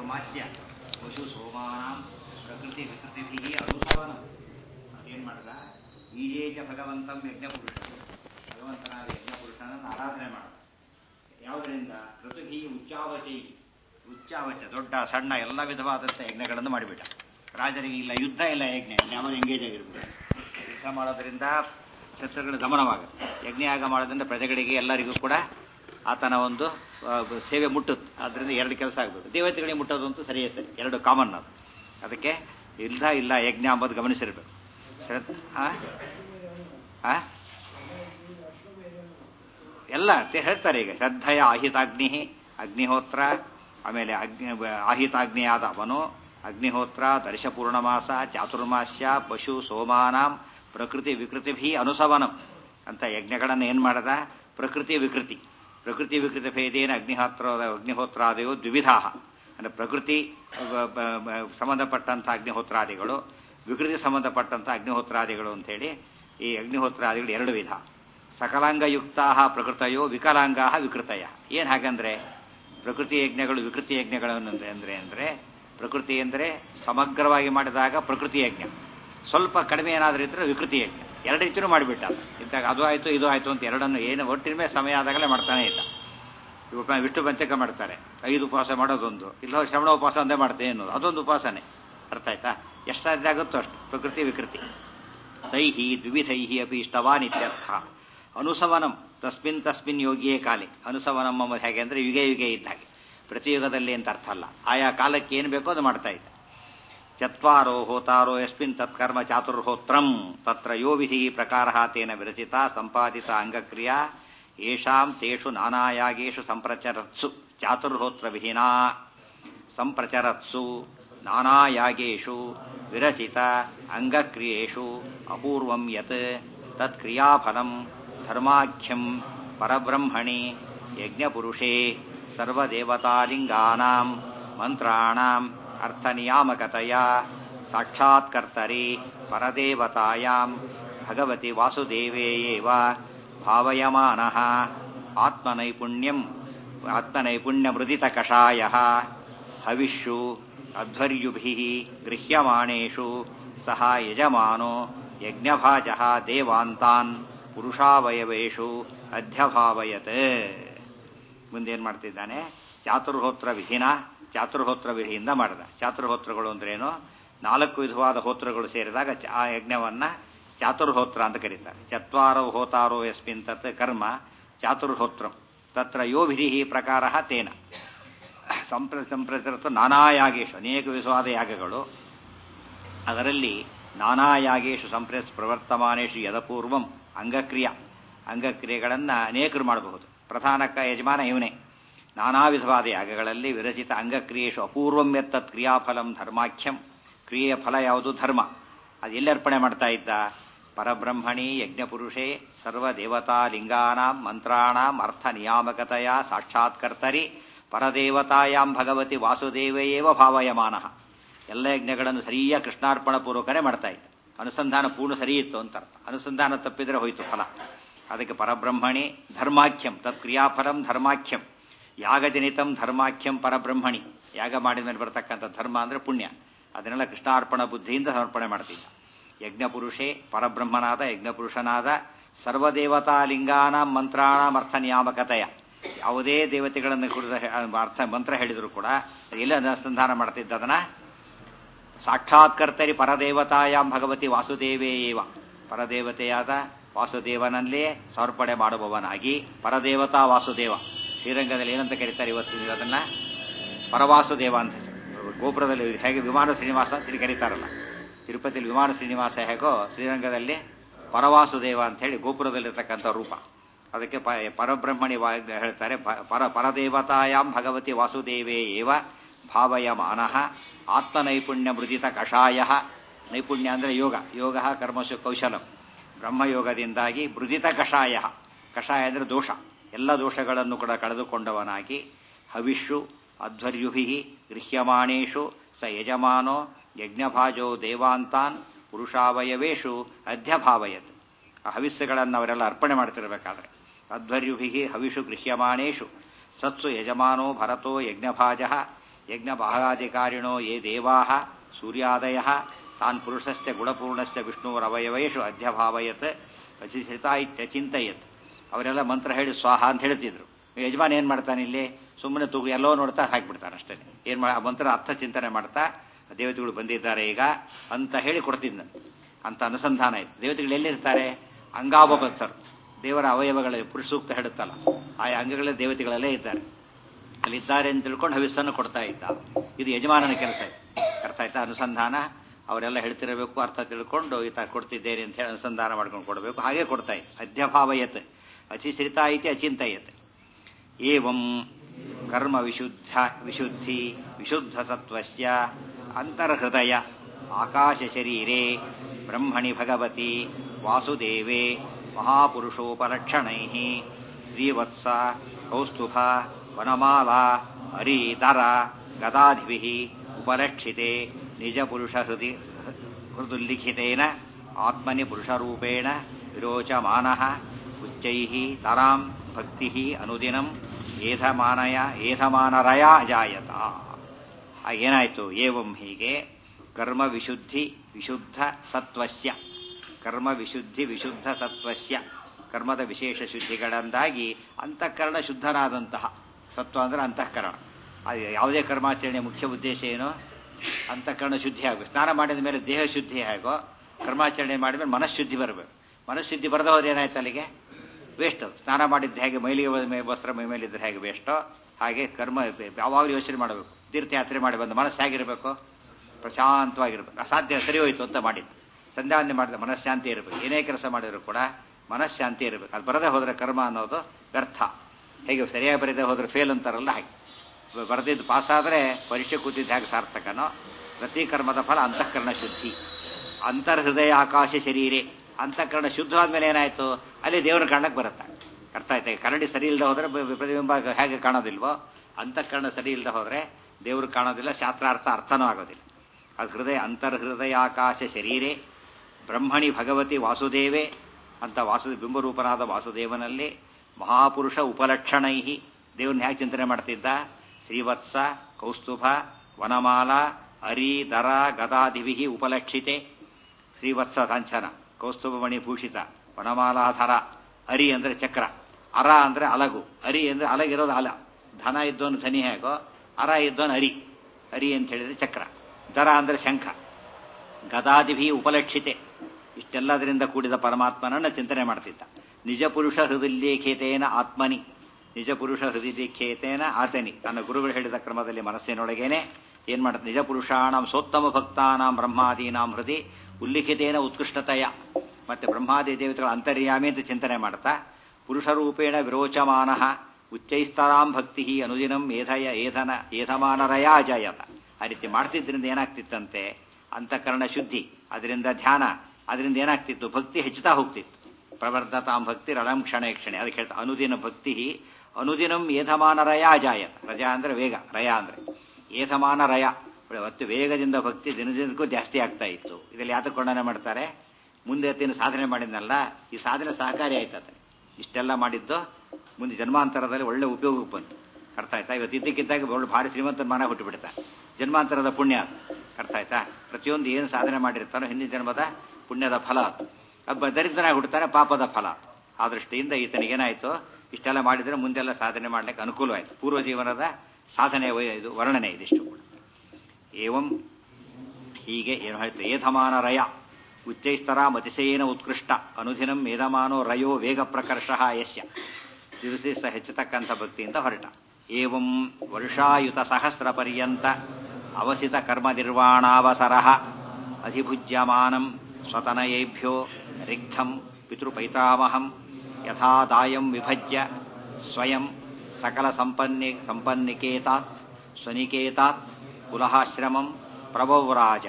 ಧರ್ಮಾಸ್ಯ ಪಶು ಸೋಮಾನಾಂ ಪ್ರಕೃತಿ ವಿಕೃತಿಭಿ ಅನುಸವನ ಅದೇನ್ ಮಾಡ್ದ ಈಜೇಜ ಭಗವಂತಂ ಯಜ್ಞಪುರುಷ ಭಗವಂತನಾದ ಯಜ್ಞಪುರುಷನನ್ನು ಆರಾಧನೆ ಮಾಡ್ದ ಯಾವುದರಿಂದ ಋತುಭಿ ಉಚ್ಚಾವಚೈ ಉಚ್ಚಾವಚ ದೊಡ್ಡ ಸಣ್ಣ ಎಲ್ಲ ವಿಧವಾದಂಥ ಯಜ್ಞಗಳನ್ನು ಮಾಡಿಬಿಟ್ಟ ರಾಜರಿಗೆ ಇಲ್ಲ ಯುದ್ಧ ಇಲ್ಲ ಯಜ್ಞ ಇಲ್ಲಿ ಅವರು ಎಂಗೇಜ್ ಆಗಿರ್ಬಿಟ್ಟು ಯುದ್ಧ ಮಾಡೋದ್ರಿಂದ ಶತ್ರುಗಳ ದಮನವಾಗುತ್ತೆ ಯಜ್ಞಯಾಗ ಮಾಡೋದ್ರಿಂದ ಪ್ರಜೆಗಳಿಗೆ ಎಲ್ಲರಿಗೂ ಕೂಡ ಆತನ ಒಂದು ಆ, ಸೇವೆ ಮುಟ್ಟುತ್ತೆ ಅದರಿಂದ ಎರಡು ಕೆಲಸ ಆಗಬೇಕು ದೇವತೆಗಳಿಗೆ ಮುಟ್ಟೋದು ಅಂತೂ ಸರಿಯೇ ಸರಿ ಎರಡು ಕಾಮನ್ ಅದು ಅದಕ್ಕೆ ಇಲ್ಲ ಇಲ್ಲ ಯಜ್ಞ ಅಂಬುದು ಗಮನಿಸಿರ್ಬೇಕು ಶ್ರದ್ಧ ಆ? ಆ? ಎಲ್ಲ ತೆ- ಹೇಳ್ತಾರೆ ಈಗ ಶ್ರದ್ಧೆಯ ಆಹಿತಾಗ್ನಿ ಅಗ್ನಿಹೋತ್ರ ಆಮೇಲೆ ಅಗ್ನಿ ಆಹಿತಾಗ್ನಿಯಾದ ಅವನು ಅಗ್ನಿಹೋತ್ರ ದರ್ಶ ಪೂರ್ಣಮಾಸ ಚಾತುರ್ಮಾಸ್ಯ ಪಶು ಸೋಮಾನಾಂ ಪ್ರಕೃತಿ ವಿಕೃತಿಭಿ ಅನುಸವನಂ ಅಂತ ಯಜ್ಞಗಳನ್ನು ಏನ್ ಮಾಡದ ಪ್ರಕೃತಿ ವಿಕೃತಿ ಪ್ರಕೃತಿ ವಿಕೃತಿ ಭೇದೇನ ಅಗ್ನಿಹೋತ್ರ ಅಗ್ನಿಹೋತ್ರಾದಯೋ ದ್ವಿವಿಧ ಅಂದ್ರೆ ಪ್ರಕೃತಿ ಬ- ಬ- ಬ- ಸಂಬಂಧಪಟ್ಟಂಥ ಅಗ್ನಿಹೋತ್ರಾದಿಗಳು ವಿಕೃತಿ ಸಂಬಂಧಪಟ್ಟಂಥ ಅಗ್ನಿಹೋತ್ರಾದಿಗಳು ಅಂತೇಳಿ ಈ ಅಗ್ನಿಹೋತ್ರಾದಿಗಳು ಎರಡು ವಿಧ ಸಕಲಾಂಗಯುಕ್ತಾ ಪ್ರಕೃತಯೋ ವಿಕಲಾಂಗಾ ವಿಕೃತಯ ಏನ್ ಹಾಗಂದ್ರೆ ಪ್ರಕೃತಿ ಯಜ್ಞಗಳು ವಿಕೃತಿ ಯಜ್ಞಗಳು ಅಂದ್ರೆ ಅಂದ್ರೆ ಅಂದ್ರೆ ಪ್ರಕೃತಿ ಅಂದ್ರೆ ಸಮಗ್ರವಾಗಿ ಮಾಡಿದಾಗ ಪ್ರಕೃತಿ ಯಜ್ಞ ಸ್ವಲ್ಪ ಕಡಿಮೆ ಏನಾದ್ರೂ ಇದ್ರೆ ವಿಕೃತಿ ಯಜ್ಞ ಎರಡು ರೀತಿಯೂ ಮಾಡಿಬಿಟ್ಟ ಇದ್ದಾಗ ಅದು ಆಯ್ತು ಇದು ಆಯ್ತು ಅಂತ ಎರಡನ್ನು ಏನು ಒಟ್ಟಿನ ಮೇಲೆ ಸಮಯ ಆದಾಗಲೇ ಮಾಡ್ತಾನೆ ಇದ್ದ ಇವಾಗ ವಿಷ್ಣು ಪಂಚಕ ಮಾಡ್ತಾರೆ ಐದು ಉಪವಾಸ ಮಾಡೋದೊಂದು ಇಲ್ಲ ಶ್ರವಣ ಉಪವಾಸ ಒಂದೇ ಮಾಡ್ತೇನೆ ಅನ್ನೋದು ಅದೊಂದು ಉಪವಾಸನೆ ಅರ್ಥ ಆಯ್ತಾ ಎಷ್ಟು ಸಾಧ್ಯ ಆಗುತ್ತೋ ಅಷ್ಟು ಪ್ರಕೃತಿ ವಿಕೃತಿ ತೈಹಿ ದ್ವಿವಿಧೈಹಿ ಅಪಿ ಇಷ್ಟವಾನ್ ಇತ್ಯರ್ಥ ಅನುಸವನಂ ತಸ್ಮಿನ್ ತಸ್ಮಿನ್ ಯೋಗಿಯೇ ಕಾಲೆ ಅನುಸವನಂ ಎಂಬುದು ಹೇಗೆ ಅಂದ್ರೆ ಯುಗೆ ಯುಗೆ ಇದ್ದ ಹಾಗೆ ಪ್ರತಿ ಯುಗದಲ್ಲಿ ಅಂತ ಅರ್ಥ ಅಲ್ಲ ಆಯಾ ಕಾಲಕ್ಕೆ ಏನು ಬೇಕೋ ಅದು ಮಾಡ್ತಾ ಇದ್ದ ಚತ್ವಾರೋ ಹೋತಾರೋ ಯಸ್ಮಿನ್ ತತ್ಕರ್ಮ ಚಾತುರ್ಹೋತ್ರಂ ತತ್ರ ಯೋ ವಿಧಿ ಪ್ರಕಾರ ತೇನ ವಿರಚಿತ ಸಂಪಾದಿತ ಅಂಗಕ್ರಿಯಾ ಯೇಷಾಂ ತೇಷು ನಾನಾಯಾಗೇಷು ಸಂಪ್ರಚರತ್ಸು ಚಾತುರ್ಹೋತ್ರ ವಿಧಿನಾ ಸಂಪ್ರಚರತ್ಸು ನಾನಾಯಾಗೇಷು ವಿರಚಿತ ಅಂಗಕ್ರಿಯೇಷು ಅಪೂರ್ವಂ ಯತ್ ತತ್ಕ್ರಿಯಾಫಲಂ ಧರ್ಮಾಖ್ಯಂ ಪರಬ್ರಹ್ಮಣಿ ಯಜ್ಞಪುರುಷೇ ಸರ್ವದೇವತಾಲಿಂಗಾನಾಂ ಮಂತ್ರಾಣಾಂ ಅರ್ಥನಿಯಾಮಕತೆಯ ಸಾಕ್ಷಾತ್ಕರ್ತರಿ ಪರದೇವತಾಯಾಂ ಭಗವತಿ ವಾಸುದೇವೇ ಏವ ಭಾವಯಮಾನಃ ಆತ್ಮನೈಪುಣ್ಯಂ ಆತ್ಮನೈಪುಣ್ಯಮೃದಿತಕಷಾಯಃ ಹವಿಷು ಅಧ್ವರ್ಯುಭಿಃ ಗೃಹ್ಯಮಾಣೇಷು ಸಹ ಯಜಮಾನೋ ಯಜ್ಞಭಾಜಃ ದೇವಾಂತಾನ್ ಪುರುಷಾವಯವೇಷು ಅಧ್ಯಭಾವಯತ್ ಮುಂದೇನ್ ಮಾಡ್ತಿದ್ದಾನೆ ಚಾತುರ್ಹೋತ್ರ ವಿಧಿನ ಚಾತುರ್ಹೋತ್ರ ವಿಧಿಯಿಂದ ಮಾಡಿದ ಚಾತುರ್ಹೋತ್ರಗಳು ಅಂದ್ರೇನು ನಾಲ್ಕು ವಿಧವಾದ ಹೋತ್ರಗಳು ಸೇರಿದಾಗ ಚ- ಆ ಯಜ್ಞವನ್ನ ಚಾತುರ್ಹೋತ್ರ ಅಂತ ಕರೀತಾರೆ ಚತ್ವಾರೋ ಹೋತಾರೋ ಯಸ್ಮಿನ್ ತತ್ ಕರ್ಮ ಚಾತುರ್ಹೋತ್ರಂ ತತ್ರ ಯೋ ವಿಧಿ ಪ್ರಕಾರ ತೇನ ಸಂಪ್ರ ಸಂಪ್ರಚರತ್ತು ನಾನಾ ಯಾಗೇಶು ಅನೇಕ ವಿಧವಾದ ಯಾಗಗಳು ಅದರಲ್ಲಿ ನಾನಾ ಯಾಗೇಶು ಸಂಪ್ರ ಪ್ರವರ್ತಮಾನೇಶು ಯದಪೂರ್ವಂ ಅಂಗಕ್ರಿಯಾ ಅಂಗಕ್ರಿಯೆಗಳನ್ನು ಅನೇಕರು ಮಾಡಬಹುದು ಪ್ರಧಾನಕ ಯಜಮಾನ ಇವನೇ ನಾನಾ ವಿಧವಾದ ಯಾಗಗಳಲ್ಲಿ ವಿರಚಿತ ಅಂಗಕ್ರಿಯೇಶು ಅಪೂರ್ವಂ ಎತ್ತತ್ ಕ್ರಿಯಾಫಲಂ ಧರ್ಮಾಖ್ಯಂ ಕ್ರಿಯೆಯ ಫಲ ಯಾವುದು ಧರ್ಮ ಅದು ಎಲ್ಲಿ ಅರ್ಪಣೆ ಮಾಡ್ತಾ ಇದ್ದ ಪರಬ್ರಹ್ಮಣಿ ಯಜ್ಞಪುರುಷೇ ಸರ್ವದೇವತಾ ಲಿಂಗಾನಾಂ ಮಂತ್ರಾಣಾಂ ಅರ್ಥ ನಿಯಾಮಕತೆಯ ಸಾಕ್ಷಾತ್ಕರ್ತರಿ ಪರದೇವತಾಯಾಂ ಭಗವತಿ ವಾಸುದೇವೇಯೇವ ಭಾವಯಮಾನಃ ಎಲ್ಲ ಯಜ್ಞಗಳನ್ನು ಸರಿಯಾಗಿ ಕೃಷ್ಣಾರ್ಪಣ ಪೂರ್ವಕನೇ ಮಾಡ್ತಾ ಇದ್ದ ಅನುಸಂಧಾನ ಪೂರ್ಣ ಸರಿ ಇತ್ತು ಅಂತ ಅರ್ಥ ಅನುಸಂಧಾನ ತಪ್ಪಿದ್ರೆ ಹೋಯ್ತು ಫಲ ಅದಕ್ಕೆ ಪರಬ್ರಹ್ಮಣಿ ಧರ್ಮಾಖ್ಯಂ ತತ್ ಕ್ರಿಯಾಫಲಂ ಧರ್ಮಾಖ್ಯಂ ಯಾಗಜನಿತಂ ಧರ್ಮಾಖ್ಯಂ ಪರಬ್ರಹ್ಮಣಿ ಯಾಗ ಮಾಡಿದ ಮೇಲೆ ಬರತಕ್ಕಂಥ ಧರ್ಮ ಅಂದ್ರೆ ಪುಣ್ಯ ಅದನ್ನೆಲ್ಲ ಕೃಷ್ಣಾರ್ಪಣ ಬುದ್ಧಿಯಿಂದ ಸಮರ್ಪಣೆ ಮಾಡ್ತಿದ್ದ ಯಜ್ಞಪುರುಷೇ ಪರಬ್ರಹ್ಮನಾದ ಯಜ್ಞಪುರುಷನಾದ ಸರ್ವದೇವತಾ ಲಿಂಗಾನ ಮಂತ್ರಾಣ ಅರ್ಥ ನಿಯಾಮಕತೆಯ ಯಾವುದೇ ದೇವತೆಗಳನ್ನು ಕುರಿತ ಹೇ- ಅರ್ಥ ಮಂತ್ರ ಹೇಳಿದ್ರು ಕೂಡ ಎಲ್ಲಿ ಅನುಸಂಧಾನ ಮಾಡ್ತಿದ್ದ ಅದನ್ನ ಸಾಕ್ಷಾತ್ಕರ್ತರಿ ಪರದೇವತಾಯಾಂ ಭಗವತಿ ವಾಸುದೇವೇ ಏವ ಪರದೇವತೆಯಾದ ವಾಸುದೇವನಲ್ಲೇ ಸಮರ್ಪಣೆ ಮಾಡುವವನಾಗಿ ಪರದೇವತಾ ವಾಸುದೇವ ಶ್ರೀರಂಗದಲ್ಲಿ ಏನಂತ ಕರೀತಾರೆ ಇವತ್ತು ನೀವು ಅದನ್ನ ಪರವಾಸುದೇವ ಅಂತ ಹೆಸರು. ಗೋಪುರದಲ್ಲಿ ಹೇಗೆ ವಿಮಾನ ಶ್ರೀನಿವಾಸ ಅಂತ ಇಲ್ಲಿ ಕರೀತಾರಲ್ಲ ತಿರುಪತಿಯಲ್ಲಿ ವಿಮಾನ ಶ್ರೀನಿವಾಸ ಹೇಗೋ ಶ್ರೀರಂಗದಲ್ಲಿ ಪರವಾಸುದೇವ ಅಂತ ಹೇಳಿ ಗೋಪುರದಲ್ಲಿರ್ತಕ್ಕಂಥ ರೂಪ ಅದಕ್ಕೆ ಪ ಪರಬ್ರಹ್ಮಣಿ ವಾ- ಹೇಳ್ತಾರೆ ಪ- ಪರ ಪರದೇವತಾಯಾಂ ಭಗವತಿ ವಾಸುದೇವೇ ಏವ ಭಾವಯಮಾನಃ ಆತ್ಮನೈಪುಣ್ಯ ಮೃದಿತ ಕಷಾಯ ನೈಪುಣ್ಯ ಅಂದರೆ ಯೋಗ ಯೋಗ ಕರ್ಮಸು ಕೌಶಲಂ ಬ್ರಹ್ಮಯೋಗದಿಂದಾಗಿ ಮೃದಿತ ಕಷಾಯ ಕಷಾಯ ಅಂದರೆ ದೋಷ ಎಲ್ಲ ದೋಷಗಳನ್ನು ಕೂಡ ಕಳೆದುಕೊಂಡವನಾಗಿ ಹವಿಷು ಅಧ್ವರ್ಯುಭಿ ಗೃಹ್ಯಮಾಣೇಶು ಸ ಯಜಮಾನೋ ಯಜ್ಞಭಾಜೋ ದೇವಾಂತಾನ್ ಪುರುಷಾವಯವೇಶು ಅಧ್ಯಭಾವಯತ್ ಆ ಹವಿಸ್ಸುಗಳನ್ನು ಅವರೆಲ್ಲ ಅರ್ಪಣೆ ಮಾಡ್ತಿರ್ಬೇಕಾದ್ರೆ ಅಧ್ವರ್ಯುಭಿ ಹವಿಷು ಗೃಹ್ಯಮಾಣೇಶು ಸತ್ಸು ಯಜಮಾನೋ ಭರತೋ ಯಜ್ಞಭಾಜ ಯಜ್ಞ ಬಾಹಾಧಿಕಾರಿಣೋ ಯೇ ದೇವಾ ಸೂರ್ಯಾದಯ ತಾನ್ ಪುರುಷಸ್ಯ ಗುಣಪೂರ್ಣಸ್ಯ ವಿಷ್ಣುವರವಯವೇಶು ಅಧ್ಯಭಾವಯತ್ ಅಚಿಸಿತ ಇತ್ಯಚಿಂತಯತ್ ಅವರೆಲ್ಲ ಮಂತ್ರ ಹೇಳಿ ಸ್ವಾಹ ಅಂತ ಹೇಳ್ತಿದ್ರು ಯಜಮಾನ್ ಏನು ಮಾಡ್ತಾನೆ ಇಲ್ಲಿ ಸುಮ್ಮನೆ ತೂಗು ಎಲ್ಲೋ ನೋಡ್ತಾ ಹಾಕಿಬಿಡ್ತಾನೆ ಅಷ್ಟೇ ಏನು ಮಾ ಆ ಮಂತ್ರ ಅರ್ಥ ಚಿಂತನೆ ಮಾಡ್ತಾ ದೇವತೆಗಳು ಬಂದಿದ್ದಾರೆ ಈಗ ಅಂತ ಹೇಳಿ ಕೊಡ್ತಿದ್ದ ಅಂತ ಅನುಸಂಧಾನ ಇತ್ತು ದೇವತೆಗಳು ಎಲ್ಲಿರ್ತಾರೆ ಅಂಗಾಭಬದ್ಧರು ದೇವರ ಅವಯವಗಳ ಪುರುಷ ಸೂಕ್ತ ಹೇಳುತ್ತಲ್ಲ ಆ ಅಂಗಗಳ ದೇವತೆಗಳಲ್ಲೇ ಇದ್ದಾರೆ ಅಲ್ಲಿದ್ದಾರೆ ಅಂತ ತಿಳ್ಕೊಂಡು ಹವಿಸ್ಸನ್ನು ಕೊಡ್ತಾ ಇದ್ದ ಇದು ಯಜಮಾನನ ಕೆಲಸ ಅರ್ಥ ಆಯ್ತಾ ಅನುಸಂಧಾನ ಅವರೆಲ್ಲ ಹೇಳ್ತಿರಬೇಕು ಅರ್ಥ ತಿಳ್ಕೊಂಡು ಈತ ಕೊಡ್ತಿದ್ದೇನೆ ಅಂತ ಹೇಳಿ ಅನುಸಂಧಾನ ಮಾಡ್ಕೊಂಡು ಕೊಡಬೇಕು ಹಾಗೆ ಕೊಡ್ತಾ ಇತ್ತು ಅಧ್ಯಭಾವಯತ್ ಅಚಿಶ್ರಿತ ಐತಿ ಅಚಿಂತಯತ್ ಏವಂ ಕರ್ಮ ವಿಶುದ್ಧ ವಿಶುದ್ಧಿ ವಿಶುದ್ಧ ಸತ್ವಸ್ಯ ಅಂತರ್ಹೃದಯ ಆಕಾಶ ಶರೀರೆ ಬ್ರಹ್ಮಣಿ ಭಗವತಿ ವಾಸುದೇವೇ ಮಹಾಪುರುಷೋಪಲಕ್ಷಣೈ ಶ್ರೀವತ್ಸ ಕೌಸ್ತುಭ ವನಮಾಲಾ ಹರಿದರ ಗದಾಧಿಭಿ ಉಪಲಕ್ಷಿತೆ ನಿಜ ಪುರುಷ ಹೃದಿ ಹೃದುಲ್ಲಿಖಿತೇನ ಆತ್ಮನಿ ಪುರುಷರೂಪೇಣ ವಿರೋಚಮಾನ ಉಚ್ಚೈ ತರಾಂ ಭಕ್ತಿ ಅನುದಿನಂ ಏಧಮಾನಯ ಏಧಮಾನರಯ ಅಜಾಯತ ಏನಾಯಿತು ಏವಂ ಹೀಗೆ ಕರ್ಮ ವಿಶುದ್ಧಿ ವಿಶುದ್ಧ ಸತ್ವಸ್ಯ ಕರ್ಮ ವಿಶುದ್ಧಿ ವಿಶುದ್ಧ ಸತ್ವಸ್ಯ ಕರ್ಮದ ವಿಶೇಷ ಶುದ್ಧಿಗಳಿಂದಾಗಿ ಅಂತಃಕರಣ ಶುದ್ಧನಾದಂತಹ ಸತ್ವ ಅಂದ್ರೆ ಅಂತಃಕರಣ ಅದು ಯಾವುದೇ ಕರ್ಮಾಚರಣೆಯ ಮುಖ್ಯ ಉದ್ದೇಶ ಏನು ಅಂತಃಕರಣ ಶುದ್ಧಿ ಆಗಬೇಕು ಸ್ನಾನ ಮಾಡಿದ ಮೇಲೆ ದೇಹ ಶುದ್ಧಿ ಹೇಗೋ ಕರ್ಮಾಚರಣೆ ಮಾಡಿದ ಮೇಲೆ ಮನಃಶುದ್ಧಿ ಬರಬೇಕು ಮನಃಶುದ್ಧಿ ಬರದ ಹೋದ್ರೆ ಏನಾಯ್ತು ಅಲ್ಲಿಗೆ ವೇಸ್ಟ್ ಸ್ನಾನ ಮಾಡಿದ್ದು ಹೇಗೆ ಮೈಲಿಗೆ ಮೈ ವಸ್ತ್ರ ಮೈ ಮೇಲಿದ್ರೆ ಹೇಗೆ ವೇಸ್ಟೋ ಹಾಗೆ ಕರ್ಮ ಯಾವಾಗಲೂ ಯೋಚನೆ ಮಾಡಬೇಕು ತೀರ್ಥಯಾತ್ರೆ ಮಾಡಿ ಬಂದು ಮನಸ್ಸು ಹೇಗಿರಬೇಕು ಪ್ರಶಾಂತವಾಗಿರ್ಬೇಕು ಅಸಾಧ್ಯ ಸರಿ ಹೋಯ್ತು ಅಂತ ಮಾಡಿದ್ದು ಸಂಧ್ಯಾವಂದನೆ ಮಾಡಿದ ಮನಃಶಾಂತಿ ಇರಬೇಕು ಏನೇ ಕೆಲಸ ಮಾಡಿದ್ರು ಕೂಡ ಮನಃಶಾಂತಿ ಇರಬೇಕು ಅದು ಬರದೇ ಹೋದರೆ ಕರ್ಮ ಅನ್ನೋದು ವ್ಯರ್ಥ ಹೇಗೆ ಸರಿಯಾಗಿ ಬರದೇ ಹೋದ್ರೆ ಫೇಲ್ ಅಂತಾರಲ್ಲ ಹಾಗೆ ಬರೆದಿದ್ದು ಪಾಸಾದರೆ ಪರೀಕ್ಷೆ ಕೂತಿದ್ದು ಹೇಗೆ ಸಾರ್ಥಕನೋ ಪ್ರತಿ ಕರ್ಮದ ಫಲ ಅಂತಃಕರಣ ಶುದ್ಧಿ ಅಂತರ್ಹೃದಯ ಆಕಾಶ ಶರೀರೆ ಅಂತಃಕರಣ ಶುದ್ಧವಾದ್ಮೇಲೆ ಏನಾಯ್ತು ಅಲ್ಲಿ ದೇವರ ಕಾಣಕ್ಕೆ ಬರುತ್ತೆ ಅರ್ಥ ಆಯ್ತಾ ಕನ್ನಡಿ ಸರಿ ಇಲ್ಲದೆ ಹೋದ್ರೆ ಪ್ರತಿಬಿಂಬ ಹೇಗೆ ಕಾಣೋದಿಲ್ವೋ ಅಂತಃಕರಣ ಸರಿ ಇಲ್ಲದೆ ಹೋದ್ರೆ ದೇವರು ಕಾಣೋದಿಲ್ಲ ಶಾಸ್ತ್ರಾರ್ಥ ಅರ್ಥನೂ ಆಗೋದಿಲ್ಲ ಅದು ಹೃದಯ ಅಂತರ್ಹೃದಯಾಕಾಶ ಶರೀರೆ ಬ್ರಹ್ಮಣಿ ಭಗವತಿ ವಾಸುದೇವೇ ಅಂತ ವಾಸು ಬಿಂಬರೂಪನಾದ ವಾಸುದೇವನಲ್ಲಿ ಮಹಾಪುರುಷ ಉಪಲಕ್ಷಣೈ ದೇವ್ರನ್ನ ಹೇಗೆ ಚಿಂತನೆ ಮಾಡ್ತಿದ್ದ ಶ್ರೀವತ್ಸ ಕೌಸ್ತುಭ ವನಮಾಲ ಅರಿ ದರ ಗದಾದಿಭಿ ಉಪಲಕ್ಷಿತೆ ಶ್ರೀವತ್ಸ ಕಾಂಚನ ಕೌಸ್ತುಭಮಣಿ ಭೂಷಿತ ವನಮಾಲಾಧರ ಅರಿ ಅಂದ್ರೆ ಚಕ್ರ ಅರ ಅಂದ್ರೆ ಅಲಗು ಅರಿ ಅಂದ್ರೆ ಅಲಗಿರೋದು ಅಲ ಧನ ಇದ್ದವನು ಧನಿ ಹೇಗೋ ಅರ ಇದ್ದವನು ಅರಿ ಅರಿ ಅಂತ ಹೇಳಿದ್ರೆ ಚಕ್ರ ದರ ಅಂದ್ರೆ ಶಂಖ ಗದಾದಿಭಿ ಉಪಲಕ್ಷಿತೆ ಇಷ್ಟೆಲ್ಲದರಿಂದ ಕೂಡಿದ ಪರಮಾತ್ಮನನ್ನ ಚಿಂತನೆ ಮಾಡ್ತಿದ್ದ ನಿಜ ಪುರುಷ ಹೃದಯಲೇಖೇತೇನ ಆತ್ಮನಿ ನಿಜ ಪುರುಷ ಹೃದಯಲೇಖೇತೇನ ಆತನಿ ತನ್ನ ಗುರುಗಳು ಹೇಳಿದ ಕ್ರಮದಲ್ಲಿ ಮನಸ್ಸಿನೊಳಗೇನೆ ಏನ್ ಮಾಡುತ್ತೆ ನಿಜ ಪುರುಷಾಣಂ ಸೋತ್ತಮ ಭಕ್ತಾನಾಂ ಬ್ರಹ್ಮಾದೀನಾಂ ಹೃದಯ ಉಲ್ಲಿಖಿತೇನ ಉತ್ಕೃಷ್ಟತೆಯ ಮತ್ತೆ ಬ್ರಹ್ಮಾದಿ ದೇವತೆಗಳ ಅಂತರ್ಯಾಮಿ ಅಂತ ಚಿಂತನೆ ಮಾಡ್ತಾ ಪುರುಷರೂಪೇಣ ವಿರೋಚಮಾನ ಉಚ್ಚೈಸ್ತರಾಂ ಭಕ್ತಿ ಅನುದಿನಂ ಏಧಯ ಏಧನ ಏಧಮಾನರಯ ಅಜಾಯತ ಆ ರೀತಿ ಮಾಡ್ತಿದ್ರಿಂದ ಏನಾಗ್ತಿತ್ತಂತೆ ಅಂತಃಕರಣ ಶುದ್ಧಿ ಅದರಿಂದ ಧ್ಯಾನ ಅದರಿಂದ ಏನಾಗ್ತಿತ್ತು ಭಕ್ತಿ ಹೆಚ್ಚುತ್ತಾ ಹೋಗ್ತಿತ್ತು ಪ್ರವರ್ಧತಾಂ ಭಕ್ತಿ ರಣಂ ಕ್ಷಣೆ ಕ್ಷಣೆ ಅದಕ್ಕೆ ಹೇಳ್ತಾ ಅನುದಿನ ಭಕ್ತಿ ಅನುದಿನಂ ಏಧಮಾನ ರಯ ಅಜಾಯತ ರಜ ಅಂದ್ರೆ ವೇಗ ರಯ ಅಂದ್ರೆ ಏಧಮಾನ ರಯ ಮತ್ತು ವೇಗದಿಂದ ಭಕ್ತಿ ದಿನದಿನಕ್ಕೂ ಜಾಸ್ತಿ ಆಗ್ತಾ ಇತ್ತು ಇದರಲ್ಲಿ ಯಾತಕ್ಕೆ ವರ್ಣನೆ ಮಾಡ್ತಾರೆ ಮುಂದೆ ತಿನ್ನು ಸಾಧನೆ ಮಾಡಿದ್ನಲ್ಲ ಈ ಸಾಧನೆ ಸಹಕಾರಿ ಆಯ್ತದೆ ಇಷ್ಟೆಲ್ಲ ಮಾಡಿದ್ದು ಮುಂದೆ ಜನ್ಮಾಂತರದಲ್ಲಿ ಒಳ್ಳೆ ಉಪಯೋಗಕ್ಕೆ ಬಂತು ಅರ್ಥ ಆಯ್ತಾ ಇವತ್ತು ಇದ್ದಕ್ಕಿದ್ದಾಗ ಒಳ್ಳೆ ಭಾರಿ ಶ್ರೀಮಂತನ ಮಾನ ಹುಟ್ಟುಬಿಡ್ತಾ ಜನ್ಮಾಂತರದ ಪುಣ್ಯ ಅದು ಅರ್ಥ ಆಯ್ತಾ ಪ್ರತಿಯೊಂದು ಏನು ಸಾಧನೆ ಮಾಡಿರ್ತಾನೋ ಹಿಂದಿನ ಜನ್ಮದ ಪುಣ್ಯದ ಫಲ ಅದು ಒಬ್ಬ ದರಿದ್ರನಾಗಿ ಹುಡ್ತಾನೆ ಪಾಪದ ಫಲ ಆ ದೃಷ್ಟಿಯಿಂದ ಈತನಿಗೇನಾಯ್ತು ಇಷ್ಟೆಲ್ಲ ಮಾಡಿದ್ರೆ ಮುಂದೆಲ್ಲ ಸಾಧನೆ ಮಾಡ್ಲಿಕ್ಕೆ ಅನುಕೂಲವಾಯಿತು ಪೂರ್ವ ಜೀವನದ ಸಾಧನೆ ಇದು ವರ್ಣನೆ ಇದಿಷ್ಟು ಕೂಡ ಏವಂ ಹೀಗೆ ಏನು ಹೇಳ್ತಾರೆ ಏಧಮಾನ ರಯ ಉಚ್ಚೈಸ್ತರ ಮತಿಶಯೇನ ಉತ್ಕೃಷ್ಟ ಅನುದಿನಂ ಏಧಮಾನೋ ರಯೋ ವೇಗ ಪ್ರಕರ್ಷ ಯಸ್ಯ ದಿವಸ ಹೆಚ್ಚತಕ್ಕಂಥ ಭಕ್ತಿಯಿಂದ ಹೊರಟ ಏವಂ ವರ್ಷಾಯುತ ಸಹಸ್ರ ಪರ್ಯಂತ ಅವಸಿತ ಕರ್ಮ ನಿರ್ವಾಣಾವಸರ ಅಧಿಭುಜ್ಯಮಾನಂ ಸ್ವತನಯೇಭ್ಯೋ ರಿಗ್ಧಂ ಪಿತೃಪೈತಾಮಹಂ ಯಥಾದಾಯಂ ವಿಭಜ್ಯ ಸ್ವಯಂ ಸಕಲ ಸಂಪನ್ನಿ ಸಂಪನ್ನಿಕೇತಾತ್ ಸ್ವನಿಕೇತಾತ್ ಕುಲಹಾಶ್ರಮಂ ಪ್ರಭವರಾಜ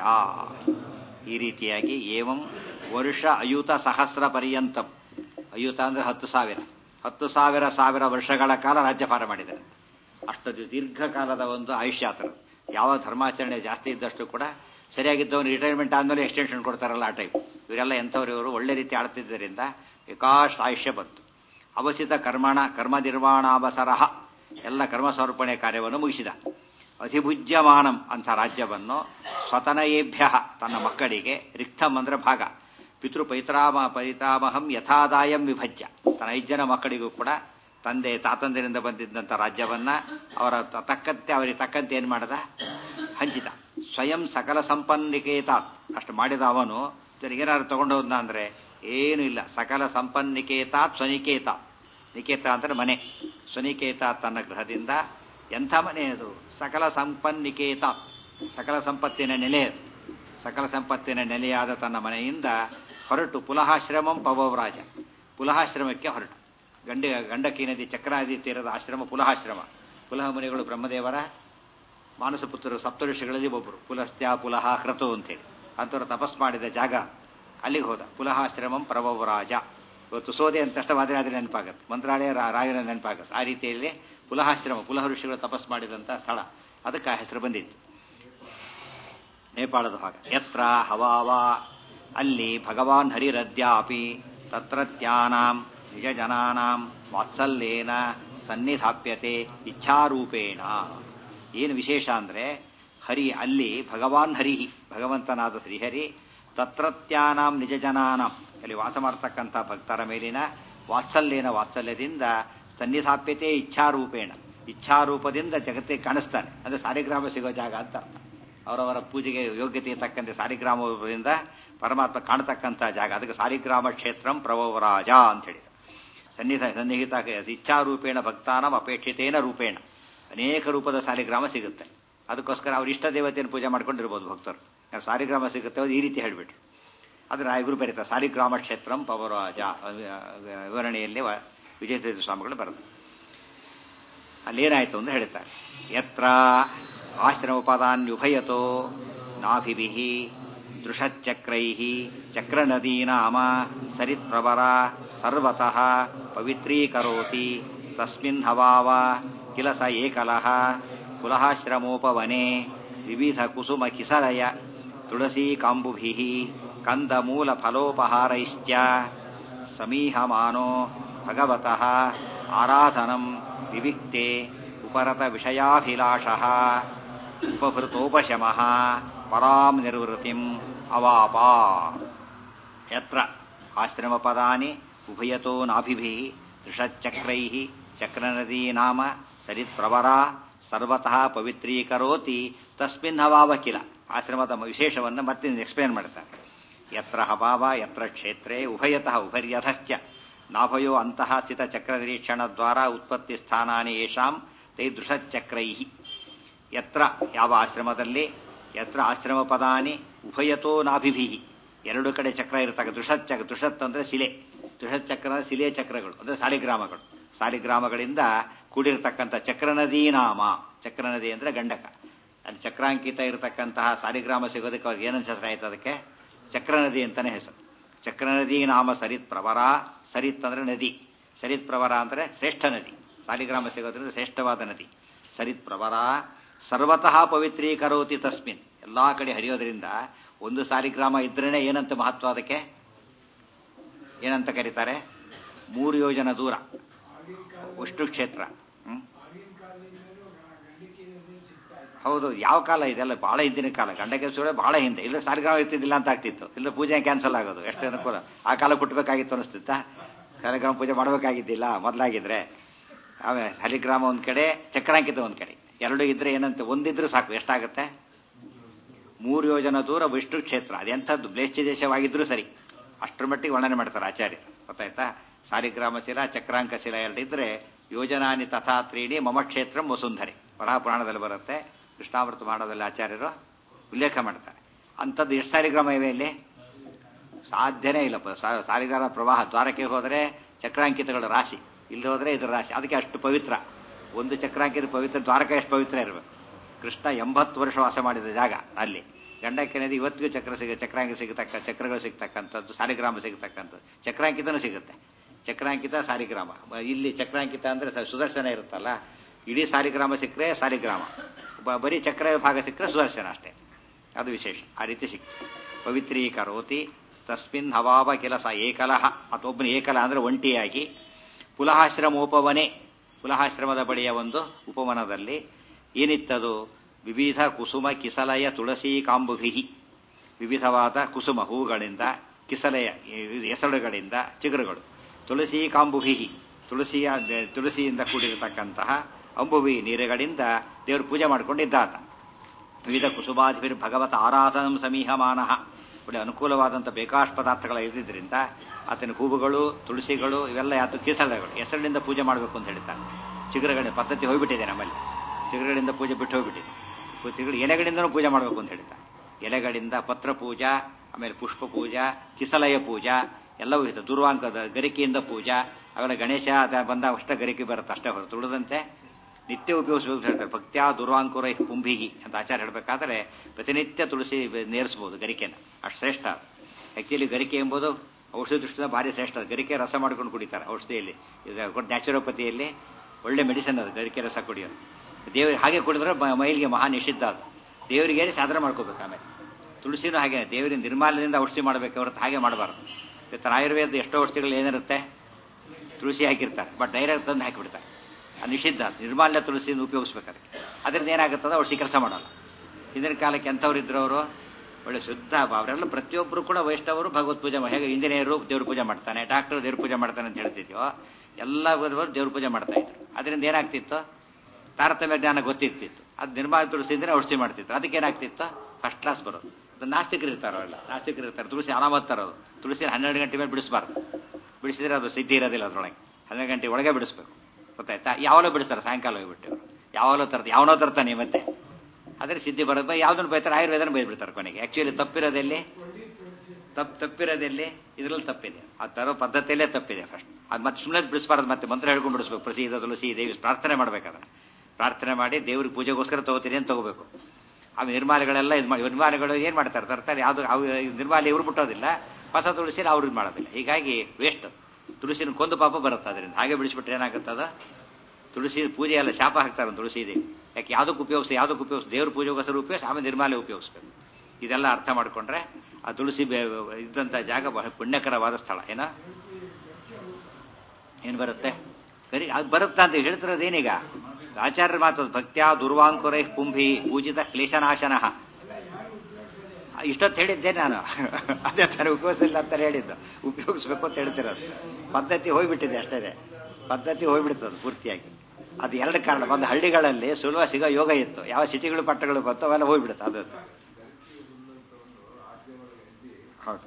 ಈ ರೀತಿಯಾಗಿ ಏವಂ ವರ್ಷ ಅಯುತ ಸಹಸ್ರ ಪರ್ಯಂತಂ ಅಯುತ ಅಂದ್ರೆ ಹತ್ತು ಸಾವಿರ ಹತ್ತು ಸಾವಿರ ಸಾವಿರ ವರ್ಷಗಳ ಕಾಲ ರಾಜ್ಯಭಾರ ಮಾಡಿದ್ದಾರೆ ಅಷ್ಟು ದೀರ್ಘಕಾಲದ ಒಂದು ಆಯುಷ್ಯ ಆತರು ಯಾವ ಧರ್ಮಾಚರಣೆ ಜಾಸ್ತಿ ಇದ್ದಷ್ಟು ಕೂಡ ಸರಿಯಾಗಿದ್ದವನು ರಿಟೈರ್ಮೆಂಟ್ ಆದಮೇಲೆ ಎಕ್ಸ್ಟೆನ್ಷನ್ ಕೊಡ್ತಾರಲ್ಲ ಆ ಟೈಪ್ ಇವರೆಲ್ಲ ಎಂಥವ್ರು ಇವರು ಒಳ್ಳೆ ರೀತಿ ಆಳ್ತಿದ್ದರಿಂದ ವಿಕಾಷ್ಟ ಆಯುಷ್ಯ ಬಂತು ಅವಸಿತ ಕರ್ಮಣ ಕರ್ಮ ನಿರ್ವಾಣಾವಸರ ಎಲ್ಲ ಕರ್ಮ ಸಮರ್ಪಣೆ ಕಾರ್ಯವನ್ನು ಮುಗಿಸಿದ ಅಧಿಭುಜ್ಯಮಾನಂ ಅಂಥ ರಾಜ್ಯವನ್ನು ಸ್ವತನಯೇಭ್ಯ ತನ್ನ ಮಕ್ಕಳಿಗೆ ರಿಕ್ತಂ ಅಂದ್ರೆ ಭಾಗ ಪಿತೃ ಪೈತ್ರಾಮ ಪೈತಾಮಹಂ ಯಥಾದಾಯಂ ವಿಭಜ್ಯ ತನ್ನ ಐದು ಜನ ಮಕ್ಕಳಿಗೂ ಕೂಡ ತಂದೆ ತಾತಂದಿರಿಂದ ಬಂದಿದ್ದಂಥ ರಾಜ್ಯವನ್ನ ಅವರ ತ- ತಕ್ಕಂತೆ ಅವರಿಗೆ ತಕ್ಕಂತೆ ಏನು ಮಾಡದ ಹಂಚಿದ ಸ್ವಯಂ ಸಕಲ ಸಂಪನ್ನಿಕೇತಾತ್ ಅಷ್ಟು ಮಾಡಿದ ಅವನು ಏನಾದ್ರು ತಗೊಂಡು ಹೋದ್ನ ಅಂದ್ರೆ ಏನೂ ಇಲ್ಲ ಸಕಲ ಸಂಪನ್ನಿಕೇತಾತ್ ಸ್ವನಿಕೇತಾತ್ ನಿಕೇತ ಅಂದ್ರೆ ಮನೆ ಸ್ವನಿಕೇತ ತನ್ನ ಗೃಹದಿಂದ ಎಂಥ ಮನೆ ಅದು ಸಕಲ ಸಂಪನ್ನಿಕೇತ ಸಕಲ ಸಂಪತ್ತಿನ ನೆಲೆ ಅದು ಸಕಲ ಸಂಪತ್ತಿನ ನೆಲೆಯಾದ ತನ್ನ ಮನೆಯಿಂದ ಹೊರಟು ಪುಲಹಾಶ್ರಮಂ ಪವವ್ರಾಜ ಪುಲಹಾಶ್ರಮಕ್ಕೆ ಹೊರಟು ಗಂಡ ಗಂಡಕಿ ನದಿ ಚಕ್ರಾದಿ ತೀರದ ಆಶ್ರಮ ಪುಲಹಾಶ್ರಮ ಪುಲಹ ಮುನಿಗಳು ಬ್ರಹ್ಮದೇವರ ಮಾನಸ ಪುತ್ರರು ಸಪ್ತಋಷಿಗಳಲ್ಲಿ ಒಬ್ಬರು ಪುಲಸ್ತ್ಯ ಪುಲಹ ಕ್ರತು ಅಂತೇಳಿ ಅಂಥವ್ರು ತಪಸ್ ಮಾಡಿದ ಜಾಗ ಅಲ್ಲಿಗೆ ಹೋದ ಪುಲಹಾಶ್ರಮಂ ಪ್ರಭವರಾಜ ಇವತ್ತು ಸೋದೆ ಅಂತ ತಕ್ಷಣ ವಾದಿರಾದ್ರೆ ನೆನಪಾಗತ್ತೆ ಮಂತ್ರಾಲಯ ರಾ- ರಾಯನ ನೆನಪಾಗತ್ತೆ ಆ ರೀತಿಯಲ್ಲಿ ಪುಲಹಾಶ್ರಮ ಪುಲಹ ಋಷಿಗಳು ತಪಸ್ ಮಾಡಿದಂಥ ಸ್ಥಳ ಅದಕ್ಕೆ ಆ ಹೆಸರು ಬಂದಿತ್ತು ನೇಪಾಳದ ಭಾಗ ಯತ್ರ ಹವಾವ ಅಲ್ಲಿ ಭಗವಾನ್ ಹರಿರದ್ಯಾಪಿ ತತ್ರತ್ಯಾನಾಂ ನಿಜ ಜನಾನಾಂ ವಾತ್ಸಲ್ಯೇನ ಸನ್ನಿಧಾಪ್ಯತೆ ಇಚ್ಛಾರೂಪೇಣ ಏನು ವಿಶೇಷ ಅಂದ್ರೆ ಹರಿ ಅಲ್ಲಿ ಭಗವಾನ್ ಹರಿ ಭಗವಂತನಾದ ಶ್ರೀಹರಿ ತತ್ರತ್ಯಾನಾಂ ನಿಜ ಜನಾನಾಂ ಅಲ್ಲಿ ವಾಸ ಮಾಡತಕ್ಕಂಥ ಭಕ್ತರ ಮೇಲಿನ ವಾತ್ಸಲ್ಯನ ವಾತ್ಸಲ್ಯದಿಂದ ಸನ್ನಿಧಾಪ್ಯತೆ ಇಚ್ಛಾರೂಪೇಣ ಇಚ್ಛಾರೂಪದಿಂದ ಜಗತ್ತಿಗೆ ಕಾಣಿಸ್ತಾನೆ ಅಂದ್ರೆ ಸಾರಿಗ್ರಾಮ ಸಿಗೋ ಜಾಗ ಅಂತ ಅರ್ಥ ಅವರವರ ಪೂಜೆಗೆ ಯೋಗ್ಯತೆ ತಕ್ಕಂತೆ ಸಾರಿಗ್ರಾಮದಿಂದ ಪರಮಾತ್ಮ ಕಾಣತಕ್ಕಂಥ ಜಾಗ ಅದಕ್ಕೆ ಸಾರಿಗ್ರಾಮ ಕ್ಷೇತ್ರಂ ಪ್ರಭವರಾಜ ಅಂತ ಹೇಳಿದ ಸನ್ನಿಧ ಸನ್ನಿಹಿತ ಇಚ್ಛಾರೂಪೇಣ ಭಕ್ತಾನಂ ಅಪೇಕ್ಷಿತೇನ ರೂಪೇಣ ಅನೇಕ ರೂಪದ ಸಾಲಿಗ್ರಾಮ ಸಿಗುತ್ತೆ ಅದಕ್ಕೋಸ್ಕರ ಅವ್ರ ಇಷ್ಟ ದೇವತೆಯನ್ನು ಪೂಜೆ ಮಾಡ್ಕೊಂಡಿರ್ಬೋದು ಭಕ್ತರು ಯಾರು ಸಾಲಿಗ್ರಾಮ ಸಿಗುತ್ತೆ ಅವ್ರು ಈ ರೀತಿ ಹೇಳಿಬಿಟ್ರು ಆದರೆ ಇವರು ಬರೀತಾರೆ ಸಾಲಿಗ್ರಾಮ ಕ್ಷೇತ್ರಂ ಪವರಾಜ ವಿವರಣೆಯಲ್ಲಿ ವ- ವಿಜಯತೀರ್ಥ ಸ್ವಾಮಿಗಳು ಬರೆದು ಅಲ್ಲೇನಾಯ್ತು ಅಂತ ಹೇಳ್ತಾರೆ ಯತ್ರ ಆಶ್ರಮಪದಾನ್ಯುಭಯತೋ ನಾಭಿಭಿ ದೃಷಚ್ಚಕ್ರೈ ಚಕ್ರನದೀನಾಮ ಸರಿತ್ಪ್ರವರ ಸರ್ವತಃ ಪವಿತ್ರೀಕರೋತಿ ತಸ್ಮಿನ್ ಹವಾವ ಕಿಲ ಸ ಏಕಲಃ ಕುಲಹಾಶ್ರಮೋಪವನೆ ವಿವಿಧ ಕುಸುಮ ಕಿಸಲಯ ತುಳಸೀ ಕಾಂಬುಭಿ ಕಂದಮೂಲ ಫಲೋಪಹಾರೈಶ್ಚ ಸಮೀಹಮಾನೋ ಭಗವತಃ ಆರಾಧನಂ ವಿವಿಕ್ತೆ ಉಪರತ ವಿಷಯಾಭಿಲಾಷಃ ಉಪಹೃತೋಪಶಮಃ ಪರಾಂ ನಿರ್ವೃತಿಂ ಅವಾಪ ಯತ್ರ ಆಶ್ರಮಪದಾನಿ ಉಭಯತೋ ನಾಭಿಭಿಃ ತ್ರಿಷಚ್ಚಕ್ರೈಃ ಚಕ್ರನದೀ ನಾಮ ಸರಿತ್ಪ್ರವರ ಸರ್ವತಃ ಪವಿತ್ರೀಕರೋತಿ ತಸ್ಮಿನ್ ಹವಾವ ಕಿಲ ಆಶ್ರಮದ ವಿಶೇಷವನ್ನು ಮತ್ತೆ ಎಕ್ಸ್ಪ್ಲೇನ್ ಮಾಡ್ತಾರೆ ಯತ್ರ ಹವಾವ ಯತ್ರ ಕ್ಷೇತ್ರೇ ಉಭಯತಃ ಉಭರ್ಯಧಶ್ಚ ನಾಭಯೋ ಅಂತಃ ಸ್ಥಿತ ಚಕ್ರನಿರೀಕ್ಷಣದ್ವಾರ ಉತ್ಪತ್ತಿ ಸ್ಥಾನಾನಿ ಯೇಷಾಂ ತೈ ದೃಷಚ್ಚಕ್ರೈ ಯತ್ರ ಯಾವ ಆಶ್ರಮದಲ್ಲಿ ಯತ್ರ ಆಶ್ರಮ ಪದಾನಿ ಉಭಯತೋ ನಾಭಿಭಿ ಎರಡು ಕಡೆ ಚಕ್ರ ಇರತಕ್ಕ ದೃಷಚ್ಚಕ್ರ ದೃಷತ್ ಅಂದ್ರೆ ಶಿಲೆ ದೃಷಚಕ್ರ ಶಿಲೆ ಚಕ್ರಗಳು ಅಂದ್ರೆ ಸಾಲಿಗ್ರಾಮಗಳು ಸಾಲಿಗ್ರಾಮಗಳಿಂದ ಕೂಡಿರತಕ್ಕಂಥ ಚಕ್ರನದೀ ನಾಮ ಚಕ್ರನದಿ ಅಂದ್ರೆ ಗಂಡಕ ಅಲ್ಲಿ ಚಕ್ರಾಂಕಿತ ಇರತಕ್ಕಂತಹ ಸಾಲಿಗ್ರಾಮ ಸಿಗೋದಕ್ಕೆ ಅವ್ರಿಗೆ ಏನಂತ ಹೆಸರು ಆಯ್ತು ಅದಕ್ಕೆ ಚಕ್ರನದಿ ಅಂತಾನೆ ಹೆಸರು ಚಕ್ರನದಿ ನಾಮ ಸರಿತ್ ಪ್ರವರ ಸರಿತ್ ಅಂದ್ರೆ ನದಿ ಸರಿತ್ ಪ್ರವರ ಅಂದ್ರೆ ಶ್ರೇಷ್ಠ ನದಿ ಸಾಲಿಗ್ರಾಮ ಸಿಗೋದ್ರಿಂದ ಶ್ರೇಷ್ಠವಾದ ನದಿ ಸರಿತ್ ಪ್ರವರ ಸರ್ವತಃ ಪವಿತ್ರೀಕರೋತಿ ತಸ್ಮಿನ್ ಎಲ್ಲಾ ಕಡೆ ಹರಿಯೋದ್ರಿಂದ ಒಂದು ಸಾಲಿಗ್ರಾಮ ಇದ್ರೇನೆ ಏನಂತ ಮಹತ್ವ ಅದಕ್ಕೆ ಏನಂತ ಕರೀತಾರೆ ಮೂರು ಯೋಜನ ದೂರ ಉಷ್ಟು ಕ್ಷೇತ್ರ ಹ್ಮ್ ಹೌದು ಯಾವ ಕಾಲ ಇದೆಲ್ಲ ಬಹಳ ಹಿಂದಿನ ಕಾಲ ಗಂಡಕ್ಕೆ ಸುಳ್ಳೆ ಬಹಳ ಹಿಂದೆ ಇಲ್ಲ ಸಾಲಿಗ್ರಾಮ ಇರ್ತಿದ್ದಿಲ್ಲ ಅಂತ ಆಗ್ತಿತ್ತು ಇಲ್ಲ ಪೂಜೆ ಕ್ಯಾನ್ಸಲ್ ಆಗೋದು ಎಷ್ಟು ಅನುಕೂಲ ಆ ಕಾಲ ಕುಟ್ಬೇಕಾಗಿತ್ತು ಅನಿಸ್ತಿತ್ತ ಸಾಲಿಗ್ರಾಮ ಪೂಜೆ ಮಾಡಬೇಕಾಗಿದ್ದಿಲ್ಲ ಮೊದಲಾಗಿದ್ರೆ ಆಮೇಲೆ ಸಾಲಿಗ್ರಾಮ ಒಂದ್ ಕಡೆ ಚಕ್ರಾಂಕಿತ ಒಂದ್ ಕಡೆ ಎರಡು ಇದ್ರೆ ಏನಂತ ಒಂದಿದ್ರೆ ಸಾಕು ಎಷ್ಟಾಗುತ್ತೆ ಮೂರು ಯೋಜನ ದೂರ ವಿಷ್ಣು ಕ್ಷೇತ್ರ ಅದೆಂಥದ್ದು ಬ್ಲೇಚ್ಯ ದೇಶವಾಗಿದ್ರೂ ಸರಿ ಅಷ್ಟರ ಮಟ್ಟಿಗೆ ವರ್ಣನೆ ಮಾಡ್ತಾರೆ ಆಚಾರ್ಯ ಗೊತ್ತಾಯ್ತಾ ಸಾಲಿಗ್ರಾಮ ಶಿಲಾ ಚಕ್ರಾಂಕ ಶಿಲಾ ಎರಡಿದ್ರೆ ಯೋಜನಾನಿ ತಥಾ ತ್ರೀಣಿ ಮಮ ಕ್ಷೇತ್ರ ವಸುಂಧರಿ ವರಹ ಪುರಾಣದಲ್ಲಿ ಬರುತ್ತೆ ಕೃಷ್ಣಾಮೃತ ಮಾಡದಲ್ಲಿ ಆಚಾರ್ಯರು ಉಲ್ಲೇಖ ಮಾಡ್ತಾರೆ ಅಂಥದ್ದು ಎಷ್ಟು ಸಾಲಿಗ್ರಾಮ ಇವೆ ಇಲ್ಲಿ ಸಾಧ್ಯನೇ ಇಲ್ಲಪ್ಪ ಸಾ- ಸಾಲಿಗ್ರಾಮ ಪ್ರವಾಹ ದ್ವಾರಕ್ಕೆ ಹೋದರೆ ಚಕ್ರಾಂಕಿತಗಳ ರಾಶಿ ಇಲ್ಲಿ ಹೋದ್ರೆ ಇದ್ರ ರಾಶಿ ಅದಕ್ಕೆ ಅಷ್ಟು ಪವಿತ್ರ ಒಂದು ಚಕ್ರಾಂಕಿತ ಪವಿತ್ರ ದ್ವಾರಕ ಎಷ್ಟು ಪವಿತ್ರ ಇರಬೇಕು ಕೃಷ್ಣ ಎಂಬತ್ತು ವರ್ಷ ವಾಸ ಮಾಡಿದ ಜಾಗ ಅಲ್ಲಿ ಗಂಡಕ್ಕೆ ನದಿ ಇವತ್ತಿಗೂ ಚಕ್ರ ಸಿಗ ಚಕ್ರಾಂಕ ಸಿಗತಕ್ಕ ಚಕ್ರಗಳು ಸಿಗ್ತಕ್ಕಂಥದ್ದು ಸಾಲಿಗ್ರಾಮ ಸಿಗತಕ್ಕಂಥದ್ದು ಚಕ್ರಾಂಕಿತನೂ ಸಿಗುತ್ತೆ ಚಕ್ರಾಂಕಿತ ಸಾಲಿಗ್ರಾಮ ಮ- ಇಲ್ಲಿ ಚಕ್ರಾಂಕಿತ ಅಂದ್ರೆ ಸ- ಸುದರ್ಶನ ಇರುತ್ತಲ್ಲ ಇಡೀ ಸಾಲಿಗ್ರಾಮ ಸಿಕ್ಕರೆ ಸಾಲಿಗ್ರಾಮ ಬ- ಬರೀ ಚಕ್ರ ಭಾಗ ಸಿಕ್ಕರೆ ಸುದರ್ಶನ ಅಷ್ಟೇ ಅದು ವಿಶೇಷ ಆ ರೀತಿ ಸಿಕ್ತು ಪವಿತ್ರೀಕರೋತಿ ತಸ್ಮಿನ್ ಹವಾವ ಕೆಲಸ ಏಕಲಹ ಅಥವಾ ಏಕಲ ಅಂದ್ರೆ ಒಂಟಿಯಾಗಿ ಪುಲಹಾಶ್ರಮೋಪವನೆ ಪುಲಹಾಶ್ರಮದ ಬಳಿಯ ಒಂದು ಉಪವನದಲ್ಲಿ ಏನಿತ್ತದು ವಿವಿಧ ಕುಸುಮ ಕಿಸಲಯ ತುಳಸಿ ಕಾಂಬುಭಿ ವಿವಿಧವಾದ ಕುಸುಮ ಹೂಗಳಿಂದ ಕಿಸಲೆಯ ಎಸಳುಗಳಿಂದ ಚಿಗುರುಗಳು ತುಳಸಿ ಕಾಂಬುಭಿ ತುಳಸಿಯ ತುಳಸಿಯಿಂದ ಕೂಡಿರತಕ್ಕಂತಹ ಅಂಬುವಿ ನೀರುಗಳಿಂದ ದೇವರು ಪೂಜೆ ಮಾಡಿಕೊಂಡಿದ್ದಾತ ವಿವಿಧ ಕುಸುಮಾಧಿಪಿರ್ ಭಗವತ ಆರಾಧನಂ ಸಮೀಹಮಾನ ಒಳ್ಳೆ ಅನುಕೂಲವಾದಂಥ ಬೇಕಾಷ್ಟು ಪದಾರ್ಥಗಳ ಇದ್ದಿದ್ದರಿಂದ ಆತನ ಹೂವುಗಳು ತುಳಸಿಗಳು ಇವೆಲ್ಲ ಯಾತು ಕಿಸಳೆಗಳು ಹೆಸರಿನಿಂದ ಪೂಜೆ ಮಾಡಬೇಕು ಅಂತ ಹೇಳ್ತಾರೆ ಚಿಗುರುಗಳ ಪದ್ಧತಿ ಹೋಗ್ಬಿಟ್ಟಿದೆ ನಮ್ಮಲ್ಲಿ ಚಿಗುರುಗಳಿಂದ ಪೂಜೆ ಬಿಟ್ಟು ಹೋಗ್ಬಿಟ್ಟಿದೆ ಚಿಗುರು ಎಲೆಗಳಿಂದನೂ ಪೂಜೆ ಮಾಡಬೇಕು ಅಂತ ಹೇಳ್ತಾರೆ ಎಲೆಗಳಿಂದ ಪತ್ರ ಪೂಜಾ ಆಮೇಲೆ ಪುಷ್ಪ ಪೂಜಾ ಕಿಸಲಯ ಪೂಜಾ ಎಲ್ಲವೂ ಇದೆ ದುರ್ವಾಂಕದ ಗರಿಕೆಯಿಂದ ಪೂಜಾ ಅವೆಲ್ಲ ಗಣೇಶ ಅದ ಬಂದಾಗ ಅಷ್ಟೇ ಗರಿಕೆ ಬರುತ್ತೆ ಅಷ್ಟೇ ಹೊರತು ಉಳಿದಂತೆ ನಿತ್ಯ ಉಪಯೋಗಿಸಬೇಕು ಅಂತ ಹೇಳ್ತಾರೆ ಭಕ್ತ್ಯಾ ದುರ್ವಾಂಕುರ ಪುಂಭಿಗಿ ಅಂತ ಆಚಾರ ಹೇಳಬೇಕಾದ್ರೆ ಪ್ರತಿನಿತ್ಯ ತುಳಸಿ ನೇರಿಸಬಹುದು ಗರಿಕೆನ ಅಷ್ಟು ಶ್ರೇಷ್ಠ ಆಕ್ಚುಲಿ ಗರಿಕೆ ಎಂಬುದು ಔಷಧಿ ದೃಷ್ಟಿಯಿಂದ ಭಾರಿ ಶ್ರೇಷ್ಠ ಗರಿಕೆ ರಸ ಮಾಡ್ಕೊಂಡು ಕುಡಿತಾರೆ ಔಷಧಿಯಲ್ಲಿ ಈಗ ನ್ಯಾಚುರೋಪತಿಯಲ್ಲಿ ಒಳ್ಳೆ ಮೆಡಿಸಿನ್ ಅದು ಗರಿಕೆ ರಸ ಕುಡಿಯೋದು ದೇವರಿಗೆ ಹಾಗೆ ಕುಡಿದ್ರೆ ಮೈಲಿಗೆ ಮಹಾ ನಿಷಿದ್ಧ ಅದು ದೇವರಿಗೆ ಸಾಧನೆ ಮಾಡ್ಕೋಬೇಕು ಆಮೇಲೆ ತುಳಸಿನೂ ಹಾಗೆ ದೇವರಿಂದ ನಿರ್ಮಾಲ್ಯದಿಂದ ಔಷಧಿ ಮಾಡಬೇಕು ಹೊರತು ಹಾಗೆ ಮಾಡಬಾರ್ದು ಇವತ್ತು ಆಯುರ್ವೇದ ಎಷ್ಟೋ ಔಷಧಿಗಳು ಏನಿರುತ್ತೆ ತುಳಸಿ ಹಾಕಿರ್ತಾರೆ ಬಟ್ ಡೈರೆಕ್ಟ್ ತಂದು ಹಾಕಿಬಿಡ್ತಾರೆ ಅದು ನಿಷಿದ್ಧ ನಿರ್ಮಾಲ್ಯ ತುಳಸಿಯಿಂದ ಉಪಯೋಗಿಸ್ಬೇಕಾದ್ರೆ ಅದರಿಂದ ಏನಾಗುತ್ತದ ಔಷಧಿ ಕೆಲಸ ಮಾಡಲ್ಲ ಹಿಂದಿನ ಕಾಲಕ್ಕೆ ಎಂಥವ್ರು ಇದ್ರು ಅವರು ಒಳ್ಳೆ ಶುದ್ಧ ಅವರೆಲ್ಲ ಪ್ರತಿಯೊಬ್ಬರು ಕೂಡ ವೈಷ್ಣವರು ಭಗವತ್ ಪೂಜೆ ಹೇಗೆ ಇಂಜಿನಿಯರು ದೇವ್ರ ಪೂಜೆ ಮಾಡ್ತಾನೆ ಡಾಕ್ಟರ್ ದೇವ್ರ ಪೂಜೆ ಮಾಡ್ತಾನೆ ಅಂತ ಹೇಳ್ತಿದ್ಯೋ ಎಲ್ಲ ದೇವ್ರ ಪೂಜೆ ಮಾಡ್ತಾ ಇದ್ರು ಅದರಿಂದ ಏನಾಗ್ತಿತ್ತು ತಾರತಮ್ಯ ಜ್ಞಾನ ಗೊತ್ತಿರ್ತಿತ್ತು ಅದು ನಿರ್ಮಾಣ ತುಳಸಿಯಿಂದನೇ ಔಷಧಿ ಮಾಡ್ತಿತ್ತು ಅದಕ್ಕೆ ಏನಾಗ್ತಿತ್ತು ಫಸ್ಟ್ ಕ್ಲಾಸ್ ಬರೋದು ಅದು ನಾಸ್ತಿಕರು ಇರ್ತಾರೋ ಎಲ್ಲ ನಾಸ್ತಿಕರು ಇರ್ತಾರೆ ತುಳಸಿ ಅನಾಮತ್ತರೋದು ತುಳಸಿ ಹನ್ನೆರಡು ಗಂಟೆ ಮೇಲೆ ಬಿಡಿಸಬಾರ್ದು ಬಿಡಿಸಿದ್ರೆ ಅದು ಸಿದ್ಧಿ ಇರೋದಿಲ್ಲ ಅದರೊಳಗೆ ಹನ್ನೆರಡು ಗಂಟೆ ಒಳಗೆ ಬಿಡಿಸ್ಬೇಕು ಗೊತ್ತಾಯ್ತಾ ಯಾವಾಗಲೂ ಬಿಡಿಸ್ತಾರೆ ಸಾಯಂಕಾಲ ಹೋಗ್ಬಿಟ್ಟು ಅವರು ಯಾವಾಗಲೂ ತರ್ತಾರೆ ಯಾವನೋ ತರ್ತಾನೆ ಮತ್ತೆ ಆದರೆ ಸಿದ್ಧಿ ಬರೋದು ಯಾವ್ದನ್ನು ಬೈತಾರೆ ಆಯುರ್ವೇದನ ಬೈದ್ಬಿಡ್ತಾರೆ ಕೊನೆಗೆ ಆಕ್ಚುಲಿ ತಪ್ಪಿರೋದೆಲ್ಲಿ ತಪ್ಪು ತಪ್ಪಿರೋದೆಲ್ಲಿ ಇದರಲ್ಲಿ ತಪ್ಪಿದೆ ಆ ತರೋ ಪದ್ಧತಿಯಲ್ಲೇ ತಪ್ಪಿದೆ ಫಸ್ಟ್ ಅದು ಮತ್ತೆ ಸುಮ್ಮನೆ ಬಿಡಿಸ್ಬಾರ್ದು ಮತ್ತೆ ಮಂತ್ರ ಹೇಳ್ಕೊಂಡು ಬಿಡಿಸ್ಬೇಕು ಪ್ರಸಿದ್ಧ ತುಳಸಿ ದೇವಿ ಪ್ರಾರ್ಥನೆ ಮಾಡ್ಬೇಕಾದ್ರೆ ಪ್ರಾರ್ಥನೆ ಮಾಡಿ ದೇವ್ರಿಗೆ ಪೂಜೆಗೋಸ್ಕರ ತಗೋತೀನಿ ಅಂತ ತಗೋಬೇಕು ಆ ನಿರ್ಮಾಲೆಗಳೆಲ್ಲ ಇದು ಮಾಡಿ ನಿರ್ಮಾಲೆಗಳು ಏನು ಮಾಡ್ತಾರೆ ತರ್ತಾರೆ ಯಾವುದು ಅವು ನಿರ್ಮಾಲೆ ಇವ್ರು ಮುಟ್ಟೋದಿಲ್ಲ ಹೊಸ ತುಳಸಿ ಅವ್ರಿಗೆ ಮಾಡೋದಿಲ್ಲ ಹೀಗಾಗಿ ವೇಸ್ಟ್ ತುಳಸಿನ ಕೊಂದು ಪಾಪ ಬರುತ್ತೆ ಅದರಿಂದ ಹಾಗೆ ಬಿಡಿಸ್ಬಿಟ್ರೆ ಏನಾಗುತ್ತದ ತುಳಸಿ ಪೂಜೆ ಎಲ್ಲ ಶಾಪ ಹಾಕ್ತಾರೆ ತುಳಸಿ ದೇವಿ ಯಾಕೆ ಯಾವುದಕ್ಕೆ ಉಪಯೋಗಿಸಿ ಯಾವುದಕ್ಕೆ ಉಪಯೋಗಿಸ್ ದೇವ್ರ ಪೂಜೆಗೋಸ್ಕರ ಉಪಯೋಗಿಸಿ ಆಮೇಲೆ ನಿರ್ಮಾಲೆ ಉಪಯೋಗಿಸ್ಬೇಕು ಇದೆಲ್ಲ ಅರ್ಥ ಮಾಡ್ಕೊಂಡ್ರೆ ಆ ತುಳಸಿ ಇದ್ದಂಥ ಜಾಗ ಬಹಳ ಪುಣ್ಯಕರವಾದ ಸ್ಥಳ ಏನ ಏನು ಬರುತ್ತೆ ಕರಿ ಅದು ಬರುತ್ತಾ ಅಂತ ಹೇಳ್ತಿರೋದೇನೀಗ ಆಚಾರ್ಯ ಮಾತು ಭಕ್ತ್ಯಾ ದುರ್ವಾಂಕುರೈ ಪುಂಭಿ ಪೂಜಿತ ಕ್ಲೇಶನಾಶನ ಇಷ್ಟೊತ್ತು ಹೇಳಿದ್ದೆ ನಾನು ಅದೇ ಥರ ಉಪಯೋಗಿಸಿಲ್ಲ ಅಂತ ಹೇಳಿದ್ದು ಉಪಯೋಗಿಸ್ಬೇಕು ಅಂತ ಹೇಳ್ತಿರೋದು ಪದ್ಧತಿ ಹೋಗ್ಬಿಟ್ಟಿದೆ ಅಷ್ಟೇ ಪದ್ಧತಿ ಹೋಗ್ಬಿಡ್ತದೆ ಪೂರ್ತಿಯಾಗಿ ಅದು ಎರಡು ಕಾರಣ ಒಂದು ಹಳ್ಳಿಗಳಲ್ಲಿ ಸುಲಭ ಸಿಗೋ ಯೋಗ ಇತ್ತು ಯಾವ ಸಿಟಿಗಳು ಪಟ್ಟಗಳು ಬಂತು ಅವೆಲ್ಲ ಹೋಗ್ಬಿಡುತ್ತೆ ಅದು ಹೌದು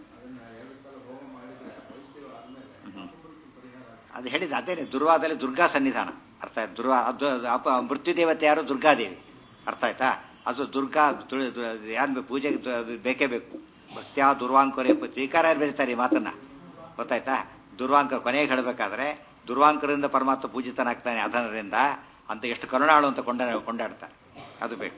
ಅದು ಹೇಳಿದ ಅದೇನೆ ದುರ್ವಾದಲ್ಲಿ ದುರ್ಗಾ ಸನ್ನಿಧಾನ ಅರ್ಥ ಆಯ್ತು ದುರ್ವಾ ಅದು ಅಪ ಮೃತ್ಯು ದೇವತೆ ಯಾರು ದುರ್ಗಾದೇವಿ ಅರ್ಥ ಆಯ್ತಾ ಅದು ದುರ್ಗಾ ಯಾರು ಪೂಜೆಗೆ ಬೇಕೇ ಬೇಕು ಭಕ್ತ್ಯಾ ದುರ್ವಾಂಕುರ ಶ್ರೀಕಾರ ಯಾರು ಬೆಳಿತಾರೆ ಈ ಮಾತನ್ನ ಗೊತ್ತಾಯ್ತಾ ದುರ್ವಾಂಕರ ಕೊನೆಗೆ ಹೇಳಬೇಕಾದ್ರೆ ದುರ್ವಾಂಕರದಿಂದ ಪರಮಾತ್ಮ ಪೂಜಿತನಾಗ್ತಾನೆ ಅದರಿಂದ ಅಂತ ಎಷ್ಟು ಕರುಣಾಳು ಅಂತ ಕೊಂಡ ಕೊಂಡಾಡ್ತಾರೆ ಅದು ಬೇಕು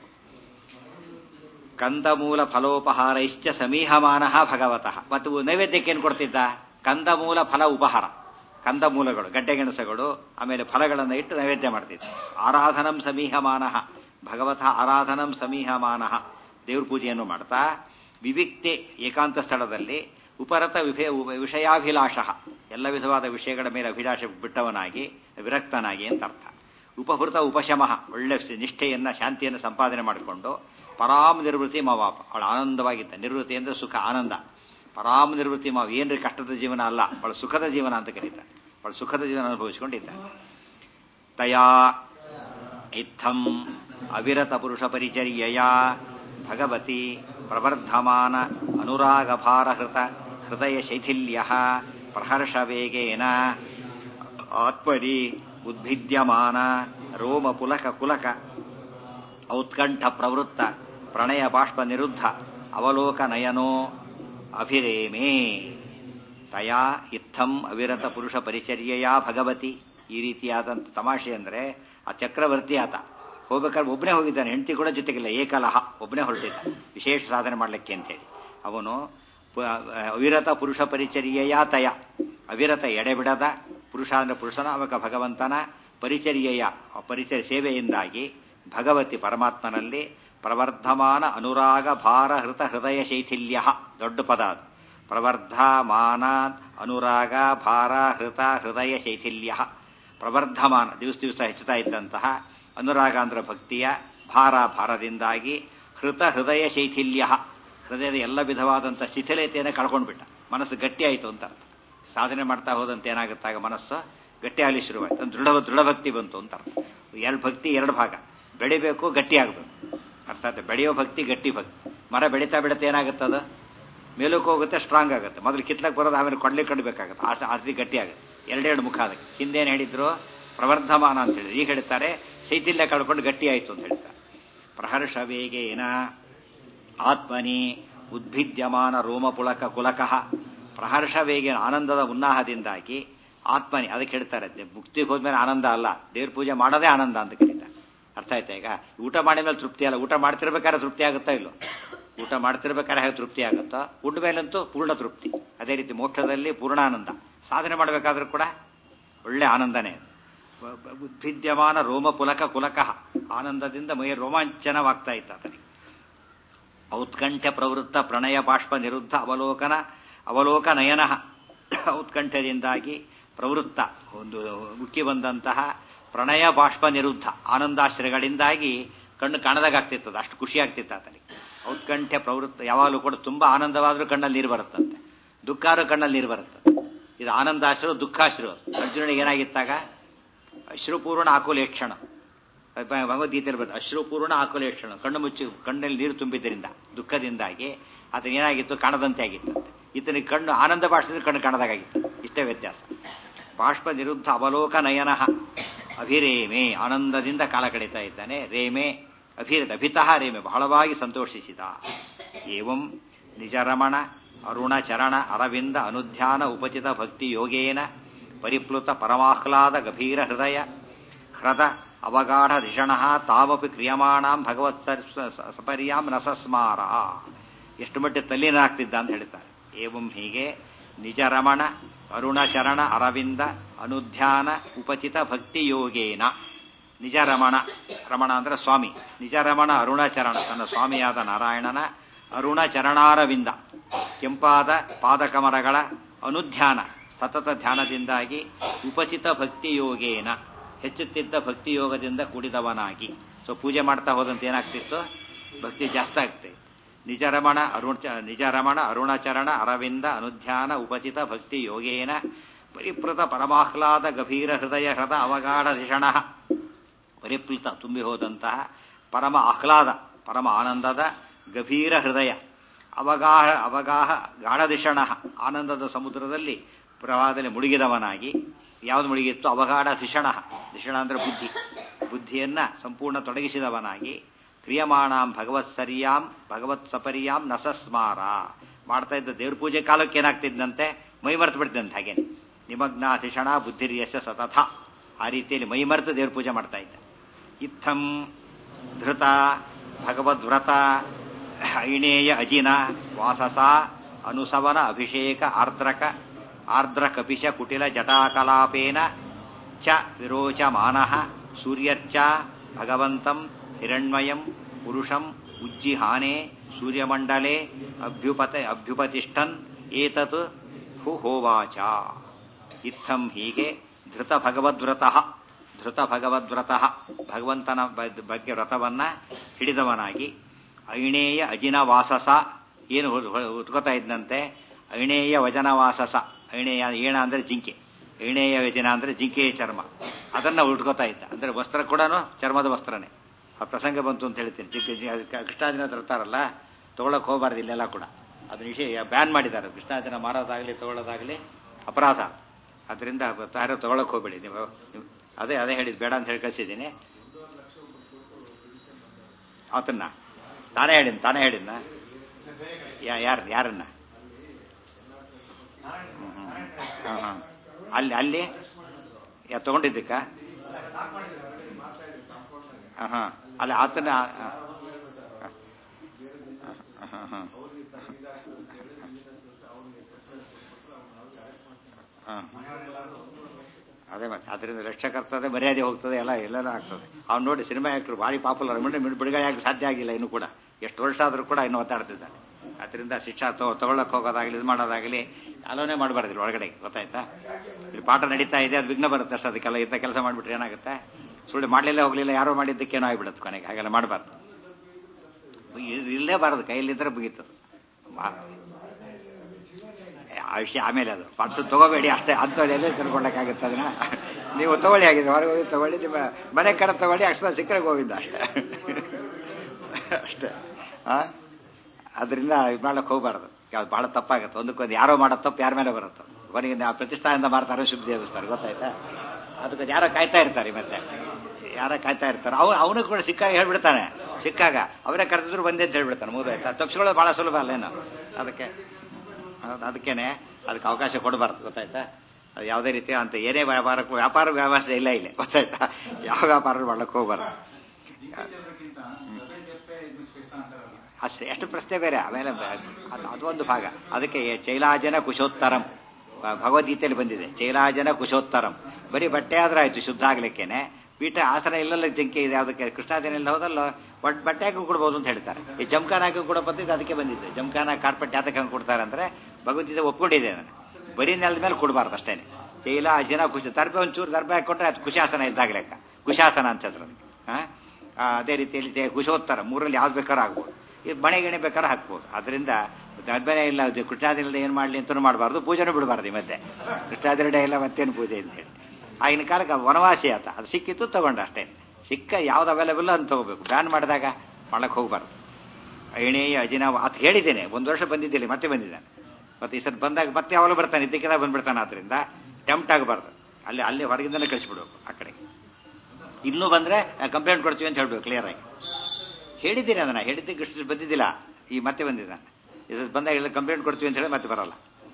ಕಂದಮೂಲ ಫಲೋಪಹಾರೈಶ್ಚ ಸಮೀಹಮಾನ ಭಗವತಃ ಮತ್ತು ನೈವೇದ್ಯಕ್ಕೆ ಏನು ಕೊಡ್ತಿದ್ದ ಕಂದಮೂಲ ಫಲ ಉಪಹಾರ ಕಂದಮೂಲಗಳು ಗಡ್ಡೆಗೆಣಸಗಳು ಆಮೇಲೆ ಫಲಗಳನ್ನು ಇಟ್ಟು ನೈವೇದ್ಯ ಮಾಡ್ತಿದ್ದ ಆರಾಧನಂ ಸಮೀಹಮಾನ ಭಗವತ ಆರಾಧನಂ ಸಮೀಹಮಾನ ದೇವ್ರ ಪೂಜೆಯನ್ನು ಮಾಡ್ತಾ ವಿವಿಕ್ತೆ ಏಕಾಂತ ಸ್ಥಳದಲ್ಲಿ ಉಪರತ ವಿಭೇ ವಿಷಯಾಭಿಲಾಷ ಎಲ್ಲ ವಿಧವಾದ ವಿಷಯಗಳ ಮೇಲೆ ಅಭಿಲಾಷ ಬಿಟ್ಟವನಾಗಿ ವಿರಕ್ತನಾಗಿ ಅಂತ ಅರ್ಥ ಉಪಹೃತ ಉಪಶಮ ಒಳ್ಳೆ ನಿಷ್ಠೆಯನ್ನ ಶಾಂತಿಯನ್ನು ಸಂಪಾದನೆ ಮಾಡಿಕೊಂಡು ಪರಾಮ್ ನಿರ್ವೃತಿ ಮಾವಾಪ ಅವಳು ಆನಂದವಾಗಿದ್ದ ನಿರ್ವೃತಿ ಅಂದ್ರೆ ಸುಖ ಆನಂದ ಪರಾಮ್ ನಿರ್ವೃತಿ ಮಾವ ಏನ್ರಿ ಕಷ್ಟದ ಜೀವನ ಅಲ್ಲ ಅವಳು ಸುಖದ ಜೀವನ ಅಂತ ಕರೀತಾರೆ ಅವಳು ಸುಖದ ಜೀವನ ಅನುಭವಿಸಿಕೊಂಡಿದ್ದ ತಯಾ ಇತ್ತಂ ಅವಿರತ ಪುರುಷ ಪರಿಚರ್ಯಯ ಭಗವತಿ ಪ್ರವರ್ಧಮಾನ ಅನುರಾಗಭಾರಹೃತ ಹೃದಯ ಶೈಥಿಲ್ಯ ಪ್ರಹರ್ಷ ವೇಗೇನ ಆತ್ಮನಿ ಉದ್ಭಿದ್ಯಮಾನ ರೋಮ ಪುಲಕ ಕುಲಕ ಔತ್ಕಂಠ ಪ್ರವೃತ್ತ ಪ್ರಣಯ ಬಾಷ್ಪ ನಿರುದ್ಧ ಅವಲೋಕನಯನೋ ಅಭಿರೇಮೇ ತಯಾ ಇತ್ತಂ ಅವಿರತ ಪುರುಷ ಪರಿಚರ್ಯೆಯ ಭಗವತಿ ಈ ರೀತಿಯಾದಂಥ ತಮಾಷೆ ಅಂದರೆ ಆ ಚಕ್ರವರ್ತಿ ಆತ ಹೋಗ್ಬೇಕಾದ್ರೆ ಒಬ್ಬನೇ ಹೋಗಿದ್ದಾನೆ ಹೆಂಡತಿ ಕೂಡ ಜೊತೆಗಿಲ್ಲ ಏಕಲಹ ಒಬ್ಬನೇ ಹೊರಟಿದ್ದ ವಿಶೇಷ ಸಾಧನೆ ಮಾಡಲಿಕ್ಕೆ ಅಂತೇಳಿ ಅವನು ಅವಿರತ ಪುರುಷ ಪರಿಚರ್ಯೆಯ ತಯ ಅವಿರತ ಎಡೆಬಿಡದ ಪುರುಷ ಅಂದ್ರೆ ಪುರುಷನ ಅವಕ ಭಗವಂತನ ಪರಿಚರ್ಯೆಯ ಪರಿಚಯ ಸೇವೆಯಿಂದಾಗಿ ಭಗವತಿ ಪರಮಾತ್ಮನಲ್ಲಿ ಪ್ರವರ್ಧಮಾನ ಅನುರಾಗ ಭಾರ ಹೃತ ಹೃದಯ ಶೈಥಿಲ್ಯ ದೊಡ್ಡ ಪದ ಅದು ಪ್ರವರ್ಧಮಾನ ಅನುರಾಗ ಭಾರ ಹೃತ ಹೃದಯ ಶೈಥಿಲ್ಯ ಪ್ರವರ್ಧಮಾನ ದಿವಸ ದಿವಸ ಹೆಚ್ಚುತ್ತಾ ಇದ್ದಂತಹ ಅನುರಾಗ ಅಂದ್ರೆ ಭಕ್ತಿಯ ಭಾರ ಭಾರದಿಂದಾಗಿ ಹೃತ ಹೃದಯ ಶೈಥಿಲ್ಯ ಹೃದಯದ ಎಲ್ಲ ವಿಧವಾದಂಥ ಶಿಥಿಲತೆಯನ್ನು ಕಳ್ಕೊಂಡ್ಬಿಟ್ಟ ಮನಸ್ಸು ಗಟ್ಟಿ ಆಯಿತು ಅಂತ ಅರ್ಥ ಸಾಧನೆ ಮಾಡ್ತಾ ಹೋದಂತೆ ಏನಾಗುತ್ತಾಗ ಮನಸ್ಸು ಗಟ್ಟಿ ಆಗಲಿ ಶುರುವಾಯ್ತು ದೃಢ ದೃಢಭಕ್ತಿ ಬಂತು ಅಂತ ಅರ್ಥ ಎರಡು ಭಕ್ತಿ ಎರಡು ಭಾಗ ಬೆಳಿಬೇಕು ಗಟ್ಟಿ ಆಗಬೇಕು ಅರ್ಥಾತ್ ಬೆಳೆಯೋ ಭಕ್ತಿ ಗಟ್ಟಿ ಭಕ್ತಿ ಮರ ಬೆಳೀತಾ ಬೆಳೀತಾ ಏನಾಗುತ್ತದ ಮೇಲಕ್ಕೆ ಹೋಗುತ್ತೆ ಸ್ಟ್ರಾಂಗ್ ಆಗುತ್ತೆ ಮೊದಲು ಕಿತ್ಲಕ್ಕೆ ಬರೋದು ಆಮೇಲೆ ಕೊಡ್ಲಿಕ್ಕೆ ಕಡಬೇಕಾಗುತ್ತೆ ಅಷ್ಟು ಆ ರೀತಿ ಗಟ್ಟಿ ಆಗುತ್ತೆ ಎರಡೆರಡು ಮುಖ ಅದಕ್ಕೆ ಹಿಂದೇನು ಹೇಳಿದ್ರು ಪ್ರವರ್ಧಮಾನ ಅಂತ ಹೇಳಿದ್ರು ಈಗ ಹೇಳ್ತಾರೆ ಶೈಥಿಲ್ಯ ಕಳ್ಕೊಂಡು ಗಟ್ಟಿ ಆಯಿತು ಅಂತ ಹೇಳ್ತಾರೆ ಪ್ರಹರ್ಷ ವೇಗೇನ ಆತ್ಮನಿ ಉದ್ಭಿದ್ಯಮಾನ ರೋಮಪುಳಕ ಕುಲಕಃ ಪ್ರಹರ್ಷ ವೇಗೇನ ಆನಂದದ ಉನ್ನಾಹದಿಂದಾಗಿ ಆತ್ಮನಿ ಅದಕ್ಕೆ ಹೇಳ್ತಾರೆ ಮುಕ್ತಿಗೆ ಹೋದ್ಮೇಲೆ ಆನಂದ ಅಲ್ಲ ದೇವ್ರ ಪೂಜೆ ಮಾಡೋದೇ ಆನಂದ ಅಂತ ಕರೀತಾರೆ ಅರ್ಥ ಆಯ್ತಾ ಈಗ ಊಟ ಮಾಡಿದ ಮೇಲೆ ತೃಪ್ತಿ ಅಲ್ಲ ಊಟ ಮಾಡ್ತಿರ್ಬೇಕಾದ್ರೆ ತೃಪ್ತಿ ಆಗುತ್ತಾ ಇಲ್ಲೋ ಊಟ ಮಾಡ್ತಿರ್ಬೇಕಾದ್ರೆ ಹೇಗೆ ತೃಪ್ತಿ ಆಗುತ್ತೋ ಉಂಡ ಮೇಲಂತೂ ಪೂರ್ಣ ತೃಪ್ತಿ ಅದೇ ರೀತಿ ಮೋಕ್ಷದಲ್ಲಿ ಪೂರ್ಣಾನಂದ ಸಾಧನೆ ಮಾಡಬೇಕಾದ್ರೂ ಕೂಡ ಒಳ್ಳೆ ಆನಂದನೇ ಅದು ಉದ್ಭಿದ್ಯಮಾನ ರೋಮ ಪುಲಕ ಕುಲಕಃ ಆನಂದದಿಂದ ಮೈ ರೋಮಾಂಚನವಾಗ್ತಾ ಇತ್ತು ಆತನಿಗೆ ಔತ್ಕಂಠ್ಯ ಪ್ರವೃತ್ತ ಪ್ರಣಯ ಬಾಷ್ಪ ನಿರುದ್ಧ ಅವಲೋಕನ ಅವಲೋಕನಯನ ಔತ್ಕಂಠ್ಯದಿಂದಾಗಿ ಪ್ರವೃತ್ತ ಒಂದು ಉಕ್ಕಿ ಬಂದಂತಹ ಪ್ರಣಯ ಬಾಷ್ಪ ನಿರುದ್ಧ ಆನಂದಾಶ್ರಯಗಳಿಂದಾಗಿ ಕಣ್ಣು ಕಾಣದಾಗ್ತಿತ್ತದ ಅಷ್ಟು ಖುಷಿ ಆಗ್ತಿತ್ತು ಆತನಿಗೆ ಔತ್ಕಂಠ್ಯ ಪ್ರವೃತ್ತ ಯಾವಾಗಲೂ ಕೂಡ ತುಂಬಾ ಆನಂದವಾದ್ರೂ ಕಣ್ಣಲ್ಲಿ ನೀರು ಬರುತ್ತಂತೆ ದುಃಖಾದ್ರೂ ಕಣ್ಣಲ್ಲಿ ನೀರು ಬರುತ್ತೆ ಇದು ಆನಂದಾಶ್ರು ದುಃಖಾಶ್ರು ಅರ್ಜುನನಿಗೆ ಏನಾಗಿತ್ತಾಗ ಅಶ್ರುಪೂರ್ಣ ಆಕುಲೇಕ್ಷಣ ಭಗವದ್ಗೀತೆಯಲ್ಲಿ ಬರುತ್ತೆ ಅಶ್ರುಪೂರ್ಣ ಆಕುಲೇಕ್ಷಣ ಕಣ್ಣು ಮುಚ್ಚಿ ಕಣ್ಣಲ್ಲಿ ನೀರು ತುಂಬಿದ್ದರಿಂದ ದುಃಖದಿಂದಾಗಿ ಆತನ ಏನಾಗಿತ್ತು ಕಾಣದಂತೆ ಆಗಿತ್ತಂತೆ ಈತನಿಗೆ ಕಣ್ಣು ಆನಂದ ಬಾಷ್ಪಿದ್ರೆ ಕಣ್ಣು ಕಾಣದಾಗಿತ್ತು ಇಷ್ಟೇ ವ್ಯತ್ಯಾಸ ಬಾಷ್ಪ ನಿರುದ್ಧ ಅವಲೋಕ ನಯನ ಅಭಿರೇಮೆ ಆನಂದದಿಂದ ಕಾಲ ಕಳೀತಾ ಇದ್ದಾನೆ ರೇಮೆ ಅಭಿರತ ಅಭಿತಃ ರೇಮೆ ಬಹಳವಾಗಿ ಸಂತೋಷಿಸಿದ ಏವಂ ನಿಜರಮಣ ಅರುಣ ಚರಣ ಅರವಿಂದ ಅನುಧ್ಯಾನ ಉಪಚಿತ ಭಕ್ತಿ ಯೋಗೇನ ಪರಿಪ್ಲುತ ಪರಮಾಹ್ಲಾದ ಗಭೀರ ಹೃದಯ ಹೃದ ಅವಗಾಢ ಧಿಷಣ ತಾವಪಿ ಕ್ರಿಯಮಾಣಾಂ ಭಗವತ್ ಸಪರ್ಯಾಂ ರಸಸ್ಮಾರ ಎಷ್ಟು ಮಟ್ಟಿಗೆ ತಲ್ಲೀನಾಗ್ತಿದ್ದ ಅಂತ ಹೇಳ್ತಾರೆ ಏವಂ ಹೀಗೆ ನಿಜ ರಮಣ ಅರುಣಚರಣ ಅರವಿಂದ ಅನುಧ್ಯಾನ ಉಪಚಿತ ಭಕ್ತಿ ಯೋಗೇನ ನಿಜ ರಮಣ ರಮಣ ಅಂದ್ರೆ ಸ್ವಾಮಿ ನಿಜ ರಮಣ ಅರುಣಚರಣ ತನ್ನ ಸ್ವಾಮಿಯಾದ ನಾರಾಯಣನ ಅರುಣ ಚರಣಾರವಿಂದ ಕೆಂಪಾದ ಪಾದಕಮರಗಳ ಅನುಧ್ಯಾನ ಸತತ ಧ್ಯಾನದಿಂದಾಗಿ ಉಪಚಿತ ಭಕ್ತಿ ಯೋಗೇನ ಹೆಚ್ಚುತ್ತಿದ್ದ ಭಕ್ತಿ ಯೋಗದಿಂದ ಕೂಡಿದವನಾಗಿ ಸೊ ಪೂಜೆ ಮಾಡ್ತಾ ಹೋದಂತೆ ಏನಾಗ್ತಿತ್ತು ಭಕ್ತಿ ಜಾಸ್ತಿ ಆಗ್ತೈತೆ ನಿಜ ರಮಣ ಅರುಣ ನಿಜ ರಮಣ ಅರುಣಚರಣ ಅರವಿಂದ ಅನುಧ್ಯಾನ ಉಪಚಿತ ಭಕ್ತಿ ಯೋಗೇನ ಪರಿಪ್ಲುತ ಪರಮಾಹ್ಲಾದ ಗಭೀರ ಹೃದಯ ಹೃದ ಅವಗಾಢ ಧಿಷಣ ಪರಿಪ್ಲುತ ತುಂಬಿ ಹೋದಂತಹ ಪರಮ ಆಹ್ಲಾದ ಪರಮ ಆನಂದದ ಗಭೀರ ಹೃದಯ ಅವಗಾಹ ಅವಗಾಹ ಗಾಢದಿಷಣ ಆನಂದದ ಸಮುದ್ರದಲ್ಲಿ ಪ್ರವಾಹದಲ್ಲಿ ಮುಳುಗಿದವನಾಗಿ ಯಾವುದು ಮುಳುಗಿತ್ತು ಅವಗಾಢ ಧಿಷಣ ಧಿಷಣ ಅಂದ್ರೆ ಬುದ್ಧಿ ಬುದ್ಧಿಯನ್ನ ಸಂಪೂರ್ಣ ತೊಡಗಿಸಿದವನಾಗಿ ಕ್ರಿಯಮಾಣಾಂ ಭಗವತ್ ಸರಿಯಾಂ ಭಗವತ್ ಸಪರ್ಯಾಂ ನಸಸ್ಮಾರ ಮಾಡ್ತಾ ಇದ್ದ ದೇವ್ರ ಪೂಜೆ ಕಾಲಕ್ಕೆ ಏನಾಗ್ತಿದ್ದಂತೆ ಮೈ ಮರೆತು ಬಿಡ್ತಂತೆ ಹಾಗೇನೆ ನಿಮಗ್ನಾಧಿಷಣ ಬುದ್ಧಿರ್ಯಶ ಸತಥ ಆ ರೀತಿಯಲ್ಲಿ ಮೈ ಮರೆತು ದೇವ್ರ ಪೂಜೆ ಮಾಡ್ತಾ ಇದ್ದ ಇತ್ತಂ ಧೃತ ಭಗವದ್ವ್ರತ ಐಣೇಯ ಅಜಿನ ವಾಸಸ ಅನುಸವನ ಅಭಿಷೇಕ ಆರ್ದ್ರಕ ಆರ್ದ್ರ ಕಪಿಶ ಕುಟಿಲ ಜಟಾಕಲಾಪೇನ ಚ ವಿರೋಚಮಾನ ಸೂರ್ಯರ್ಚ ಭಗವಂತಂ ಹಿರಣ್ಮಯಂ ಪುರುಷಂ ಉಜ್ಜಿಹಾನೆ ಸೂರ್ಯಮಂಡಲೆ ಅಭ್ಯುಪತ ಅಭ್ಯುಪತಿಷ್ಠನ್ ಏತತ್ ಹು ಹೋವಾಚ ಇತ್ತಂ ಹೀಗೆ ಧೃತ ಭಗವದ್ವ್ರತಃ ಧೃತ ಭಗವದ್ವ್ರತಃ ಭಗವಂತನ ಬಗ್ಗೆ ವ್ರತವನ್ನ ಹಿಡಿದವನಾಗಿ ಐಣೇಯ ಅಜಿನ ವಾಸಸ ಏನು ಉತ್ಕೋತಾ ಇದ್ದಂತೆ ಐಣೇಯ ವಜನ ವಾಸಸ ಐಣೇಯ ಏಣ ಅಂದ್ರೆ ಜಿಂಕೆ ಐಣೇಯ ವಜನ ಅಂದ್ರೆ ಜಿಂಕೆಯ ಚರ್ಮ ಅದನ್ನ ಉಟ್ಕೋತಾ ಇದ್ದ ಅಂದ್ರೆ ವಸ್ತ್ರ ಕೂಡ ಚರ್ಮದ ವಸ್ತ್ರನೇ ಆ ಪ್ರಸಂಗ ಬಂತು ಅಂತ ಹೇಳ್ತೀನಿ ಜಿಂಕೆ ಕೃಷ್ಣಾಜಿನ ತರ್ತಾರಲ್ಲ ತಗೊಳಕ್ ಹೋಗಬಾರ್ದು ಇಲ್ಲೆಲ್ಲ ಕೂಡ ಅದು ನಿಷೇಧ ಬ್ಯಾನ್ ಮಾಡಿದ್ದಾರೆ ಕೃಷ್ಣಾಜಿನ ಮಾರೋದಾಗ್ಲಿ ತಗೊಳ್ಳೋದಾಗ್ಲಿ ಅಪರಾಧ ಅದರಿಂದ ಯಾರು ತಗೊಳಕ್ ಹೋಗ್ಬೇಡಿ ನೀವು ಅದೇ ಅದೇ ಹೇಳಿದ್ ಬೇಡ ಅಂತ ಹೇಳಿ ಕಳಿಸಿದ್ದೀನಿ ಆತನ್ನ ತಾನೇ ಹೇಳಿನ ತಾನೇ ಹೇಳಿದ್ನ ಯಾರ ಯಾರನ್ನ ಹಾಂ ಹಾಂ ಅಲ್ಲಿ ಅಲ್ಲಿ ಯಾ ತಗೊಂಡಿದ್ದಕ್ಕ ಹಾಂ ಹಾಂ ಅಲ್ಲಿ ಆತನ ಹಾಂ ಹಾಂ ಹಾಂ ಅದೇ ಮತ್ತೆ ಅದರಿಂದ ರಕ್ಷಕರ್ತದೆ ಮರ್ಯಾದೆ ಹೋಗ್ತದೆ ಎಲ್ಲ ಎಲ್ಲರೂ ಆಗ್ತದೆ ಅವ್ನು ನೋಡಿ ಸಿನಿಮಾ ಆಕ್ಟರ್ ಭಾರಿ ಪಾಪ್ಯುಲರ್ ಮುಂದೆ ಬಿಡುಗಡೆ ಆಗಿ ಸಾಧ್ಯ ಆಗಿಲ್ಲ ಇನ್ನು ಕೂಡ ಎಷ್ಟು ವರ್ಷ ಆದರೂ ಕೂಡ ಇನ್ನು ಒತ್ತಾಡ್ತಿದ್ದಾನೆ ಅದರಿಂದ ಶಿಕ್ಷಾ ತಗೊ ತಗೊಳ್ಳಕ್ಕೆ ಹೋಗೋದಾಗಲಿ ಇದು ಮಾಡೋದಾಗಲಿ ಆಲೋಚನೆ ಮಾಡಬಾರ್ದಿಲ್ಲ ಒಳಗಡೆ ಗೊತ್ತಾಯ್ತಾ ಇಲ್ಲಿ ಪಾಠ ನಡೀತಾ ಇದೆ ಅದು ವಿಘ್ನ ಬರುತ್ತೆ ಅಷ್ಟು ಅದಕ್ಕೆಲ್ಲ ಇಂಥ ಕೆಲಸ ಮಾಡಿಬಿಟ್ರೆ ಏನಾಗುತ್ತೆ ಸುಳ್ಳು ಮಾಡಲಿಲ್ಲ ಹೋಗಲಿಲ್ಲ ಯಾರೋ ಮಾಡಿದ್ದಕ್ಕೇನೋ ಆಗಿಬಿಡುತ್ತೆ ಕೊನೆಗೆ ಹಾಗೆಲ್ಲ ಮಾಡಬಾರ್ದು ಇಲ್ಲೇ ಬಾರದು ಕೈಯಲ್ಲಿದ್ದರೆ ಮುಗೀತದು ಆ ವಿಷಯ ಆಮೇಲೆ ಅದು ಪಟ್ಟು ತಗೋಬೇಡಿ ಅಷ್ಟೇ ಅಂಥವ್ರು ಎಲ್ಲೇ ತಿಳ್ಕೊಳ್ಳೋಕ್ಕಾಗುತ್ತೆ ಅದನ್ನ ನೀವು ತಗೊಳ್ಳಿ ಆಗಿದ್ರೆ ಹೊರಗೆ ಹೋಗಿ ತಗೊಳ್ಳಿ ನಿಮ್ಮ ಮನೆ ಕಡೆ ತಗೊಳ್ಳಿ ಅಕಸ್ಮಾತ್ ಸಿಕ್ಕರೆ ಗೋವಿಂದ ಅಷ್ಟೇ ಅಷ್ಟೇ ಆ ಅದರಿಂದ ಇದು ಮಾಡ್ಲಿಕ್ಕೆ ಹೋಗ್ಬಾರ್ದು ಯಾವ್ದು ಬಹಳ ತಪ್ಪಾಗುತ್ತೆ ಒಂದಕ್ಕೊಂದು ಯಾರೋ ಮಾಡೋ ತಪ್ಪು ಯಾರ ಮೇಲೆ ಬರುತ್ತೆ ಕೊನೆಗೆ ನಾವು ಪ್ರತಿಷ್ಠಾನದಿಂದ ಮಾಡ್ತಾರೆ ಶುದ್ಧ ದೇವಸ್ಥಾನ ಗೊತ್ತಾಯ್ತಾ ಅದಕ್ಕೆ ಯಾರೋ ಕಾಯ್ತಾ ಇರ್ತಾರೆ ಮತ್ತೆ ಯಾರೋ ಕಾಯ್ತಾ ಇರ್ತಾರೆ ಅವ್ನು ಅವನು ಕೂಡ ಸಿಕ್ಕಾಗ ಹೇಳ್ಬಿಡ್ತಾನೆ ಸಿಕ್ಕಾಗ ಅವರೇ ಕರೆದಿದ್ರು ಬಂದೆ ಅಂತ ಹೇಳ್ಬಿಡ್ತಾನೆ ಮುಗಿದಾಯ್ತಾ ತಪ್ಪಿಸ್ಕೊಳ್ಳೋದು ಬಹಳ ಸುಲಭ ಅಲ್ಲೇನು ಅದಕ್ಕೆ ಹೌದು ಅದಕ್ಕೇನೆ ಅದಕ್ಕೆ ಅವಕಾಶ ಕೊಡಬಾರ್ದು ಗೊತ್ತಾಯ್ತಾ ಅದು ಯಾವುದೇ ರೀತಿ ಅಂತ ಏನೇ ವ್ಯಾಪಾರಕ್ಕೂ ವ್ಯಾಪಾರ ವ್ಯವಸ್ಥೆ ಇಲ್ಲ ಇಲ್ಲಿ ಗೊತ್ತಾಯ್ತಾ ಯಾವ ವ್ಯಾಪಾರ ಮಾಡ್ಲಿಕ್ಕೆ ಹೋಗ್ಬಾರ್ದು ಅಷ್ಟೇ ಎಷ್ಟು ಪ್ರಶ್ನೆ ಬೇರೆ ಆಮೇಲೆ ಅದು ಅದೊಂದು ಭಾಗ ಅದಕ್ಕೆ ಚೈಲಾಜನ ಕುಶೋತ್ತರಂ ಭಗವದ್ಗೀತೆಯಲ್ಲಿ ಬಂದಿದೆ ಚೈಲಾಜನ ಕುಶೋತ್ತರಂ ಬರೀ ಬಟ್ಟೆ ಆದ್ರೆ ಆಯ್ತು ಶುದ್ಧ ಆಗ್ಲಿಕ್ಕೇನೆ ಪೀಠ ಆಸನ ಇಲ್ಲಲ್ಲ ಜಂಕೆ ಇದೆ ಅದಕ್ಕೆ ಕೃಷ್ಣಾದಿನ ಇಲ್ಲ ಹೋದಲ್ಲ ಬಟ್ ಬಟ್ಟೆ ಹಾಕಿ ಕೊಡ್ಬೋದು ಅಂತ ಹೇಳ್ತಾರೆ ಈ ಜಮ್ಖಾನ ಹಾಕಿ ಕೂಡ ಬಂದಿದ್ದು ಅದಕ್ಕೆ ಬಂದಿದೆ ಜಮ್ಖಾನ ಕಾರ್ಪೆಟ್ ಯಾತಕ್ಕೆ ಹಂಗೆ ಕೊಡ್ತಾರೆ ಅಂದ್ರೆ ಭಗವದ್ಗೀತೆ ಒಪ್ಕೊಂಡಿದೆ ನಾನು ಬರೀ ನೆಲದ ಮೇಲೆ ಕೊಡಬಾರ್ದು ಅಷ್ಟೇನೆ ಚೈಲ ಅಜನ ಖುಷಿ ದರ್ಬೆ ಒಂಚೂರು ದರ್ಬೆ ಹಾಕೊಟ್ರೆ ಅದು ಕುಶಾಸನ ಇದ್ದಾಗ ಲೆಕ್ಕ ಕುಶಾಸನ ಅಂತ ಹೆಸರು ಅದೇ ರೀತಿಯಲ್ಲಿ ಕುಶೋತ್ತರ ಮೂರಲ್ಲಿ ಯಾವ್ದು ಬೇಕಾದ್ರೂ ಆಗ್ಬೋದು ಇದು ಮಣೆ ಗಿಣೆ ಬೇಕಾದ್ರೆ ಹಾಕ್ಬೋದು ಅದರಿಂದ ದರ್ಬೆನೇ ಇಲ್ಲ ಕೃಷ್ಣಾದಿನದ ಏನು ಮಾಡಲಿ ಅಂತಲೂ ಮಾಡಬಾರ್ದು ಪೂಜೆನೂ ಬಿಡಬಾರ್ದು ಈ ಮಧ್ಯೆ ಕೃಷ್ಣಾದಿರಡೆ ಇಲ್ಲ ಮತ್ತೇನು ಪೂಜೆ ಅಂತ ಹೇಳಿ ಆಗಿನ ಕಾಲಕ್ಕೆ ವನವಾಸಿ ಆತ ಅದು ಸಿಕ್ಕಿತ್ತು ತಗೊಂಡ ಅಷ್ಟೇ ಸಿಕ್ಕ ಯಾವ್ದು ಅವೈಲೇಬಲ್ ಅಂತ ತಗೋಬೇಕು ಬ್ಯಾನ್ ಮಾಡಿದಾಗ ಮಾಡಕ್ಕೆ ಹೋಗ್ಬಾರ್ದು ಎಣೆಯ ಅಜಿನ ಅದು ಹೇಳಿದ್ದೇನೆ ಒಂದು ವರ್ಷ ಬಂದಿದ್ದಿಲ್ಲ ಮತ್ತೆ ಬಂದಿದ್ದಾನೆ ಮತ್ತೆ ಈ ಸರ್ ಬಂದಾಗ ಮತ್ತೆ ಯಾವಾಗಲೂ ಬರ್ತಾನೆ ಇದ್ದಕ್ಕಿಂತ ಬಂದ್ಬಿಡ್ತಾನೆ ಆದ್ರಿಂದ ಟೆಂಪ್ಟ್ ಆಗಬಾರ್ದು ಅಲ್ಲಿ ಅಲ್ಲಿ ಹೊರಗಿಂದಲೇ ಕಳಿಸ್ಬಿಡ್ಬೇಕು ಆ ಕಡೆ ಇನ್ನೂ ಬಂದ್ರೆ ಕಂಪ್ಲೇಂಟ್ ಕೊಡ್ತೀವಿ ಅಂತ ಹೇಳ್ಬೇಕು ಕ್ಲಿಯರ್ ಆಗಿ ಹೇಳಿದ್ದೀನಿ ಅದನ್ನ ಹೇಳಿದ್ದಕ್ಕೆ ಇಷ್ಟು ಬಂದಿದ್ದಿಲ್ಲ ಈ ಮತ್ತೆ ಬಂದಿದ್ದಾನೆ ಇದು ಬಂದಾಗ ಎಲ್ಲ ಕಂಪ್ಲೇಂಟ್ ಕೊಡ್ತೀವಿ ಅಂತ ಹೇಳಿ ಮತ್ತೆ ಬರಲ್ಲ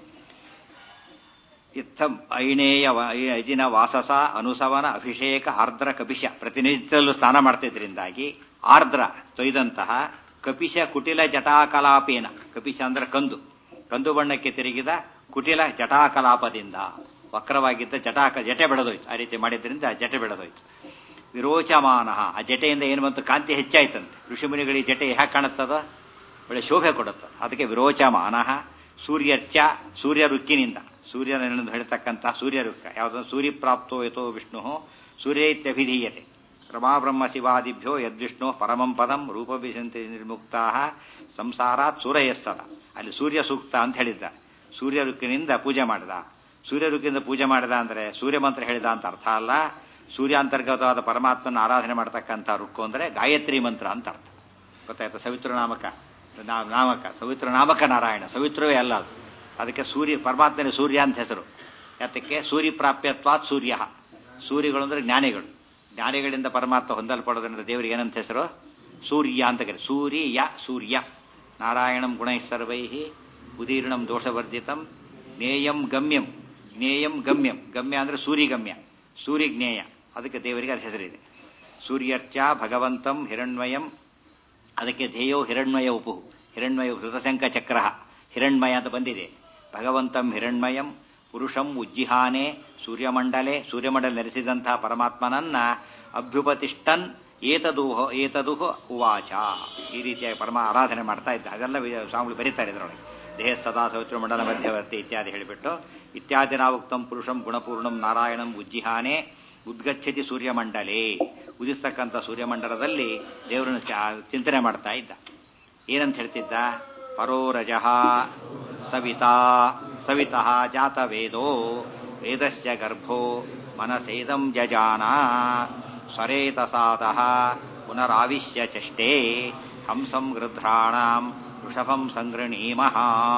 ಇತ್ತಂ ಐಣೇಯ ಅಜಿನ ವಾಸಸ ಅನುಸವನ ಅಭಿಷೇಕ ಆರ್ದ್ರ ಕಪಿಶ ಪ್ರತಿನಿತ್ಯದಲ್ಲೂ ಸ್ನಾನ ಮಾಡ್ತಿದ್ರಿಂದಾಗಿ ಆರ್ದ್ರ ತೊಯ್ದಂತಹ ಕಪಿಶ ಕುಟಿಲ ಜಟಾಕಲಾಪೇನ ಕಪಿಶ ಅಂದ್ರೆ ಕಂದು ಕಂದು ಬಣ್ಣಕ್ಕೆ ತಿರುಗಿದ ಕುಟಿಲ ಜಟಾಕಲಾಪದಿಂದ ವಕ್ರವಾಗಿದ್ದ ಜಟಾಕ ಜಟೆ ಬೆಳೆದೋಯ್ತು ಆ ರೀತಿ ಮಾಡಿದ್ರಿಂದ ಜಟೆ ಬೆಳೆದೋಯ್ತು ವಿರೋಚಮಾನ ಆ ಜಟೆಯಿಂದ ಏನು ಬಂತು ಕಾಂತಿ ಹೆಚ್ಚಾಯ್ತಂತೆ ಋಷಿಮುನಿಗಳಿಗೆ ಜಟೆ ಯಾಕೆ ಕಾಣುತ್ತದ ಒಳ್ಳೆ ಶೋಭೆ ಕೊಡುತ್ತದೆ ಅದಕ್ಕೆ ವಿರೋಚಮಾನ ಸೂರ್ಯರ್ಚ ಸೂರ್ಯ ರುಕ್ಕಿನಿಂದ ಸೂರ್ಯನ ಹೇಳ್ತಕ್ಕಂಥ ಸೂರ್ಯ ರುಕ್ಕ ಯಾವುದೋ ಸೂರ್ಯಪ್ರಾಪ್ತೋ ಯಥೋ ವಿಷ್ಣು ಸೂರ್ಯೈತ್ಯಭಿಧೀಯತೆ ರಮಾಬ್ರಹ್ಮ ಶಿವಾದಿಭ್ಯೋ ಯದ್ವಿಷ್ಣು ಪರಮಂ ಪದಂ ರೂಪಭಿಸಂತಿ ನಿರ್ಮುಕ್ತಾ ಸಂಸಾರಾತ್ ಸೂರಯಸ್ಸದ ಅಲ್ಲಿ ಸೂರ್ಯ ಸೂಕ್ತ ಅಂತ ಹೇಳಿದ್ದ ಸೂರ್ಯ ರುಕ್ಕಿನಿಂದ ಪೂಜೆ ಮಾಡಿದ ಸೂರ್ಯ ರುಕ್ಕಿನಿಂದ ಪೂಜೆ ಮಾಡಿದ ಅಂದ್ರೆ ಸೂರ್ಯ ಮಂತ್ರ ಹೇಳಿದ ಅಂತ ಅರ್ಥ ಅಲ್ಲ ಸೂರ್ಯಾಂತರ್ಗತವಾದ ಪರಮಾತ್ಮನ ಆರಾಧನೆ ಮಾಡತಕ್ಕಂಥ ರುಕ್ಕು ಅಂದ್ರೆ ಗಾಯತ್ರಿ ಮಂತ್ರ ಅಂತ ಅರ್ಥ ಗೊತ್ತಾಯ್ತಾ ಸವಿತ್ರ ನಾಮಕ ನಾಮಕ ಸವಿತ್ರ ನಾಮಕ ನಾರಾಯಣ ಸವಿತ್ರವೇ ಅಲ್ಲ ಅದು ಅದಕ್ಕೆ ಸೂರ್ಯ ಪರಮಾತ್ಮನ ಸೂರ್ಯ ಅಂತ ಹೆಸರು ಯಾತಕ್ಕೆ ಸೂರ್ಯ ಪ್ರಾಪ್ಯತ್ವಾತ್ ಸೂರ್ಯ ಸೂರ್ಯಗಳು ಅಂದ್ರೆ ಜ್ಞಾನಿಗಳು ಜ್ಞಾನಿಗಳಿಂದ ಪರಮಾತ್ಮ ಹೊಂದಲ್ಪಡೋದ್ರಿಂದ ದೇವರಿಗೆ ಏನಂತ ಹೆಸರು ಸೂರ್ಯ ಅಂತ ಕರೆ ಸೂರ್ಯ ಸೂರ್ಯ ನಾರಾಯಣಂ ಗುಣೈ ಸರ್ವೈ ಉದೀರ್ಣಂ ದೋಷವರ್ಜಿತಂ ಜ್ಞೇಯಂ ಗಮ್ಯಂ ಜ್ಞೇಯಂ ಗಮ್ಯಂ ಗಮ್ಯ ಅಂದ್ರೆ ಸೂರ್ಯಗಮ್ಯ ಸೂರ್ಯ ಜ್ಞೇಯ ಅದಕ್ಕೆ ದೇವರಿಗೆ ಅದು ಹೆಸರಿದೆ ಸೂರ್ಯರ್ಚ ಭಗವಂತಂ ಹಿರಣ್ಮಯಂ ಅದಕ್ಕೆ ಧ್ಯೇಯೋ ಹಿರಣ್ಮಯ ಉಪು ಹಿರಣ್ಮಯ ಹೃತಶಂಕ ಚಕ್ರ ಹಿರಣ್ಮಯ ಅಂತ ಬಂದಿದೆ ಭಗವಂತಂ ಹಿರಣ್ಮಯಂ ಪುರುಷಂ ಉಜ್ಜಿಹಾನೆ ಸೂರ್ಯಮಂಡಲೆ ಸೂರ್ಯಮಂಡಲ ನೆಲೆಸಿದಂತಹ ಪರಮಾತ್ಮನನ್ನ ಅಭ್ಯುಪತಿಷ್ಠನ್ ಏತದುಹ ಏತದುಹ ಉವಾಚ ಈ ರೀತಿಯಾಗಿ ಪರಮ ಆರಾಧನೆ ಮಾಡ್ತಾ ಇದ್ದ ಅದೆಲ್ಲ ಸ್ವಾಮಿಗಳು ಬರೀತಾರೆ ಇದರೊಳಗೆ ದೇಹ ಸದಾ ಸವಿತ್ರ ಮಂಡಲ ಮಧ್ಯವರ್ತಿ ಇತ್ಯಾದಿ ಹೇಳಿಬಿಟ್ಟು ಇತ್ಯಾದಿ ನಾವುಕ್ತಂ ಪುರುಷಂ ಗುಣಪೂರ್ಣಂ ನಾರಾಯಣಂ ಉಜ್ಜಿಹಾನೆ ಉದ್ಗಚ್ಚತಿ ಸೂರ್ಯಮಂಡಲೇ ಉದಿಸ್ತಕ್ಕಂಥ ಸೂರ್ಯಮಂಡಲದಲ್ಲಿ ದೇವರನ್ನು ಚಿಂತನೆ ಮಾಡ್ತಾ ಇದ್ದ ಏನಂತ ಹೇಳ್ತಿದ್ದ ಪರೋರಜಃ ಸವಿತಾ ಸವಿತಃ ಜಾತ ವೇದೋ ವೇದಸ್ಯ ಗರ್ಭೋ ಮನಸೇದಂ ಜಜಾನ ಸ್ವರೇತಸಾದಃ ಪುನರಾವಿಶ್ಯ ಚಷ್ಟೇ ಹಂಸಂ ಗೃಧ್ರಾಣಾಂ ವೃಷಭಂ ಸಂಗೃಣೀಮಃ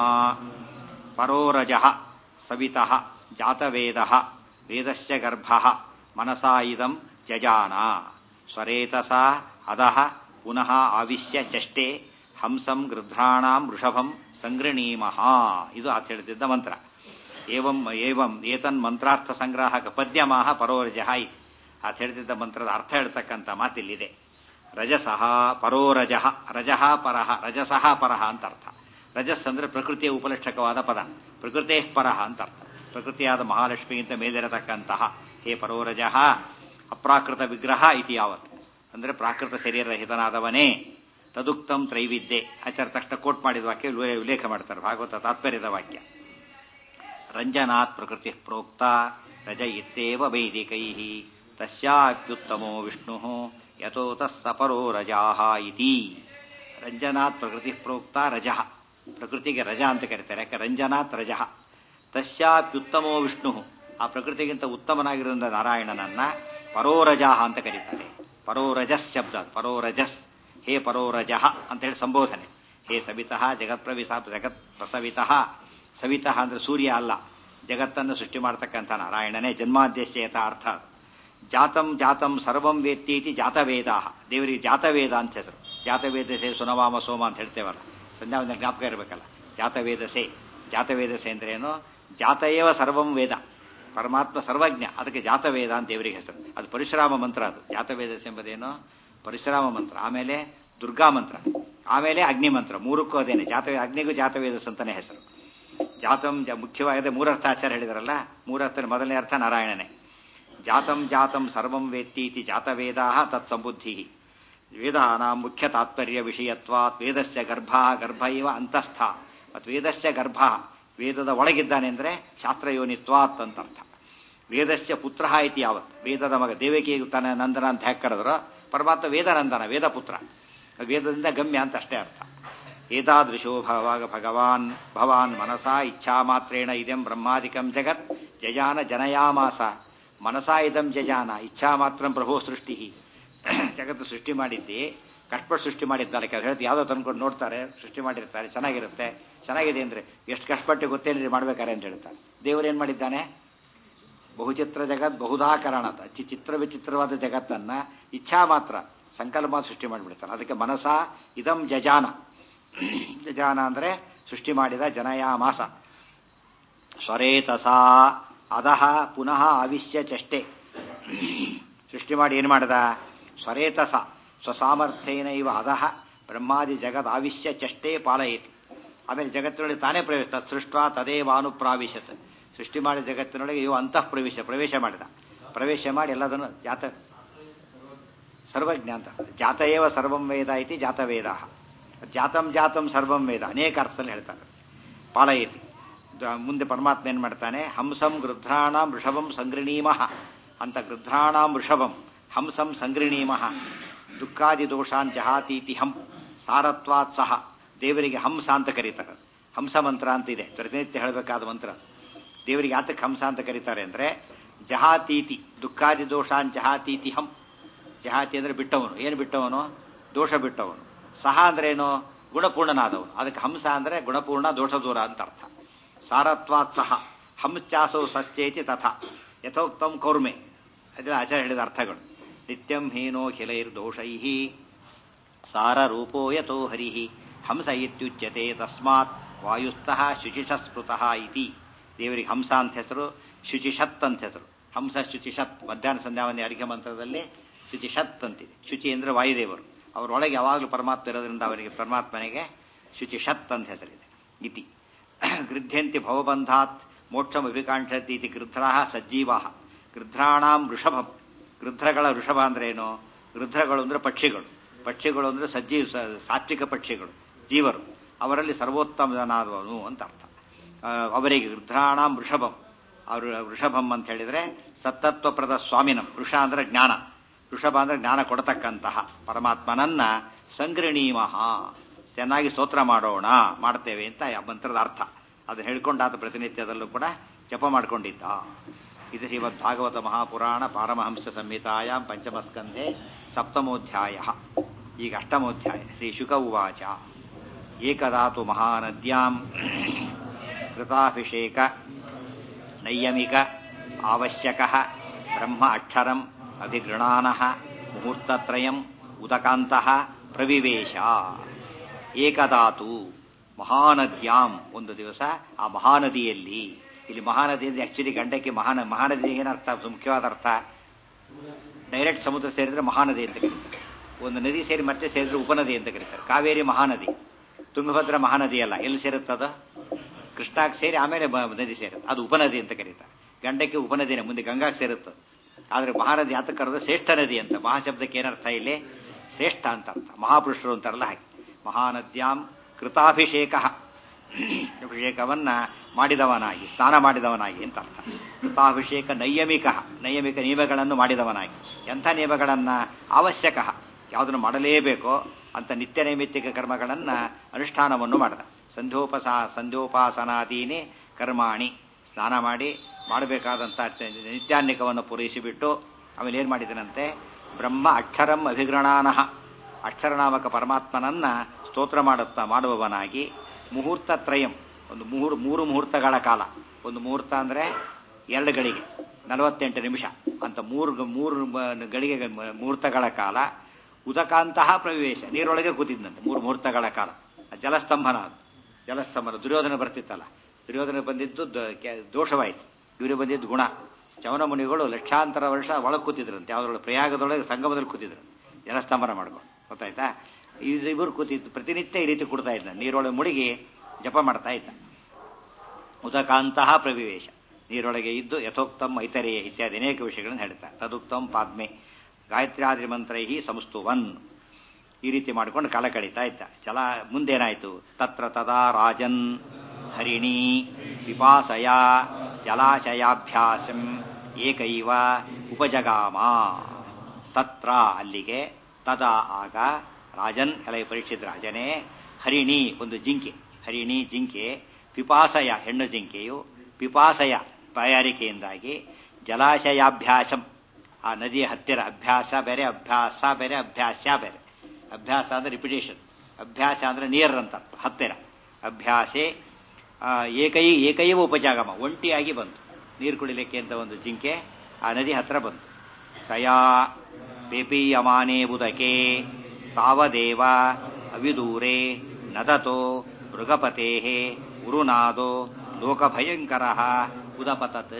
ಪರೋರಜಃ ಸವಿತಃ ಜಾತವೇದಃ ವೇದಸ್ಯ ಗರ್ಭಃ ಮನಸಾ ಇದಂ ಜಜಾನ ಸ್ವರೇತಸ ಅದಃ ಪುನಃ ಆವಿಶ್ಯ ಚಷ್ಟೆ ಹಂಸಂ ಗೃಧ್ರಾಣಾಂ ವೃಷಭಂ ಸಂಗೃಣೀಮಃ ಇದು ಆತ ಹೇಳ್ತಿದ್ದ ಮಂತ್ರ ಏವಂ ಏವಂ ಏತನ್ ಮಂತ್ರಾರ್ಥ ಸಂಗ್ರಾಹಕ ಪದ್ಯಮಾಹ ಪರೋರಜಃ ಇದು ಆತ ಹೇಳ್ತಿದ್ದ ಮಂತ್ರದ ಅರ್ಥ ಹೇಳ್ತಕ್ಕಂಥ ಮಾತಿಲ್ಲಿದೆ ರಜಸಃ ಪರೋರಜಃ ರಜಃ ಪರಹ ರಜಸಃ ಪರಹ ಅಂತ ಅರ್ಥ ರಜಸ್ ಅಂದ್ರೆ ಪ್ರಕೃತಿಯ ಉಪಲಕ್ಷಕವಾದ ಪದ ಪ್ರಕೃತೇ ಪರಹ ಅಂತ ಅರ್ಥ ಪ್ರಕೃತಿಯಾದ ಮಹಾಲಕ್ಷ್ಮಿಗಿಂತ ಮೇಲಿರತಕ್ಕಂತಹ ಹೇ ಪರೋರಜಃ ಅಪ್ರಾಕೃತ ವಿಗ್ರಹ ಇತಿ ಯಾವತ್ ಅಂದ್ರೆ ಪ್ರಾಕೃತ ಶರೀರರಹಿತನಾದವನೇ ತದುಕ್ತಂ ತ್ರೈವಿದ್ಯೆ ಆಚಾರ ತಕ್ಷಣ ಕೋಟ್ ಮಾಡಿದ ವಾಕ್ಯ ಉಲ್ಲೇಖ ಮಾಡ್ತಾರೆ ಭಾಗವತ ತಾತ್ಪರ್ಯದ ವಾಕ್ಯ ರಂಜನಾತ್ ಪ್ರಕೃತಿ ಪ್ರೋಕ್ತ ರಜ ಇತ್ತೇವ ವೈದಿಕೈ ತಸ್ಯಾಪ್ಯುತ್ತಮೋ ವಿಷ್ಣು ಯಥೋ ತಸ್ಸಪರೋ ರಜಾಹ ಇತಿ ರಂಜನಾತ್ ಪ್ರಕೃತಿ ಪ್ರೋಕ್ತ ರಜಃ ಪ್ರಕೃತಿಗೆ ರಜಾ ಅಂತ ಕರೀತಾರೆ ಯಾಕೆ ರಂಜನಾತ್ ರಜಃ ತಸ್ಯಾಪ್ಯುತ್ತಮೋ ವಿಷ್ಣು ಆ ಪ್ರಕೃತಿಗಿಂತ ಉತ್ತಮನಾಗಿರೋ ನಾರಾಯಣನನ್ನ ಪರೋರಜಾಹ ಅಂತ ಕರೀತಾರೆ ಪರೋರಜಸ್ ಶಬ್ದ ಅದು, ಪರೋರಜಸ್ ಹೇ ಪರೋರಜಃ ಅಂತ ಹೇಳಿ ಸಂಬೋಧನೆ ಹೇ ಸವಿತಃ ಜಗತ್ಪ್ರವಿಸ ಜಗತ್ ಪ್ರಸವಿತಃ ಸವಿತಃ ಅಂದ್ರೆ ಸೂರ್ಯ ಅಲ್ಲ ಜಗತ್ತನ್ನು ಸೃಷ್ಟಿ ಮಾಡತಕ್ಕಂಥ ನಾರಾಯಣನೇ ಜನ್ಮಾದ್ಯಸ್ಯ ಯಥ ಅರ್ಥ ಅದು. ಜಾತಂ ಜಾತಂ ಸರ್ವಂ ವೇತ್ತಿ ಇತಿ ಜಾತವೇದ ದೇವರಿಗೆ ಜಾತವೇದ ಅಂತ ಹೆಸರು ಜಾತವೇದಸೆ ಸುನವಾಮ ಸೋಮ ಅಂತ ಹೇಳ್ತೇವಲ್ಲ ಸಂಧ್ಯಾ ಒಂದು ಜ್ಞಾಪಕ ಇರಬೇಕಲ್ಲ ಜಾತವೇದಸೆ ಜಾತವೇದಸೆ ಅಂದ್ರೆ ಏನು ಜಾತಯೇವ ಸರ್ವಂ ವೇದ ಪರಮಾತ್ಮ ಸರ್ವಜ್ಞ ಅದಕ್ಕೆ ಜಾತವೇದ ಅಂತ ದೇವರಿಗೆ ಹೆಸರು ಅದು ಪರಶುರಾಮ ಮಂತ್ರ ಅದು ಜಾತವೇದಸೆ ಎಂಬುದೇನು ಪರಶುರಾಮ ಮಂತ್ರ ಆಮೇಲೆ ದುರ್ಗಾ ಮಂತ್ರ ಆಮೇಲೆ ಅಗ್ನಿ ಮಂತ್ರ ಮೂರಕ್ಕೂ ಅದೇನೆ ಜಾತ ಅಗ್ನಿಗೂ ಜಾತವೇದಸ್ ಅಂತಾನೆ ಹೆಸರು ಜಾತಂ ಜ ಮುಖ್ಯವಾಗಿದೆ ಮೂರರ್ಥ ಆಚಾರ್ಯ ಹೇಳಿದಾರಲ್ಲ ಮೂರರ್ಥ ಮೊದಲನೇ ಅರ್ಥ ನಾರಾಯಣನೇ ಜಾತಂ ಜಾತಂ ಸರ್ವಂ ವೇತ್ತಿ ಇತಿ ಜಾತವೇದಾ ತತ್ಸಂಬುದ್ಧಿ ವೇದಾನಾಂ ಮುಖ್ಯ ತಾತ್ಪರ್ಯ ವಿಷಯತ್ವಾತ್ ವೇದಸ್ಯ ಗರ್ಭ ಗರ್ಭ ಇವ ಅಂತಸ್ಥ ಮತ್ತು ವೇದಸ್ಯ ಗರ್ಭ ವೇದದ ಒಳಗಿದ್ದಾನೆ ಅಂದರೆ ಶಾಸ್ತ್ರಯೋನಿತ್ವಾತ್ ಅಂತ ಅರ್ಥ ವೇದಸ್ಯ ಪುತ್ರ ಇತಿ ಯಾವತ್ ವೇದದ ಮಗ ದೇವಕಿ ತನ್ನ ನಂದನ ಅಂತ ಹ್ಯಾಕ್ ಕರೆದ್ರು ಪರಮಾತ್ಮ ವೇದನಂದನ ವೇದ ಪುತ್ರ ವೇದದಿಂದ ಗಮ್ಯ ಅಂತ ಅಷ್ಟೇ ಅರ್ಥ ಏತಾದೃಶೋ ಭವಾಗ ಭಗವಾನ್ ಭವಾನ್ ಮನಸಾ ಇಚ್ಛಾ ಮಾತ್ರೇಣ ಇದಂ ಬ್ರಹ್ಮಾದಿಕಂ ಜಗತ್ ಜಜಾನ ಜನಯಾಮಾಸ ಮನಸಾ ಇದಂ ಜಜಾನ ಇಚ್ಛಾ ಮಾತ್ರ ಪ್ರಭೋ ಸೃಷ್ಟಿ ಜಗತ್ತು ಸೃಷ್ಟಿ ಮಾಡಿದ್ದಿ ಕಷ್ಟಪಟ್ಟು ಸೃಷ್ಟಿ ಮಾಡಿದ್ದಾರೆ ಕೆಲವು ಹೇಳ್ತು ಯಾವುದೋ ತಂದ್ಕೊಂಡು ನೋಡ್ತಾರೆ ಸೃಷ್ಟಿ ಮಾಡಿರ್ತಾರೆ ಚೆನ್ನಾಗಿರುತ್ತೆ ಚೆನ್ನಾಗಿದೆ ಅಂದ್ರೆ ಎಷ್ಟು ಕಷ್ಟಪಟ್ಟು ಗೊತ್ತೇನ್ರಿ ಮಾಡ್ಬೇಕಾರೆ ಅಂತ ಹೇಳ್ತಾರೆ ದೇವರು ಏನ್ ಮಾಡಿದ್ದಾನೆ ಬಹುಚಿತ್ರ ಜಗತ್ ಬಹುಧಾಕರಣ ಅಚ್ಚಿ ಚಿತ್ರ ವಿಚಿತ್ರವಾದ ಜಗತ್ತನ್ನ ಇಚ್ಛಾ ಮಾತ್ರ ಸಂಕಲ್ಪ ಸೃಷ್ಟಿ ಮಾಡಿಬಿಡ್ತಾನೆ ಅದಕ್ಕೆ ಮನಸ ಇದಂ ಜಜಾನ ಜಜಾನ ಅಂದ್ರೆ ಸೃಷ್ಟಿ ಮಾಡಿದ ಜನಯಾಮಾಸ ಸ್ವರೇತಸಾ ಅದಹ ಪುನಃ ಆವಿಶ್ಯ ಚಷ್ಟೆ ಸೃಷ್ಟಿ ಮಾಡಿ ಏನು ಮಾಡದ ಸ್ವರೇತಸ ಸ್ವಸಾಮರ್ಥ್ಯೇನ ಇವ ಅದಹ ಬ್ರಹ್ಮಾದಿ ಜಗದ್ ಆವಿಶ್ಯ ಚಷ್ಟೇ ಪಾಲಯೇತಿ ಆಮೇಲೆ ಜಗತ್ತಿನೊಳಗೆ ತಾನೇ ಪ್ರವೇಶ ಸೃಷ್ಟ ತದೇವಾನುಪ್ರಾವಿಶತ್ ಸೃಷ್ಟಿ ಮಾಡಿದ ಜಗತ್ತಿನೊಳಗೆ ಇವು ಅಂತಃ ಪ್ರವೇಶ ಪ್ರವೇಶ ಮಾಡಿದ ಪ್ರವೇಶ ಮಾಡಿ ಎಲ್ಲದನ್ನು ಜಾತ ಸರ್ವಜ್ಞ ಅಂತ ಜಾತಯೇವ ಸರ್ವಂ ವೇದ ಇತಿ ಜಾತವೇದ ಜಾತಂ ಜಾತಂ ಸರ್ವಂ ವೇದ ಅನೇಕ ಅರ್ಥದಲ್ಲಿ ಹೇಳ್ತಾರೆ ಪಾಲಯತಿ ದ- ಮುಂದೆ ಪರಮಾತ್ಮ ಏನ್ ಮಾಡ್ತಾನೆ ಹಂಸಂ ಗೃಧ್ರಾಣಾಂ ವೃಷಭಂ ಸಂಗೃಣೀಮಃ ಅಂತ ಗೃಧ್ರಾಣಾಂ ವೃಷಭಂ ಹಂಸಂ ಸಂಗೃಣೀಮಃ ದುಃಖಾದಿ ದೋಷಾನ್ ಜಹಾತೀತಿ ಹಂ ಸಾರತ್ವಾತ್ ಸಹ ದೇವರಿಗೆ ಹಂಸ ಅಂತ ಕರೀತಾರೆ ಹಂಸ ಮಂತ್ರ ಅಂತ ಇದೆ ಪ್ರತಿನಿತ್ಯ ಹೇಳಬೇಕಾದ ಮಂತ್ರ ದೇವರಿಗೆ ಯಾತಕ್ಕೆ ಹಂಸ ಅಂತ ಕರೀತಾರೆ ಅಂದ್ರೆ ಜಹಾತೀತಿ ದುಃಖಾದಿ ದೋಷಾನ್ ಜಹಾತೀತಿ ಹಂ ಜಹಾತಿ ಅಂದ್ರೆ ಬಿಟ್ಟವನು ಏನು ಬಿಟ್ಟವನು ದೋಷ ಬಿಟ್ಟವನು ಸಹ ಅಂದ್ರೆ ಏನು ಗುಣಪೂರ್ಣನಾದವನು ಅದಕ್ಕೆ ಹಂಸ ಅಂದ್ರೆ ಗುಣಪೂರ್ಣ ದೋಷ ದೂರ ಅಂತ ಅರ್ಥ ಸಾರತ್ವಾತ್ ಸಹ ಹಂಶ್ಚಾಸೌ ಸಸ್ಯೇತಿ ತಥಾ ಯಥೋಕ್ತಂ ಕೌರ್ಮೆ ಅದೆಲ್ಲ ಆಚಾರ್ಯ ಹೇಳಿದ ಅರ್ಥಗಳು ನಿತ್ಯಂ ಹೀನೋಖಿಲೈರ್ದೋಷೈ ಸಾರರೂಪೋ ಯಥೋ ಹರಿ ಹಂಸ ಇತ್ಯುಚ್ಯತೆ ತಸ್ಮಾತ್ ವಾಯುಸ್ಥಃ ಶುಚಿಷಸ್ಮೃತಃ ಇತಿ ದೇವರಿಗೆ ಹಂಸ ಅಂತ ಹೆಸರು ಶುಚಿಷತ್ ಅಂತ ಹೆಸರು ಹಂಸ ಶುಚಿಷತ್ ಮಧ್ಯಾಹ್ನ ಸಂಧ್ಯಾವನ್ಯ ಅರ್ಘ್ಯ ಮಂತ್ರದಲ್ಲಿ ಶುಚಿಷತ್ ಅಂತಿದೆ ಶುಚಿ ಅಂದ್ರೆ ವಾಯುದೇವರು ಅವರೊಳಗೆ ಯಾವಾಗಲೂ ಪರಮಾತ್ಮ ಇರೋದ್ರಿಂದ ಅವರಿಗೆ ಪರಮಾತ್ಮನಿಗೆ ಶುಚಿಷತ್ ಅಂತ ಹೆಸರಿದೆ ಇತಿ ಗೃಧ್ಯಂತಿ ಭವಬಂಧಾತ್ ಮೋಕ್ಷಂ ಅಭಿಕಾಂಕ್ಷತಿ ಇತಿ ಗೃಧ್ರಾ ಸಜ್ಜೀವಾ ಗೃಧ್ರಾಣಾಂ ವೃಷಭಂ ಗೃಧ್ರಗಳ ವೃಷಭ ಅಂದ್ರೆ ಏನು ಗೃಧ್ರಗಳು ಅಂದ್ರೆ ಪಕ್ಷಿಗಳು ಪಕ್ಷಿಗಳು ಅಂದ್ರೆ ಸಜ್ಜೀವ ಸ- ಸಾತ್ವಿಕ ಪಕ್ಷಿಗಳು ಜೀವರು ಅವರಲ್ಲಿ ಸರ್ವೋತ್ತಮನಾದವನು ಅಂತ ಅರ್ಥ ಆ, ಅವರಿಗೆ ಗೃಧ್ರಾಣಾಂ ವೃಷಭಂ ಅವರು ವೃಷಭಂ ಅಂತ ಹೇಳಿದ್ರೆ ಸತ್ತತ್ವಪ್ರದ ಸ್ವಾಮಿನಂ ವೃಷ ಅಂದ್ರೆ ಜ್ಞಾನ ವೃಷಭ ಅಂದ್ರೆ ಜ್ಞಾನ ಕೊಡತಕ್ಕಂತಹ ಪರಮಾತ್ಮನನ್ನ ಸಂಗ್ರಣೀಮಹ ಚೆನ್ನಾಗಿ ಸ್ತೋತ್ರ ಮಾಡೋಣ ಮಾಡ್ತೇವೆ ಅಂತ ಆ ಮಂತ್ರದ ಅರ್ಥ ಅದನ್ನ ಹೇಳ್ಕೊಂಡಾತ ಪ್ರತಿನಿತ್ಯದಲ್ಲೂ ಕೂಡ ಜಪ ಮಾಡ್ಕೊಂಡಿದ್ದ ಇದು ಶ್ರೀಮದ್ ಭಾಗವತ ಮಹಾಪುರಾಣ ಪಾರಮಹಂಸ ಸಂಹಿತಾಯಾಂ ಪಂಚಮಸ್ಕಂಧೆ ಸಪ್ತಮೋಧ್ಯಾಯ ಈಗ ಅಷ್ಟಮೋಧ್ಯಾಯ ಶ್ರೀ ಶುಕ ಉವಾಚ ಏಕದಾತು ಮಹಾನದ್ಯಾಂ ಕೃತಾಭಿಷೇಕ ನೈಯಮಿಕ ಅವಶ್ಯಕ ಬ್ರಹ್ಮ ಅಕ್ಷರಂ ಅಭಿಗೃಣಾನ ಮುಹೂರ್ತತ್ರಯಂ ಉದಕಾಂತಃ ಪ್ರವಿವೇಶ ಏಕದಾತು ಮಹಾನದ್ಯಾಂ ಒಂದು ದಿವಸ ಆ ಮಹಾನದಿಯಲ್ಲಿ ಇಲ್ಲಿ ಮಹಾನದಿ ಅಂದ್ರೆ ಆಕ್ಚುಲಿ ಗಂಡಕ್ಕೆ ಮಹಾನ ಮಹಾನದಿ ಏನರ್ಥ ಮುಖ್ಯವಾದ ಅರ್ಥ ಡೈರೆಕ್ಟ್ ಸಮುದ್ರ ಸೇರಿದ್ರೆ ಮಹಾನದಿ ಅಂತ ಕರೀತಾರೆ ಒಂದು ನದಿ ಸೇರಿ ಮತ್ತೆ ಸೇರಿದ್ರೆ ಉಪನದಿ ಅಂತ ಕರೀತಾರೆ ಕಾವೇರಿ ಮಹಾನದಿ ತುಂಗಭದ್ರಾ ಮಹಾನದಿ ಅಲ್ಲ ಎಲ್ಲಿ ಸೇರುತ್ತದ ಕೃಷ್ಣಾಗ್ ಸೇರಿ ಆಮೇಲೆ ಬ- ನದಿ ಸೇರುತ್ತೆ ಅದು ಉಪನದಿ ಅಂತ ಕರೀತಾರೆ ಗಂಡಕ್ಕೆ ಉಪನದಿನೇ ಮುಂದೆ ಗಂಗಾಗ್ ಸೇರುತ್ತೆ ಆದ್ರೆ ಮಹಾನದಿ ಯಾತಕ್ಕೆ ಕರೆದು ಶ್ರೇಷ್ಠ ನದಿ ಅಂತ ಮಹಾಶಬ್ದಕ್ಕೆ ಏನರ್ಥ ಇಲ್ಲಿ ಶ್ರೇಷ್ಠ ಅಂತ ಅರ್ಥ ಮಹಾಪುರುಷರು ಅಂತಾರಲ್ಲ ಹಾಗೆ ಮಹಾನದ್ಯಾಂ ಕೃತಾಭಿಷೇಕ ಅಭಿಷೇಕವನ್ನ ಮಾಡಿದವನಾಗಿ ಸ್ನಾನ ಮಾಡಿದವನಾಗಿ ಅಂತ ಅರ್ಥ ಕೃತಾಭಿಷೇಕ ನೈಯಮಿಕ ನೈಯಮಿಕ ನಿಯಮಗಳನ್ನು ಮಾಡಿದವನಾಗಿ ಎಂಥ ನಿಯಮಗಳನ್ನ ಅವಶ್ಯಕ ಯಾವುದನ್ನು ಮಾಡಲೇಬೇಕೋ ಅಂತ ನಿತ್ಯ ನೈಮಿತ್ತಿಕ ಕರ್ಮಗಳನ್ನ ಅನುಷ್ಠಾನವನ್ನು ಮಾಡಿದ ಸಂಧ್ಯೋಪಸಾ ಸಂಧ್ಯೋಪಾಸನಾದೀನಿ ಕರ್ಮಾಣಿ ಸ್ನಾನ ಮಾಡಿ ಮಾಡಬೇಕಾದಂಥ ನಿತ್ಯಾನ್ನಿಕವನ್ನು ಪೂರೈಸಿಬಿಟ್ಟು ಆಮೇಲೆ ಏನು ಮಾಡಿದನಂತೆ ಬ್ರಹ್ಮ ಅಕ್ಷರಂ ಅಭಿಗ್ರಣಾನಃ ಅಕ್ಷರನಾಮಕ ಪರಮಾತ್ಮನನ್ನ ಸ್ತೋತ್ರ ಮಾಡುತ್ತಾ ಮಾಡುವವನಾಗಿ ಮುಹೂರ್ತ ತ್ರಯಂ ಒಂದು ಮೂರು ಮೂರು ಮುಹೂರ್ತಗಳ ಕಾಲ ಒಂದು ಮುಹೂರ್ತ ಅಂದರೆ ಎರಡು ಗಳಿಗೆ ನಲವತ್ತೆಂಟು ನಿಮಿಷ ಅಂತ ಮೂರು ಮೂರು ಗಳಿಗೆ ಮುಹೂರ್ತಗಳ ಕಾಲ ಉದಕಾಂತಹ ಪ್ರವೇಶ ನೀರೊಳಗೆ ಕೂತಿದ್ದಂತೆ ಮೂರು ಮುಹೂರ್ತಗಳ ಕಾಲ ಜಲಸ್ತಂಭನ ಅದು ಜಲಸ್ತಂಭನ ದುರ್ಯೋಧನ ಬರ್ತಿತ್ತಲ್ಲ ದುರ್ಯೋಧನ ಬಂದಿದ್ದು ದೋಷವಾಯಿತು ಇವರು ಬಂದಿದ್ದು ಗುಣ ಚವನ ಮುನಿಗಳು ಲಕ್ಷಾಂತರ ವರ್ಷ ಒಳಗೆ ಕೂತಿದ್ರಂತೆ ಯಾವುದ್ರೊಳಗೆ ಪ್ರಯಾಗದೊಳಗೆ ಸಂಗಮದಲ್ಲಿ ಕೂತಿದ್ರು ಜಲಸ್ತಂಭನ ಮಾಡ್ಕೊಂಡು ಗೊತ್ತಾಯ್ತಾ ಇದು ಇವರು ಕೂತಿದ್ದು ಪ್ರತಿನಿತ್ಯ ಈ ರೀತಿ ಕೊಡ್ತಾ ಇದ್ದ ನೀರೊಳಗೆ ಮುಳುಗಿ ಜಪ ಮಾಡ್ತಾ ಇದ್ದ ಉದಕಾಂತಹ ಪ್ರವಿವೇಶ ನೀರೊಳಗೆ ಇದ್ದು ಯಥೋಕ್ತಂ ಐತರೇಯ ಇತ್ಯಾದಿ ಅನೇಕ ವಿಷಯಗಳನ್ನು ಹೇಳ್ತಾರೆ ತದುಕ್ತಂ ಪಾದ್ಮೆ ಗಾಯತ್ರ್ಯಾದ್ರಿ ಮಂತ್ರೈ ಸಂಸ್ತುವನ್ ಈ ರೀತಿ ಮಾಡ್ಕೊಂಡು ಕಾಲ ಕಳೀತಾ ಇದ್ದ ಜಲ ಮುಂದೇನಾಯ್ತು ತತ್ರ ತದಾ ರಾಜನ್ ಹರಿಣಿ ಪಿಪಾಸಯ ಜಲಾಶಯಾಭ್ಯಾಸಂ ಏಕೈವ ಉಪಜಗಾಮ ತತ್ರ ಅಲ್ಲಿಗೆ ತದಾ ಆಗ ರಾಜನ್ ಎಲೈ ಪರೀಕ್ಷಿತ ರಾಜನೇ ಹರಿಣಿ ಒಂದು ಜಿಂಕೆ ಹರಿಣಿ ಜಿಂಕೆ ಪಿಪಾಸಯ ಹೆಣ್ಣು ಜಿಂಕೆಯು ಪಿಪಾಸಯ ಬಾಯಾರಿಕೆಯಿಂದಾಗಿ ಜಲಾಶಯಾಭ್ಯಾಸಂ ಆ ನದಿಯ ಹತ್ತಿರ ಅಭ್ಯಾಸ ಬೇರೆ ಅಭ್ಯಾಸ ಬೇರೆ ಅಭ್ಯಾಸ ಬೇರೆ ಅಭ್ಯಾಸ ಅಂದ್ರೆ ರಿಪಿಟೇಷನ್ ಅಭ್ಯಾಸ ಅಂದ್ರೆ ನಿಯರ್ ಅಂತ ಹತ್ತಿರ ಅಭ್ಯಾಸೆ ಏಕೈ ಏಕೈವ ಉಪಜಾಗಮ ಒಂಟಿಯಾಗಿ ಬಂತು ನೀರು ಕುಡಿಲಿಕ್ಕೆ ಅಂತ ಒಂದು ಜಿಂಕೆ ಆ ನದಿ ಹತ್ರ ಬಂತು ತಯಾ ಪೇಪೀಯಮಾನೇ ಬುದಕೆ ತಾವದೇವ ಅವಿದೂರೆ ನದತೋ ಮೃಗಪತೆ ಉರುನಾದೋ ಲೋಕಭಯಂಕರ ಉದಪತತ್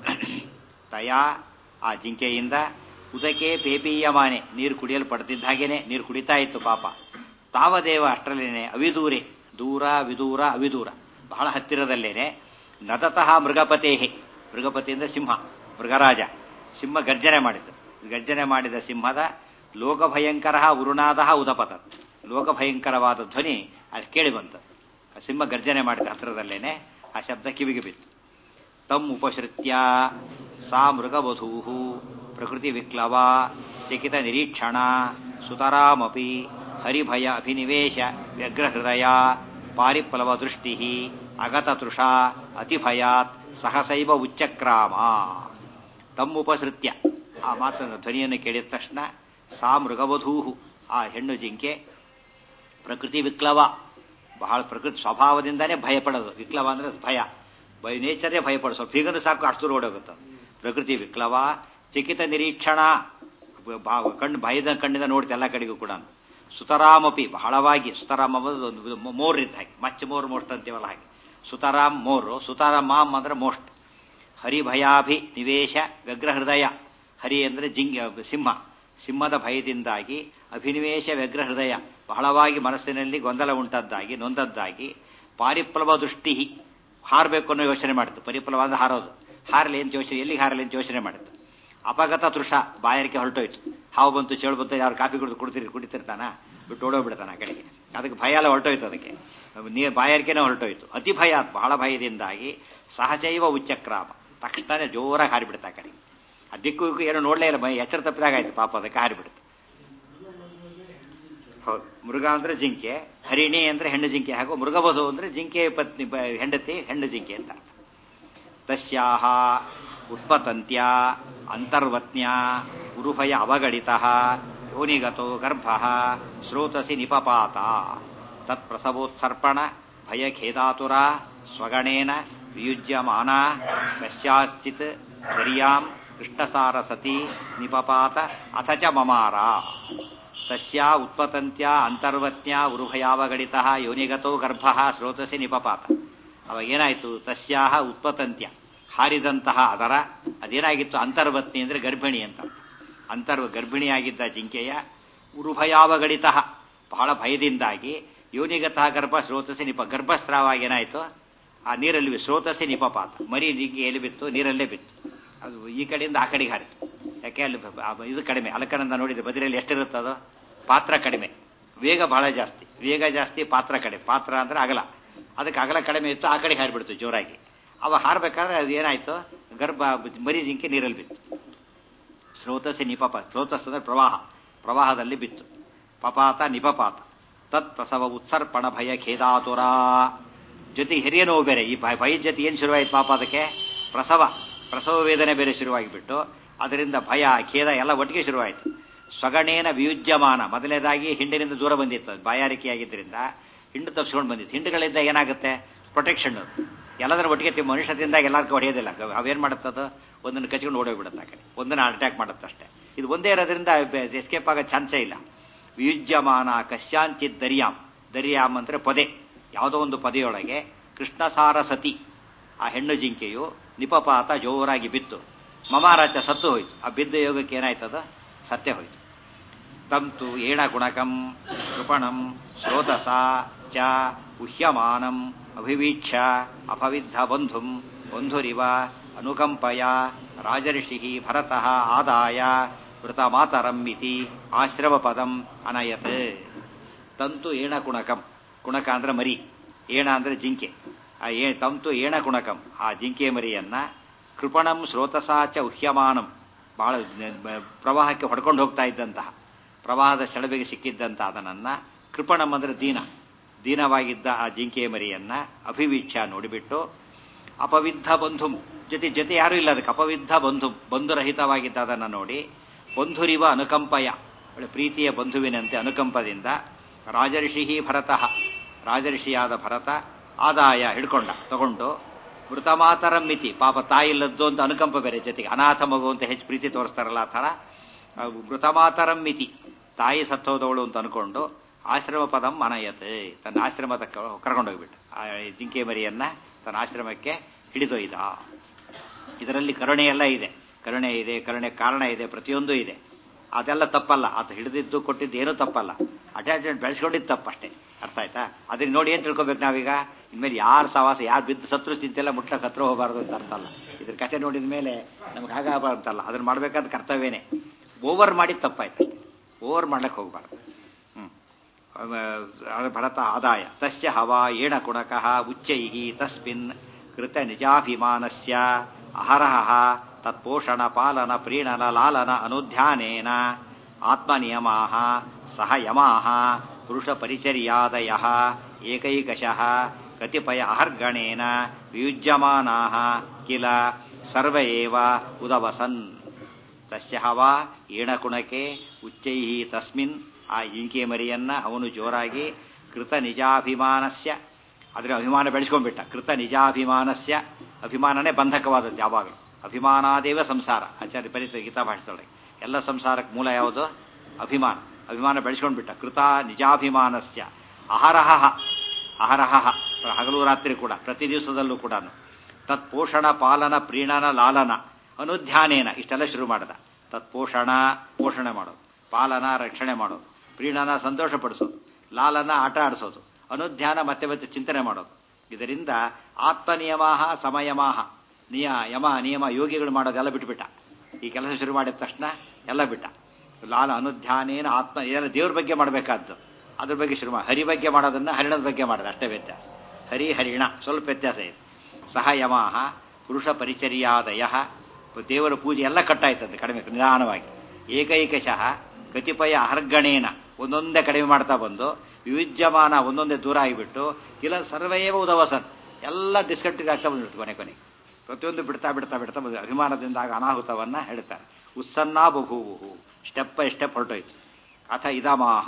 ತಯಾ ಆ ಜಿಂಕೆಯಿಂದ ಉದಕೆ ಪೇಪೀಯಮಾನೆ ನೀರು ಕುಡಿಯಲು ಪಡೆದಿದ್ದ ಹಾಗೇನೆ ನೀರು ಕುಡಿತಾ ಇತ್ತು ಪಾಪ ತಾವದೇವ ಅಷ್ಟರಲ್ಲೇನೆ ಅವಿದೂರೆ ದೂರ ವಿದೂರ ಅವಿದೂರ ಬಹಳ ಹತ್ತಿರದಲ್ಲೇನೆ ನದತಃ ಮೃಗಪತೇಹೆ ಮೃಗಪತಿ ಅಂದ್ರೆ ಸಿಂಹ ಮೃಗರಾಜ ಸಿಂಹ ಗರ್ಜನೆ ಮಾಡಿತು ಗರ್ಜನೆ ಮಾಡಿದ ಸಿಂಹದ ಲೋಕಭಯಂಕರ ಉರುನಾದ ಉದಪತ ಲೋಕಭಯಂಕರವಾದ ಧ್ವನಿ ಅಲ್ಲಿ ಕೇಳಿ ಬಂತು ಸಿಂಹ ಗರ್ಜನೆ ಮಾಡಿದ ಹತ್ತಿರದಲ್ಲೇನೆ ಆ ಶಬ್ದ ಕಿವಿಗೆ ಬಿತ್ತು ತಮ್ ಉಪಸೃತ್ಯ ಸಾ ಮೃಗವಧೂ ಪ್ರಕೃತಿ ವಿಕ್ಲವ ಚಕಿತ ನಿರೀಕ್ಷಣ ಸುತರಾಮಪಿ ಹರಿಭಯ ಅಭಿನಿವೇಶ ವ್ಯಗ್ರಹೃದಯ ಪಾರಿಪ್ಲವ ದೃಷ್ಟಿ ಅಗತತೃಷಾ ಅತಿಭಯಾತ್ ಸಹಸೈವ ಉಚ್ಚಕ್ರಾಮ ತಮ್ಮುಪಸೃತ್ಯ ಆ ಮಾತನ್ನು ಧ್ವನಿಯನ್ನು ಕೇಳಿದ ತಕ್ಷಣ ಸಾ ಮೃಗವಧೂಹು ಆ ಹೆಣ್ಣು ಜಿಂಕೆ ಪ್ರಕೃತಿ ವಿಕ್ಲವ ಬಹಳ ಪ್ರಕೃತಿ ಸ್ವಭಾವದಿಂದಾನೇ ಭಯಪಡೋದು ವಿಕ್ಲವ ಅಂದ್ರೆ ಭಯ ಬೈ ನೇಚರೇ ಭಯಪಡೋದು ಸ್ವಲ್ಪ ಹೀಗಂದ್ರೆ ಸಾಕು ಅಷ್ಟು ದೂರ ಓಡೋಗುತ್ತೆ ಪ್ರಕೃತಿ ವಿಕ್ಲವ ಚಿಕಿತ ನಿರೀಕ್ಷಣ ಕಣ್ಣು ಭಯದ ಕಣ್ಣಿಂದ ನೋಡ್ತೆ ಎಲ್ಲ ಕಡೆಗೂ ಕೂಡ ಸುತರಾಮಪಿ ಬಹಳವಾಗಿ ಸುತರಾಮ್ ಒಂದು ಮೋರ್ ಇದ್ದ ಹಾಗೆ ಮಚ್ಚ ಮೋರ್ ಮೋಸ್ಟ್ ಅಂತೀವಲ್ಲ ಹಾಗೆ ಸುತರಾಮ್ ಮೋರು ಸುತರಾಮ್ ಮಾಮ್ ಅಂದ್ರೆ ಮೋಸ್ಟ್ ಹರಿಭಯಾಭಿ ನಿವೇಶ ವ್ಯಗ್ರ ಹೃದಯ ಹರಿ ಅಂದ್ರೆ ಜಿಂಗ ಸಿಂಹ ಸಿಂಹದ ಭಯದಿಂದಾಗಿ ಅಭಿನಿವೇಶ ವ್ಯಗ್ರ ಹೃದಯ ಬಹಳವಾಗಿ ಮನಸ್ಸಿನಲ್ಲಿ ಗೊಂದಲ ಉಂಟದ್ದಾಗಿ ನೊಂದದ್ದಾಗಿ ಪಾರಿಪ್ಲವ ದೃಷ್ಟಿ ಹಾರಬೇಕು ಅನ್ನೋ ಯೋಚನೆ ಮಾಡಿತು ಪರಿಪ್ಲವ ಅಂದ್ರೆ ಹಾರೋದು ಹಾರಲಿ ಅಂತ ಯೋಚನೆ ಎಲ್ಲಿಗೆ ಹಾರಲಿ ಅಂತ ಯೋಚನೆ ಮಾಡಿತು ಅಪಗತ ತೃಷ ಬಾಯಾರಿಕೆ ಹೊರಟೋಯ್ತು ಹಾವು ಬಂತು ಚೇಳು ಬಂತು ಯಾರು ಕಾಫಿ ಕುಡಿದು ಕುಡ್ತಿರ್ ಕುಡಿತಿರ್ತಾನ ಬಿಟ್ಟು ಓಡೋಗ್ಬಿಡ್ತಾನ ಆ ಕಡೆಗೆ ಅದಕ್ಕೆ ಭಯ ಎಲ್ಲ ಹೊರಟೋಯ್ತು ಅದಕ್ಕೆ ನೀರು ಬಾಯಾರಿಕೆನೇ ಹೊರಟೋಯ್ತು ಅತಿ ಭಯ ಬಹಳ ಭಯದಿಂದಾಗಿ ಸಹಜೈವ ಉಚ್ಚಕ್ರಾಮ ತಕ್ಷಣ ಜೋರಾಗಿ ಹಾರಿಬಿಡುತ್ತೆ ಆ ಕಡೆಗೆ ಆ ದಿಕ್ಕು ಏನು ನೋಡಲೇ ಇಲ್ಲ ಭಯ ಎಚ್ಚರ ತಪ್ಪಿದಾಗ ಆಯ್ತು ಪಾಪ ಅದಕ್ಕೆ ಹಾರಿಬಿಡುತ್ತೆ ಹೌದು ಮೃಗ ಅಂದ್ರೆ ಜಿಂಕೆ ಹರಿಣಿ ಅಂದ್ರೆ ಹೆಣ್ಣು ಜಿಂಕೆ ಹಾಗೂ ಮೃಗವಧು ಅಂದ್ರೆ ಜಿಂಕೆ ಪತ್ನಿ ಹೆಂಡತಿ ಹೆಣ್ಣು ಜಿಂಕೆ ಅಂತ ತಸ್ಯಾಹ ಉತ್ಪತಂತ್ಯ ಅಂತರ್ವತ್ನ್ಯ ಗುರುಭಯ ಅವಗಡಿತ ಯೋನಿಗತೋ ಗರ್ಭ ಸ್ರೋತಸಿ ನಿಪಪಾತ ತತ್ಪ್ರಸವೋತ್ಸರ್ಪಣ ಭಯಖೇದಾತುರ ಸ್ವಗಣೇನ ವಿಯುಜ್ಯಮಾನ ಕಶ್ಯಾಶ್ಚಿತ್ ಗರಿಯಾಂ ಕೃಷ್ಣಸಾರ ಸತಿ ನಿಪಪಾತ ಅಥ ಚ ಮಮಾರ ತಸ್ಯಾ ಉತ್ಪತಂತ್ಯ ಅಂತರ್ವತ್ನ್ಯ ಉರುಭಯಾವಗಡಿತ ಯೋನಿಗತೋ ಗರ್ಭ ಸ್ರೋತಸಿ ನಿಪಪಾತ ಅವಾಗ ಏನಾಯಿತು ತಸ್ಯಾಹ ಉತ್ಪತಂತ್ಯ ಹಾರಿದಂತಹ ಅದರ ಅದೇನಾಗಿತ್ತು ಅಂತರ್ವತ್ನಿ ಅಂದ್ರೆ ಗರ್ಭಿಣಿ ಅಂತ ಅಂತರ್ವ ಗರ್ಭಿಣಿಯಾಗಿದ್ದ ಜಿಂಕೆಯ ಉರುಭಯಾವಗಡಿತ ಬಹಳ ಭಯದಿಂದಾಗಿ ಯೋನಿಗತಃ ಗರ್ಭ ಸ್ರೋತಸಿ ನಿಪ ಗರ್ಭಸ್ರಾವ ಏನಾಯಿತು ಆ ನೀರಲ್ಲಿ ಸ್ರೋತಸಿ ನಿಪಪಾತ ಮರಿ ಜಿಂಕೆ ಎಲ್ಲಿ ಬಿತ್ತು ನೀರಲ್ಲೇ ಬಿತ್ತು ಅದು ಈ ಕಡೆಯಿಂದ ಆ ಕಡೆಗೆ ಹಾರಿತು ಯಾಕೆ ಅಲ್ಲಿ ಇದು ಕಡಿಮೆ ಅಲಕನಂದ ನೋಡಿದ್ರೆ ಬದಿರಲ್ಲಿ ಎಷ್ಟಿರುತ್ತದೋ ಪಾತ್ರ ಕಡಿಮೆ ವೇಗ ಬಹಳ ಜಾಸ್ತಿ ವೇಗ ಜಾಸ್ತಿ ಪಾತ್ರ ಕಡಿಮೆ ಪಾತ್ರ ಅಂದ್ರೆ ಅಗಲ ಅದಕ್ಕೆ ಅಗಲ ಕಡಿಮೆ ಇತ್ತು ಆ ಕಡೆ ಹಾರಿಬಿಡ್ತು ಜೋರಾಗಿ ಅವ ಹಾರಬೇಕಾದ್ರೆ ಅದು ಏನಾಯ್ತು ಗರ್ಭ ಮರಿ ಜಿಂಕೆ ನೀರಲ್ಲಿ ಬಿತ್ತು ಸ್ರೋತಸ್ಸಿ ನಿಪಪ ಸ್ರೋತಸ್ ಅಂದ್ರೆ ಪ್ರವಾಹ ಪ್ರವಾಹದಲ್ಲಿ ಬಿತ್ತು ಪಪಾತ ನಿಪಪಾತ ತತ್ ಪ್ರಸವ ಉತ್ಸರ್ಪಣ ಭಯ ಖೇದಾತುರ ಜೊತೆಗೆ ಹಿರಿಯ ನೋವು ಬೇರೆ ಈ ಭಯ ಭಯದ ಜೊತೆ ಏನು ಶುರುವಾಯಿತು ಪಾಪ ಅದಕ್ಕೆ ಪ್ರಸವ ಪ್ರಸವ ವೇದನೆ ಬೇರೆ ಶುರುವಾಗಿಬಿಟ್ಟು ಅದರಿಂದ ಭಯ ಖೇದ ಎಲ್ಲ ಒಟ್ಟಿಗೆ ಶುರುವಾಯಿತು ಸ್ವಗಣೇನ ವಿಯುಜ್ಯಮಾನ ಮೊದಲನೇದಾಗಿ ಹಿಂಡಿನಿಂದ ದೂರ ಬಂದಿತ್ತು ಅದು ಬಾಯಾರಿಕೆಯಾಗಿದ್ದರಿಂದ ಹಿಂಡು ತಪ್ಪಿಸ್ಕೊಂಡು ಬಂದಿತ್ತು ಹಿಂಡುಗಳಿಂದ ಏನಾಗುತ್ತೆ ಪ್ರೊಟೆಕ್ಷನ್ ಎಲ್ಲದರ ಒಟ್ಟಿಗೆ ತಿ- ಮನುಷ್ಯ ತಿಂದಾಗ ಎಲ್ಲರಿಗೂ ಹೊಡೆಯೋದಿಲ್ಲ ಗ- ಅವೇನ್ ಮಾಡುತ್ತದು ಒಂದನ್ನು ಕಚ್ಕೊಂಡು ಓಡೋಗ್ಬಿಡುತ್ತೆ ಆ ಕಡೆ ಒಂದನ್ನು ಅಟ್ಯಾಕ್ ಮಾಡುತ್ತೆ ಅಷ್ಟೇ ಇದು ಒಂದೇ ಇರೋದ್ರಿಂದ ಎಸ್ಕೇಪ್ ಆಗೋ ಚಾನ್ಸೇ ಇಲ್ಲ ವಿಯುಜ್ಯಮಾನ ಕಶ್ಯಾಂಚಿತ್ ದರಿಯಾಮ್ ದರಿಯಾಮ್ ಅಂದ್ರೆ ಪೊದೆ ಯಾವುದೋ ಒಂದು ಪೊದೆಯೊಳಗೆ ಕೃಷ್ಣಸಾರ ಸತಿ ಆ ಹೆಣ್ಣು ಜಿಂಕೆಯು ನಿಪಪಾತ ಜೋರಾಗಿ ಬಿತ್ತು ಮಮಾರಾಚ ಸತ್ತು ಹೋಯ್ತು ಆ ಬಿದ್ದ ಯೋಗಕ್ಕೆ ಏನಾಯ್ತದ ಸತ್ಯ ಹೋಯ್ತು ತಂತು ಏಣ ಗುಣಕಂ ಕೃಪಣಂ ಸ್ರೋತಸ ಚ ಉಹ್ಯಮಾನಂ ಅಭಿವೀಕ್ಷ ಅಪವಿದ್ಧ ಬಂಧುಂ ಬಂಧುರಿವ ಅನುಕಂಪಯ ರಾಜರ್ಷಿ ಭರತಃ ಆದಾಯ ವೃತ ಮಾತರಂ ಇತಿ ಆಶ್ರಮ ಪದಂ ಅನಯತ್ ತಂತು ಏಣ ಕುಣಕಂ ಕುಣಕ ಅಂದ್ರೆ ಮರಿ ಏಣ ಅಂದ್ರೆ ಜಿಂಕೆ ಆ ಏ ತಂತು ಏಣ ಕುಣಕಂ ಆ ಜಿಂಕೆ ಮರಿಯನ್ನ ಕೃಪಣಂ ಸ್ರೋತಸಾಚ ಉಹ್ಯಮಾನಂ ಬಹಳ ನ- ಪ್ರವಾಹಕ್ಕೆ ಹೊಡ್ಕೊಂಡು ಹೋಗ್ತಾ ಇದ್ದಂತಹ ಪ್ರವಾಹದ ಸೆಳಬೆಗೆ ಸಿಕ್ಕಿದ್ದಂತ ಅದನನ್ನ ಕೃಪಣಂ ಅಂದ್ರೆ ದೀನ ದೀನವಾಗಿದ್ದ ಆ ಜಿಂಕೆ ಮರಿಯನ್ನ ಅಭಿವೀಕ್ಷ ನೋಡಿಬಿಟ್ಟು ಅಪವಿದ್ಧ ಬಂಧುಂ ಜೊತೆ ಜೊತೆ ಯಾರೂ ಇಲ್ಲ ಅದಕ್ಕೆ ಅಪವಿದ್ಧ ಬಂಧು ಬಂಧುರಹಿತವಾಗಿದ್ದ ಅದನ್ನು ನೋಡಿ ಬಂಧುರಿವ ಅನುಕಂಪಯ ಒಳ್ಳೆ ಪ್ರೀತಿಯ ಬಂಧುವಿನಂತೆ ಅನುಕಂಪದಿಂದ ರಾಜರ್ಷಿ ಭರತಃ ರಾಜರ್ಷಿಯಾದ ಭರತ ಆದಾಯ ಹಿಡ್ಕೊಂಡ ತಗೊಂಡು ಮೃತಮಾತರಂ ಮಿತಿ ಪಾಪ ತಾಯಿ ಇಲ್ಲದ್ದು ಅಂತ ಅನುಕಂಪ ಬೇರೆ ಜೊತೆಗೆ ಅನಾಥ ಮಗು ಅಂತ ಹೆಚ್ಚು ಪ್ರೀತಿ ತೋರಿಸ್ತಾರಲ್ಲ ಆ ಥರ ಆ ಮೃತಮಾತರಂ ಮಿತಿ ತಾಯಿ ಸತ್ತೋದವಳು ಅಂತ ಅನ್ಕೊಂಡು ಆಶ್ರಮ ಪದಂ ಮನಯತೆ ತನ್ನ ಆಶ್ರಮದ ಕರ್ಕೊಂಡೋಗ್ಬಿಟ್ಟು ಆ ಜಿಂಕೆ ಮರಿಯನ್ನ ತನ್ನ ಆಶ್ರಮಕ್ಕೆ ಹಿಡಿದೊಯ್ದ ಇದರಲ್ಲಿ ಕರುಣೆ ಎಲ್ಲ ಇದೆ ಕರುಣೆ ಇದೆ ಕರುಣೆ ಕಾರಣ ಇದೆ ಪ್ರತಿಯೊಂದು ಇದೆ ಅದೆಲ್ಲ ತಪ್ಪಲ್ಲ ಆತ ಹಿಡಿದಿದ್ದು ಕೊಟ್ಟಿದ್ದು ಏನೂ ತಪ್ಪಲ್ಲ ಅಟ್ಯಾಚ್ಮೆಂಟ್ ಬೆಳೆಸ್ಕೊಂಡಿದ್ದು ತಪ್ಪಷ್ಟೇ ಅರ್ಥ ಆಯ್ತಾ ಅದನ್ನ ನೋಡಿ ಏನ್ ತಿಳ್ಕೊಬೇಕು ನಾವೀಗ ಇನ್ಮೇಲೆ ಯಾರು ಸವಾಸ ಯಾರು ಬಿದ್ದು ಸತ್ರು ಚಿಂತೆಲ್ಲ ಮುಟ್ಲಕ್ಕೆ ಹತ್ರ ಹೋಗಬಾರ್ದು ಅಂತ ಅರ್ಥ ಅಲ್ಲ ಇದ್ರ ಕಥೆ ನೋಡಿದ ಮೇಲೆ ನಮ್ಗೆ ಹಾಗಾಗಬಾರ್ದಲ್ಲ ಅದನ್ನ ಮಾಡ್ಬೇಕಾದ ಕರ್ತವ್ಯನೇ ಓವರ್ ಮಾಡಿದ್ ತಪ್ಪಾಯ್ತು ಓವರ್ ಮಾಡ್ಲಿಕ್ಕೆ ಹೋಗ್ಬಾರ್ದು ಹ್ಮ್ ಅವ ಭರತ ಆದಾಯ ತಸ್ಯ ಹವಾ ಏಣ ಕುಣಕಃ ಉಚ್ಚೈ ತಸ್ಮಿನ್ ಕೃತ ನಿಜಾಭಿಮಾನಸ್ಯ ಅಹರಹ ತತ್ಪೋಷಣ ಪಾಲನ ಪ್ರೀಣನ ಲಾಲನ ಅನುಧ್ಯಾನೇನ ಆತ್ಮನಿಯಮಾಃ ಸಹ ಯಮಾಃ ಪುರುಷ ಪರಿಚರ್ಯಾದಯ ಏಕೈಕಶಃ ಕತಿಪಯ ಅಹರ್ಗಣೇನ ವಿಯುಜ್ಯಮಾನಾಃ ಕಿಲ ಸರ್ವ ಏವ ಉದವಸನ್ ತಸ್ಯ ಹವಾ ಏಣಕುಣಕೆ ಉಚ್ಚೈ ತಸ್ಮಿನ್ ಆ ಇಂಕೆ ಮರಿಯನ್ನ ಅವನು ಜೋರಾಗಿ ಕೃತ ನಿಜಾಭಿಮಾನಸ್ಯ ಅದರ ಅಭಿಮಾನ ಬೆಳೆಸ್ಕೊಂಡ್ಬಿಟ್ಟ ಕೃತ ನಿಜಾಭಿಮಾನಸ್ಯ ಅಭಿಮಾನನೇ ಬಂಧಕವಾದದ್ದು ಯಾವಾಗಲೂ ಅಭಿಮಾನಾದೇವ ಸಂಸಾರ ಆಚಾರ್ಯ ಪರಿತ ಗೀತಾ ಭಾಷೆದೊಳಗೆ ಎಲ್ಲ ಸಂಸಾರಕ್ಕೆ ಮೂಲ ಯಾವುದು ಅಭಿಮಾನ ಅಭಿಮಾನ ಬೆಳೆಸ್ಕೊಂಡ್ಬಿಟ್ಟ ಕೃತ ನಿಜಾಭಿಮಾನಸ್ಯ ಅಹರಹ ಅಹರಹ ಹಗಲು ರಾತ್ರಿ ಕೂಡ ಪ್ರತಿ ದಿವಸದಲ್ಲೂ ಕೂಡ ತತ್ಪೋಷಣ ಪಾಲನ ಪ್ರೀಣನ ಲಾಲನ ಅನುಧ್ಯಾನೇನ ಇಷ್ಟೆಲ್ಲ ಶುರು ಮಾಡದ ತತ್ಪೋಷಣ ಪೋಷಣೆ ಮಾಡೋದು ಪಾಲನ ರಕ್ಷಣೆ ಮಾಡೋದು ಪ್ರೀಣನ ಸಂತೋಷ ಪಡಿಸೋದು ಲಾಲನ ಆಟ ಆಡಿಸೋದು ಅನುಧ್ಯಾನ ಮತ್ತೆ ಮತ್ತೆ ಚಿಂತನೆ ಮಾಡೋದು ಇದರಿಂದ ಆತ್ಮನಿಯಮಾಹ ಸಮಯಮಾಹ ನಿಯ ಯಮ ನಿಯಮ ಯೋಗಿಗಳು ಮಾಡೋದೆಲ್ಲ ಬಿಟ್ಬಿಟ್ಟ ಈ ಕೆಲಸ ಶುರು ಮಾಡಿದ ತಕ್ಷಣ ಎಲ್ಲ ಬಿಟ್ಟ ಲಾಲ ಅನುಧ್ಯಾನೇನ ಆತ್ಮ ಇದೆಲ್ಲ ದೇವ್ರ ಬಗ್ಗೆ ಮಾಡಬೇಕಾದ್ದು ಅದ್ರ ಬಗ್ಗೆ ಶುರು ಮಾಡಿ ಹರಿ ಬಗ್ಗೆ ಮಾಡೋದನ್ನ ಹರಿಣದ ಬಗ್ಗೆ ಮಾಡೋದು ಅಷ್ಟೇ ವ್ಯತ್ಯಾಸ ಹರಿ ಹರಿಣ ಸ್ವಲ್ಪ ವ್ಯತ್ಯಾಸ ಇದೆ ಸಹ ಯಮಾಹ ಪುರುಷ ಪರಿಚರ್ಯಾದಯ ದೇವರ ಪೂಜೆ ಎಲ್ಲ ಕಟ್ಟಾಯ್ತಂತೆ ಕಡಿಮೆ ನಿಧಾನವಾಗಿ ಏಕೈಕಶಃ ಕತಿಪಯ ಅಹರ್ಗಣೇನ ಒಂದೊಂದೇ ಕಡಿಮೆ ಮಾಡ್ತಾ ಬಂದು ವಿವಿಜ್ಯಮಾನ ಒಂದೊಂದೇ ದೂರ ಆಗಿಬಿಟ್ಟು ಇಲ್ಲ ಸರ್ವೇವ ಉದವಸನ್ ಎಲ್ಲ ಡಿಸ್ಕಂಟಿನ್ಯೂ ಆಗ್ತಾ ಬಂದ್ಬಿಡ್ತು ಕೊನೆ ಕೊನೆಗೆ ಪ್ರತಿಯೊಂದು ಬಿಡ್ತಾ ಬಿಡ್ತಾ ಬಿಡ್ತಾ ಬಂದು ಅಭಿಮಾನದಿಂದ ಆಗ ಅನಾಹುತವನ್ನ ಹೇಳ್ತಾರೆ ಉತ್ಸನ್ನಾ ಬಭೂವು ಸ್ಟೆಪ್ ಬೈ ಸ್ಟೆಪ್ ಹೊರಟೋಯ್ತು ಅಥ ಇದಮಾಹ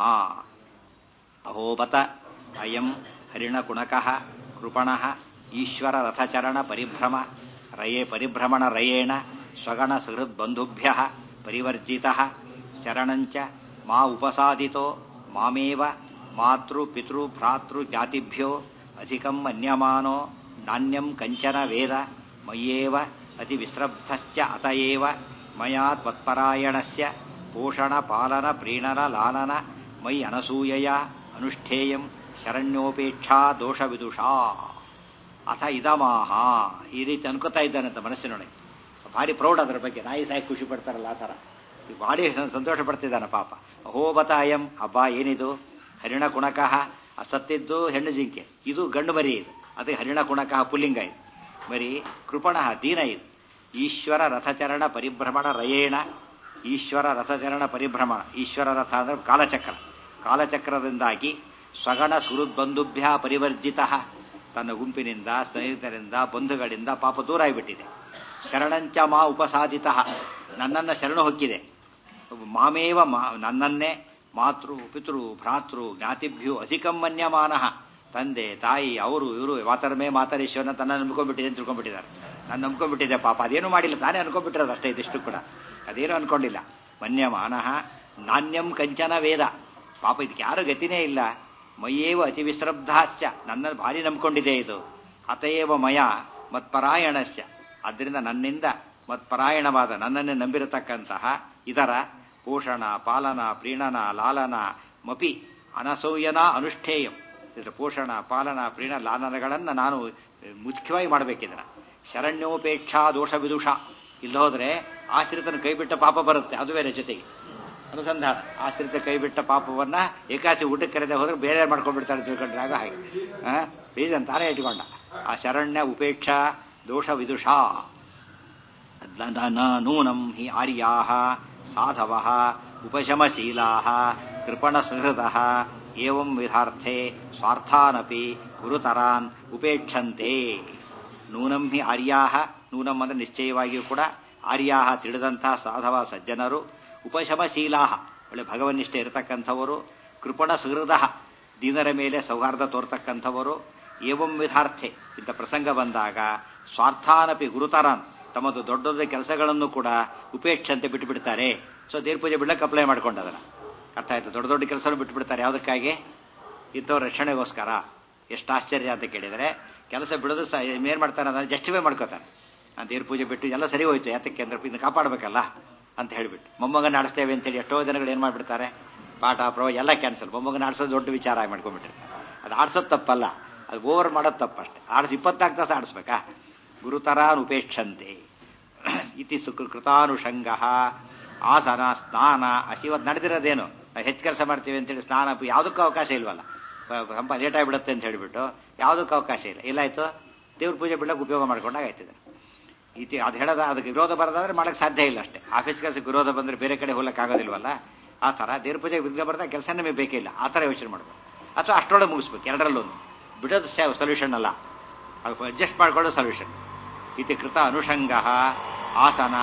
ಅಹೋಬತ ಅಯಂ ಹರಿಣಕುಣಕಃ ಕೃಪಣಃ ಈಶ್ವರ ರಥಚರಣ ಪರಿಭ್ರಮ ರಯೇ ಪರಿಭ್ರಮಣ ರಯೇಣ ಸ್ವಗಣ ಸಹೃದ್ ಬಂಧುಭ್ಯ ಪರಿವರ್ಜಿತ ಶರಣಂಚ ಮಾ ಉಪಸಾದಿತೋ ಮಾಮೇವ ಮಾತೃ ಪಿತೃ ಭ್ರಾತೃ ಜಾತಿಭ್ಯೋ ಅಧಿಕಂ ಮನ್ಯಮಾನೋ ನಾಣ್ಯಂ ಕಂಚನ ವೇದ ಮಯ್ಯೇವ ಅತಿ ವಿಶ್ರಬ್ಧಶ್ಚ ಅತಯೇವ ಮಯಾ ತ್ವತ್ಪರಾಯಣಸ್ಯ ಪೋಷಣ ಪಾಲನ ಪ್ರೀಣನ ಲಾಲನ ಮೈ ಅನಸೂಯಯ ಅನುಷ್ಠೇಯಂ ಶರಣ್ಯೋಪೇಕ್ಷಾ ದೋಷ ವಿದುಷಾ ಅಥ ಇದಮಾಹ ಈ ರೀತಿ ಅನ್ಕೋತಾ ಇದ್ದಾನಂತ ಮನಸ್ಸಿನೊಳಗೆ ಭಾರಿ ಪ್ರೌಢ ಅದರ ಬಗ್ಗೆ ನಾಯಿ ಸಾಯಿ ಖುಷಿ ಪಡ್ತಾರಲ್ಲ ಆ ಥರ ಈ ಭಾರಿ ಸಂತೋಷ ಪಡ್ತಿದ್ದಾನ ಪಾಪ ಅಹೋಬತ ಅಯಂ ಅಬ್ಬಾ ಏನಿದು ಹರಿಣ ಕುಣಕಃ ಸತ್ತಿದ್ದು ಹೆಣ್ಣು ಜಿಂಕೆ ಇದು ಗಂಡು ಮರಿ ಇದು ಅದೇ ಹರಿಣ ಕುಣಕಃ ಪುಲ್ಲಿಂಗ ಇದು ಮರಿ ಕೃಪಣ ದೀನ ಇದು ಈಶ್ವರ ರಥಚರಣ ಪರಿಭ್ರಮಣ ರಯೇಣ ಈಶ್ವರ ರಥಚರಣ ಪರಿಭ್ರಮಣ ಈಶ್ವರ ರಥ ಅಂದ್ರೆ ಕಾಲಚಕ್ರ ಕಾಲಚಕ್ರದಿಂದಾಗಿ ಸ್ವಗಣ ಸುಹೃದ್ಬಂಧುಭ್ಯ ಪರಿವರ್ಜಿತ ತನ್ನ ಗುಂಪಿನಿಂದ ಸ್ನೇಹಿತರಿಂದ ಬಂಧುಗಳಿಂದ ಪಾಪ ದೂರ ಆಗಿಬಿಟ್ಟಿದೆ ಶರಣಂಚ ಮಾ ಉಪಸಾದಿತ ನನ್ನನ್ನು ಶರಣು ಹೊಕ್ಕಿದೆ ಮಾಮೇವ ಮಾ ನನ್ನನ್ನೇ ಮಾತೃ ಪಿತೃ ಭ್ರಾತೃ ಜ್ಞಾತಿಭ್ಯೋ ಅಧಿಕಂ ಮನ್ಯಮಾನಃ ತಂದೆ ತಾಯಿ ಅವರು ಇವರು ಮಾತರಮೇ ಮಾತರೇಶ್ವರನ ತನ್ನ ನಂಬ್ಕೊಂಡ್ಬಿಟ್ಟಿದೆ ಅಂತ ತಿಳ್ಕೊಂಡ್ಬಿಟ್ಟಿದ್ದಾರೆ ನಾನು ನಂಬ್ಕೊಂಡ್ಬಿಟ್ಟಿದ್ದೆ ಪಾಪ ಅದೇನು ಮಾಡಿಲ್ಲ ತಾನೇ ಅನ್ಕೊಂಡ್ಬಿಟ್ಟಿರೋದು ಅಷ್ಟೇ ಇದಿಷ್ಟು ಕೂಡ ಅದೇನು ಅನ್ಕೊಂಡಿಲ್ಲ ಮನ್ಯಮಾನಃ ನಾಣ್ಯಂ ಕಂಚನ ವೇದ ಪಾಪ ಇದಕ್ಕೆ ಯಾರು ಗತಿನೇ ಇಲ್ಲ ಮಯ್ಯೇವ ಅತಿ ವಿಶ್ರಬ್ಧಾಚ್ಚ ನನ್ನ ಭಾರಿ ನಂಬ್ಕೊಂಡಿದೆ ಇದು ಅತಯೇವ ಮಯ ಮತ್ಪರಾಯಣಸ್ಯ ಆದ್ದರಿಂದ ನನ್ನಿಂದ ಮತ್ಪರಾಯಣವಾದ ನನ್ನನ್ನೇ ನಂಬಿರತಕ್ಕಂತಹ ಇದರ ಪೋಷಣ ಪಾಲನ ಪ್ರೀಣನ ಲಾಲನ ಮಪಿ ಅನಸೂಯನ ಅನುಷ್ಠೇಯಂ ಇದರ ಪೋಷಣ ಪಾಲನ ಪ್ರೀಣ ಲಾಲನಗಳನ್ನು ನಾನು ಮುಖ್ಯವಾಗಿ ಮಾಡಬೇಕಿದ್ರ ಶರಣ್ಯೋಪೇಕ್ಷಾ ದೋಷ ವಿದುಷ ಇಲ್ಲ ಹೋದ್ರೆ ಆಶ್ರಿತನ ಕೈಬಿಟ್ಟ ಪಾಪ ಬರುತ್ತೆ ಅದು ಬೇರೆ ಜೊತೆಗೆ ಅನುಸಂಧಾನ ಆಶ್ರಿತ ಕೈಬಿಟ್ಟ ಪಾಪವನ್ನ ಏಕಾಸಿ ಊಟಕ್ಕೆ ಕರೆದೇ ಹೋದ್ರೆ ಬೇರೆ ಮಾಡ್ಕೊಂಡ್ಬಿಡ್ತಾರೆ ತಿಳ್ಕೊಂಡ್ರೆ ಆಗ ಹಾಗೆ ರೀಸನ್ ತಾನೇ ಇಟ್ಕೊಂಡ ಆ ಶರಣ್ಯ ಉಪೇಕ್ಷಾ ದೋಷ ವಿದುಷ ನೂನಂ ಹಿ ಆರ್ಯಾ ಸಾಧವ ಉಪಶಮಶೀಲಾ ಕೃಪಣ ಸುಹೃದ ಏವಂ ವಿಧಾರ್ಥೆ ಸ್ವಾರ್ಥಾನಪಿ ಗುರುತರಾನ್ ಉಪೇಕ್ಷಂತೆ ನೂನಂ ಹಿ ಆರ್ಯಾ ನೂನಂ ಅಂದ್ರೆ ನಿಶ್ಚಯವಾಗಿಯೂ ಕೂಡ ಆರ್ಯಾ ತಿಳಿದಂತಹ ಸಾಧವ ಸಜ್ಜನರು ಉಪಶಮಶೀಲಾ ಒಳ್ಳೆ ಭಗವನ್ನಿಷ್ಠೆ ಇರತಕ್ಕಂಥವರು ಕೃಪಣ ಸುಹೃದ ದೀನರ ಮೇಲೆ ಸೌಹಾರ್ದ ತೋರ್ತಕ್ಕಂಥವರು ಏವಂ ವಿಧಾರ್ಥೆ ಇಂಥ ಪ್ರಸಂಗ ಬಂದಾಗ ಸ್ವಾರ್ಥಾನಪಿ ಗುರುತರಾನ್ ತಮ್ಮದು ದೊಡ್ಡ ದೊಡ್ಡ ಕೆಲಸಗಳನ್ನು ಕೂಡ ಉಪೇಕ್ಷಂತೆ ಬಿಟ್ಟು ಬಿಡ್ತಾರೆ ಸೊ ದೇವ್ರ ಪೂಜೆ ಬಿಡ್ಲಕ್ಕೆ ಅಪ್ಲೈ ಮಾಡ್ಕೊಂಡದನ್ನ ಅರ್ಥ ಆಯ್ತು ದೊಡ್ಡ ದೊಡ್ಡ ಕೆಲಸ ಬಿಟ್ಟು ಬಿಡ್ತಾರೆ ಯಾವುದಕ್ಕಾಗಿ ಇಂಥವ್ರ ರಕ್ಷಣೆಗೋಸ್ಕರ ಎಷ್ಟು ಆಶ್ಚರ್ಯ ಅಂತ ಕೇಳಿದರೆ ಕೆಲಸ ಬಿಡೋದು ಸಹ ಏನ್ ಮಾಡ್ತಾನೆ ಅದನ್ನ ಜಸ್ಟಿಫೈ ಮಾಡ್ಕೋತಾನೆ ನಾನು ದೇವ್ರ ಪೂಜೆ ಬಿಟ್ಟು ಎಲ್ಲ ಸರಿ ಹೋಯ್ತು ಯಾತಕ್ಕೆ ಅಂದ್ರೆ ಇದನ್ನ ಕಾಪಾಡಬೇಕಲ್ಲ ಅಂತ ಹೇಳಿಬಿಟ್ಟು ಮೊಮ್ಮಗನ ಆಡಿಸ್ತೇವೆ ಅಂತೇಳಿ ಎಷ್ಟೋ ಜನಗಳು ಏನು ಮಾಡಿಬಿಡ್ತಾರೆ ಪಾಠ ಪ್ರವ ಎಲ್ಲ ಕ್ಯಾನ್ಸಲ್ ಮೊಮ್ಮಗನ ಆಡ್ಸೋದು ದೊಡ್ಡ ವಿಚಾರ ಆಗಿ ಮಾಡ್ಕೊಂಡ್ಬಿಟ್ಟಿರ್ತಾರೆ ಅದು ಆಡ್ಸೋದು ತಪ್ಪಲ್ಲ ಅದು ಓವರ್ ಮಾಡೋದು ತಪ್ಪಷ್ಟೆ ಆಡಿಸಿ ಇಪ್ಪತ್ನಾಲ್ಕು ತಾಸು ಆಡಿಸ್ಬೇಕಾ ಗುರುತರಾನ್ ಉಪೇಕ್ಷಂತೆ ಇತಿ ಸುಕೃತಾನುಷಂಗ ಆಸನ ಸ್ನಾನ ಅಸಿವತ್ತು ನಡೆದಿರೋದೇನು ನಾವು ಹೆಚ್ಚು ಕೆಲಸ ಮಾಡ್ತೀವಿ ಅಂತೇಳಿ ಸ್ನಾನ ಯಾವುದಕ್ಕೂ ಅವಕಾಶ ಇಲ್ವಲ್ಲ ಸ್ವಲ್ಪ ಲೇಟ್ ಆಗಿಬಿಡುತ್ತೆ ಅಂತ ಹೇಳಿಬಿಟ್ಟು ಯಾವುದಕ್ಕೂ ಅವಕಾಶ ಇಲ್ಲ ಇಲ್ಲಾಯ್ತು ದೇವ್ರ ಪೂಜೆ ಬಿಡಕ್ಕೆ ಉಪಯೋಗ ಮಾಡ್ಕೊಂಡಾಗ ಆಯ್ತಿದೆ ಇತಿ ಅದು ಹೇಳೋದ ಅದಕ್ಕೆ ವಿರೋಧ ಬರೋದಾದ್ರೆ ಮಾಡಕ್ಕೆ ಸಾಧ್ಯ ಇಲ್ಲ ಅಷ್ಟೇ ಆಫೀಸ್ ಕೆಲಸಕ್ಕೆ ವಿರೋಧ ಬಂದರೆ ಬೇರೆ ಕಡೆ ಹೋಗಕ್ಕೆ ಆಗೋದಿಲ್ವಲ್ಲ ಆ ಥರ ದೇವ್ರ ಪೂಜೆ ವಿಘ್ನ ಬರ್ದಾಗ ಕೆಲಸ ನಮಗೆ ಬೇಕಿಲ್ಲ ಆ ಥರ ಯೋಚನೆ ಮಾಡಬೇಕು ಅಥವಾ ಅಷ್ಟರೊಳಗೆ ಮುಗಿಸ್ಬೇಕು ಎರಡರಲ್ಲೊಂದು ಬಿಡೋದು ಸೊಲ್ಯೂಷನ್ ಅಲ್ಲ ಅದು ಅಡ್ಜಸ್ಟ್ ಮಾಡ್ಕೊಳ್ಳೋ ಸೊಲ್ಯೂಷನ್ ಇತಿ ಕೃತ ಅನುಷಂಗ ಆಸನ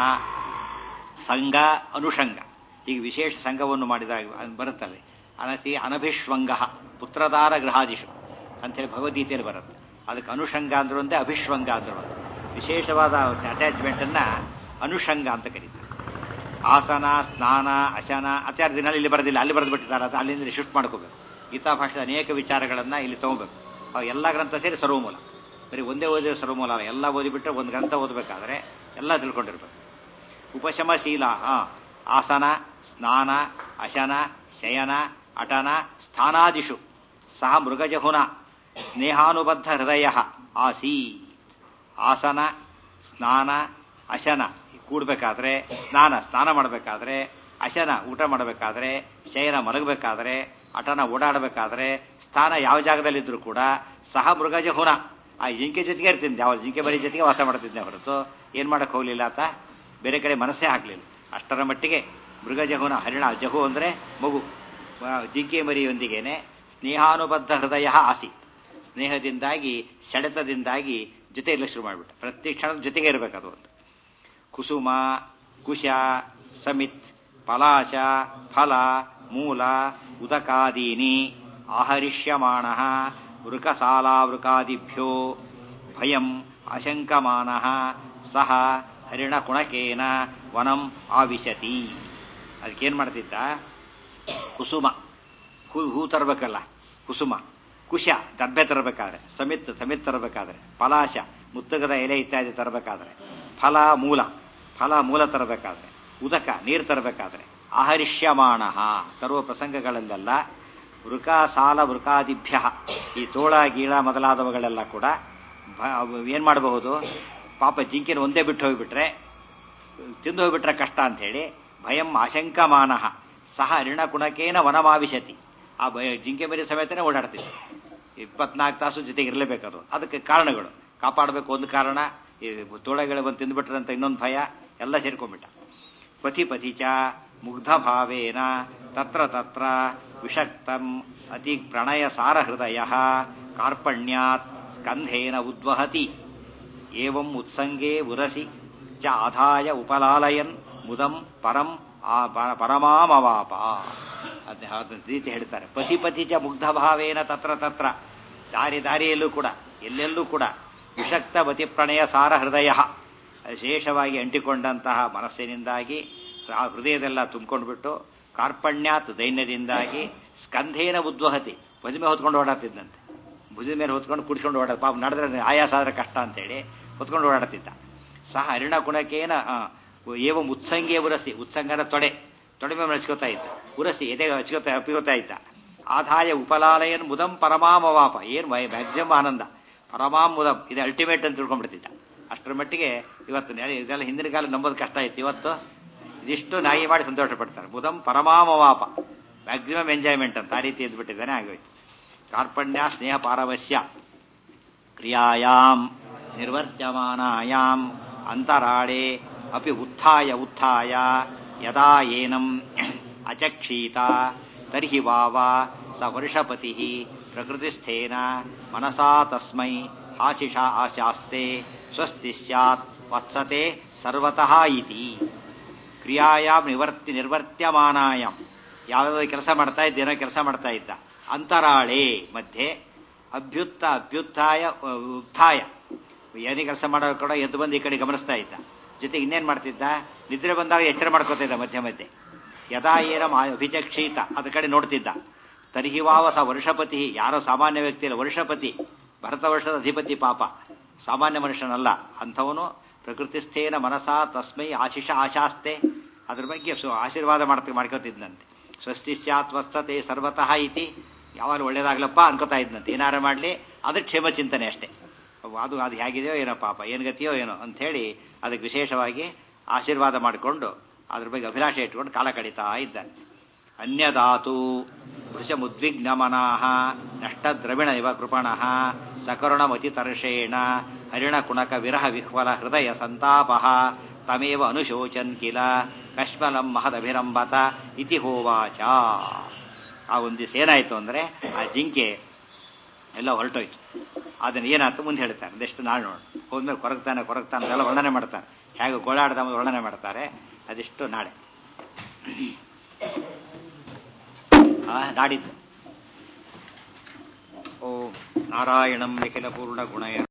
ಸಂಘ ಅನುಷಂಗ ಈಗ ವಿಶೇಷ ಸಂಘವನ್ನು ಮಾಡಿದಾಗ ಬರುತ್ತವೆ ಅನತಿ ಅನಭಿಶ್ವಂಗ ಪುತ್ರದಾರ ಗೃಹಾದಿಶು ಅಂಥೇಳಿ ಭಗವದ್ಗೀತೆಯಲ್ಲಿ ಬರುತ್ತೆ ಅದಕ್ಕೆ ಅನುಷಂಗ ಅಂದ್ರೂ ಒಂದೇ ಅಭಿಶ್ವಂಗ ಅಂದ್ರೂ ಒಂದೇ ವಿಶೇಷವಾದ ಅಟ್ಯಾಚ್ಮೆಂಟನ್ನು ಅನುಷಂಗ ಅಂತ ಕರೀತಾರೆ ಆಸನ ಸ್ನಾನ ಅಶನ ಆಚಾರ ದಿನ ಇಲ್ಲಿ ಬರೋದಿಲ್ಲ ಅಲ್ಲಿ ಬರೆದು ಬಿಟ್ಟಿದ್ದಾರೆ ಅದು ಅಲ್ಲಿಂದ ಶಿಫ್ಟ್ ಮಾಡ್ಕೋಬೇಕು ಗೀತಾ ಭಾಷೆದ ಅನೇಕ ವಿಚಾರಗಳನ್ನು ಇಲ್ಲಿ ತಗೋಬೇಕು ಅವು ಎಲ್ಲ ಗ್ರಂಥ ಸೇರಿ ಸರ್ವಮೂಲ ಬರೀ ಒಂದೇ ಓದಿರೋ ಸರ್ವಮೂಲ ಅಲ್ಲ ಎಲ್ಲ ಓದಿಬಿಟ್ರೆ ಒಂದು ಗ್ರಂಥ ಓದಬೇಕಾದ್ರೆ ಎಲ್ಲ ತಿಳ್ಕೊಂಡಿರ್ಬೇಕು ಉಪಶಮಶೀಲ ಆಸನ ಸ್ನಾನ ಅಶನ ಶಯನ ಅಟನ ಸ್ಥಾನಾದಿಷು ಸಹ ಮೃಗಜಹುನ ಸ್ನೇಹಾನುಬದ್ಧ ಹೃದಯ ಆಸೀ ಆಸನ ಸ್ನಾನ ಅಶನ ಕೂಡಬೇಕಾದ್ರೆ ಸ್ನಾನ ಸ್ನಾನ ಮಾಡಬೇಕಾದ್ರೆ ಅಶನ ಊಟ ಮಾಡಬೇಕಾದ್ರೆ ಶಯನ ಮಲಗಬೇಕಾದ್ರೆ ಅಟನ ಓಡಾಡಬೇಕಾದ್ರೆ ಸ್ಥಾನ ಯಾವ ಜಾಗದಲ್ಲಿದ್ದರೂ ಕೂಡ ಸಹ ಮೃಗಜಹುನ ಆ ಜಿಂಕೆ ಜೊತೆಗೆ ಇರ್ತಿದ್ದೆ ಯಾವ ಜಿಂಕೆ ಬರೀ ಜೊತೆಗೆ ವಾಸ ಮಾಡ್ತಿದ್ದೆ ಹೊರತು ಏನ್ ಮಾಡಕ್ ಹೋಗ್ಲಿಲ್ಲ ಆತ ಬೇರೆ ಕಡೆ ಮನಸ್ಸೇ ಹಾಕ್ಲಿಲ್ಲ ಅಷ್ಟರ ಮಟ್ಟಿಗೆ ಮೃಗಜಹುನ ಹರಿಣ ಜಹು ಅಂದ್ರೆ ಮಗು ಜಿಂಕೆ ಮರಿಯೊಂದಿಗೇನೆ ಸ್ನೇಹಾನುಬದ್ಧ ಹೃದಯ ಆಸೀತ್ ಸ್ನೇಹದಿಂದಾಗಿ ಸೆಳೆತದಿಂದಾಗಿ ಜೊತೆ ಇರಲಿಕ್ಕೆ ಶುರು ಮಾಡಿಬಿಟ್ಟ ಪ್ರತಿ ಕ್ಷಣದ ಜೊತೆಗೆ ಇರಬೇಕದು ಒಂದು ಕುಸುಮ ಕುಶ ಸಮಿತ್ ಪಲಾಶ ಫಲ ಮೂಲ ಉದಕಾದೀನಿ ಆಹರಿಷ್ಯಮಾಣ ವೃಕಸಾಲಾವೃಕಾದಿಭ್ಯೋ ಭಯಂ ಅಶಂಕಮಾನ ಸಹ ಹರಿಣಕುಣಕೇನ ವನಂ ಆವಿಶತಿ ಅದಕ್ಕೇನು ಮಾಡ್ತಿದ್ದ ಕುಸುಮ ಹೂ ಹೂ ತರಬೇಕಲ್ಲ ಕುಸುಮ ಕುಶ ದಬ್ಬೆ ತರಬೇಕಾದ್ರೆ ಸಮಿತ್ ಸಮಿತ್ ತರಬೇಕಾದ್ರೆ ಪಲಾಶ ಮುತ್ತಗದ ಎಲೆ ಇತ್ಯಾದಿ ತರಬೇಕಾದ್ರೆ ಫಲ ಮೂಲ ಫಲ ಮೂಲ ತರಬೇಕಾದ್ರೆ ಉದಕ ನೀರು ತರಬೇಕಾದ್ರೆ ಆಹರಿಷ್ಯಮಾಣ ತರುವ ಪ್ರಸಂಗಗಳಲ್ಲೆಲ್ಲ ವೃಕ ಸಾಲ ವೃಕಾದಿಭ್ಯ ಈ ತೋಳ ಗೀಳ ಮೊದಲಾದವುಗಳೆಲ್ಲ ಕೂಡ ಏನ್ ಮಾಡಬಹುದು ಪಾಪ ಜಿಂಕಿನ ಒಂದೇ ಬಿಟ್ಟು ಹೋಗ್ಬಿಟ್ರೆ ತಿಂದು ಹೋಗ್ಬಿಟ್ರೆ ಕಷ್ಟ ಅಂತ ಹೇಳಿ ಭಯಂ ಆಶಂಕಮಾನ ಸಹ ಋಣಕುಣಕೇನ ವನಮಾವಿಶತಿ ಆ ಭಯ ಜಿಂಕೆ ಮರಿ ಸಮೇತನೇ ಓಡಾಡ್ತಿದ್ದೆ ಇಪ್ಪತ್ನಾಲ್ಕು ತಾಸು ಜೊತೆಗೆ ಇರಲೇಬೇಕದು ಅದಕ್ಕೆ ಕಾರಣಗಳು ಕಾಪಾಡಬೇಕು ಒಂದು ಕಾರಣ ಈ ತೋಳಗಳು ಬಂದು ತಿಂದ್ಬಿಟ್ರಂತ ಇನ್ನೊಂದು ಭಯ ಎಲ್ಲ ಸೇರ್ಕೊಂಡ್ಬಿಟ್ಟ ಪತಿ ಪತಿ ಚ ಮುಗ್ಧ ಭಾವೇನ ತತ್ರ ತತ್ರ ವಿಷಕ್ತಂ ಅತಿ ಪ್ರಣಯ ಸಾರ ಹೃದಯ ಕಾರ್ಪಣ್ಯಾತ್ ಸ್ಕಂಧೇನ ಉದ್ವಹತಿ ಏವಂ ಉತ್ಸಂಗೇ ಉರಸಿ ಚ ಆದಾಯ ಉಪಲಾಲಯನ್ ಮುದಂ ಪರಂ ಆ ಪ- ಪರಮಾಮವಾಪ ಅದ್ ಅದ್ ರೀತಿ ಹೇಳ್ತಾರೆ ಪತಿ ಪತಿ ಚ ಮುಗ್ಧ ಭಾವೇನ ತತ್ರ ತತ್ರ ದಾರಿ ದಾರಿಯಲ್ಲೂ ಕೂಡ ಎಲ್ಲೆಲ್ಲೂ ಕೂಡ ವಿಷಕ್ತ ಮತಿ ಪ್ರಣಯ ಸಾರ ಹೃದಯ ವಿಶೇಷವಾಗಿ ಅಂಟಿಕೊಂಡಂತಹ ಮನಸ್ಸಿನಿಂದಾಗಿ ಆ ಹೃದಯದೆಲ್ಲ ತುಂಬಿಕೊಂಡ್ಬಿಟ್ಟು ಕಾರ್ಪಣ್ಯಾತ್ ದೈನ್ಯದಿಂದಾಗಿ ಸ್ಕಂಧೇನ ಉದ್ವಹತಿ ಭುಜ ಮೇಲೆ ಹೊತ್ಕೊಂಡು ಓಡಾಡ್ತಿದ್ದಂತೆ ಭುಜದ ಮೇಲೆ ಹೊತ್ಕೊಂಡು ಕುಡಿಸ್ಕೊಂಡು ಓಡಾಡ ಪಾಪ ನಡೆದ್ರೆ ಆಯಾಸ ಆದ್ರೆ ಕಷ್ಟ ಅಂತೇಳಿ ಹೊತ್ಕೊಂಡು ಓಡಾಡ್ತಿದ್ದ ಸಹ ಅರಿಣ ಕುಣಕೇನ ಆ, ಏವ ಉತ್ಸಂಗೇ ಉರಸಿ ಉತ್ಸಂಗನ ತೊಡೆ ತೊಡೆ ಮೇಲೆ ಹಚ್ಕೋತಾ ಇದ್ದ ಉರಸಿ ಎದೆ ಹಚ್ಕೋತಾ ಅಪ್ಪಿಕೋತಾ ಇದ್ದ ಆದಾಯ ಉಪಲಾಲಯನ್ ಮುದಂ ಪರಮಾಮವಾಪ ಏನು ಮ್ಯಾಕ್ಸಿಮಮ್ ಆನಂದ ಪರಮಾಮ್ ಮುದಂ ಇದು ಅಲ್ಟಿಮೇಟ್ ಅಂತ ತಿಳ್ಕೊಂಡ್ಬಿಡ್ತಿದ್ದ ಅಷ್ಟರ ಮಟ್ಟಿಗೆ ಇವತ್ತು ನೆ- ಇದೆಲ್ಲ ಹಿಂದಿನ ಕಾಲ ನಂಬೋದು ಕಷ್ಟ ಇತ್ತು ಇವತ್ತು ಇದಿಷ್ಟು ನಾಯಿ ಮಾಡಿ ಸಂತೋಷ ಪಡ್ತಾರೆ ಮುದಂ ಪರಮಾಮವಾಪ ಮ್ಯಾಕ್ಸಿಮಮ್ ಎಂಜಾಯ್ಮೆಂಟ್ ಅಂತ ಆ ರೀತಿ ಎದ್ಬಿಟ್ಟಿದ್ದಾನೆ ಆಗೋಯ್ತು ಕಾರ್ಪಣ್ಯ ಸ್ನೇಹ ಪಾರವಸ್ಯ ಕ್ರಿಯಾಯಾಂ ನಿರ್ವರ್ತ್ಯಮಾನಾಯಾಂ ಅಂತರಾಳೇ ಅಪಿ ಉತ್ಥಾಯ ಉತ್ಥಾಯ ಯದಾ ಏನಂ ಅಚಕ್ಷೀತ ತರ್ಹಿ ವಾವ ಸ ವರ್ಷಪತಿ ಪ್ರಕೃತಿಸ್ಥೇನ ಮನಸಾ ತಸ್ಮೈ ಆಶಿಷಾ ಆಶಾಸ್ತೆ ಸ್ವಸ್ತಿ ಸ್ಯಾತ್ ವತ್ಸತೆ ಸರ್ವತಃ ಇತಿ ಕ್ರಿಯಾಯಾಮ್ ನಿವರ್ತಿ ನಿರ್ವರ್ತ್ಯಮಾನಾಯಾಮ್ ಯಾವುದೋ ಕೆಲಸ ಮಾಡ್ತಾ ಇದ್ದ ಏನೋ ಕೆಲಸ ಮಾಡ್ತಾ ಇದ್ದ ಅಂತರಾಳೆ ಮಧ್ಯೆ ಅಭ್ಯುತ್ತ ಅಭ್ಯುತ್ಥಾಯ ಅ, ಉತ್ಥಾಯ ಏನೇ ಕೆಲಸ ಮಾಡೋ ಕೂಡ ಎದ್ದು ಬಂದು ಈ ಕಡೆ ಗಮನಿಸ್ತಾ ಇದ್ದ ಜೊತೆಗೆ ಇನ್ನೇನ್ ಮಾಡ್ತಿದ್ದ ನಿದ್ರೆ ಬಂದಾಗ ಎಚ್ಚರ ಮಾಡ್ಕೋತಾ ಇದ್ದ ಮಧ್ಯೆ ಮಧ್ಯೆ ಯದಾ ಏನಂ ಆ ಅಭಿಚಕ್ಷೀತ ಅದ ಕಡೆ ನೋಡ್ತಿದ್ದ ತರ್ಹಿವಾವ ಸ ವರ್ಷಪತಿ ಯಾರೋ ಸಾಮಾನ್ಯ ವ್ಯಕ್ತಿ ಅಲ್ಲ ವರ್ಷಪತಿ ಭರತ ವರ್ಷದ ಅಧಿಪತಿ ಪಾಪ ಸಾಮಾನ್ಯ ಮನುಷ್ಯನಲ್ಲ ಅಂಥವನು ಪ್ರಕೃತಿಸ್ಥೇನ ಮನಸಾ ತಸ್ಮೈ ಆಶಿಷ ಆಶಾಸ್ತೆ ಅದ್ರ ಬಗ್ಗೆ ಸ್ವ- ಆಶೀರ್ವಾದ ಮಾಡ್ತ ಮಾಡ್ಕೋತಿದ್ನಂತೆ ಸ್ವಸ್ತಿ ಸ್ಯಾತ್ ವತ್ಸತೆ ಸರ್ವತಃ ಇತಿ ಯಾವಾಗ ಒಳ್ಳೇದಾಗ್ಲಪ್ಪ ಅನ್ಕೋತಾ ಇದ್ನಂತೆ ಏನಾರ ಮಾಡಲಿ ಅದು ಕ್ಷೇಮ ಚಿಂತನೆ ಅಷ್ಟೇ ಅದು ಅದು ಹೇಗಿದೆಯೋ ಏನೋ ಪಾಪ ಏನು ಗತಿಯೋ ಏನೋ ಅಂಥೇಳಿ ಅದಕ್ಕೆ ವಿಶೇಷವಾಗಿ ಆಶೀರ್ವಾದ ಮಾಡಿಕೊಂಡು ಅದ್ರ ಬಗ್ಗೆ ಅಭಿಲಾಷೆ ಇಟ್ಕೊಂಡು ಕಾಲ ಕಳೀತಾ ಇದ್ದಾನೆ ಅನ್ಯದಾತು ವೃಷಮುದ್ವಿಗ್ನಮನಾಹ ನಷ್ಟದ್ರವಿಣ ಇವ ಕೃಪಣಃ ಸಕರುಣಮತಿತರ್ಷೇಣ ಹರಿಣಕುಣಕ ವಿರಹ ವಿಹ್ವಲ ಹೃದಯ ಸಂತಾಪ ತಮೇವ ಅನುಶೋಚನ್ ಕಿಲ ಕಶ್ಮಲಂ ಮಹದಭಿರಂಬತ ಇತಿ ಹೋವಾಚ ಆ ಒಂದು ದಿವಸ ಏನಾಯ್ತು ಅಂದ್ರೆ ಆ ಜಿಂಕೆ ಎಲ್ಲ ಹೊರಟೋಯ್ತು ಅದನ್ನ ಏನಾಯ್ತು ಮುಂದೆ ಹೇಳ್ತಾರೆ ಅದೆಷ್ಟು ನಾಳೆ ನೋಡು ಹೋದ್ಮೇಲೆ ಕೊರಗ್ತಾನೆ ಕೊರಗ್ತಾನೆ ಅದೆಲ್ಲ ವರ್ಣನೆ ಮಾಡ್ತಾರೆ ಹೇಗೆ ಗೋಳಾಡ್ದ ಅಂತ ವರ್ಣನೆ ಮಾಡ್ತಾರೆ ಅದಿಷ್ಟು ನಾಳೆ ಆ, ನಾಡಿದ್ದು ಓಂ ನಾರಾಯಣಂ ನಿಖಿಲ ಪೂರ್ಣ ಗುಣಯ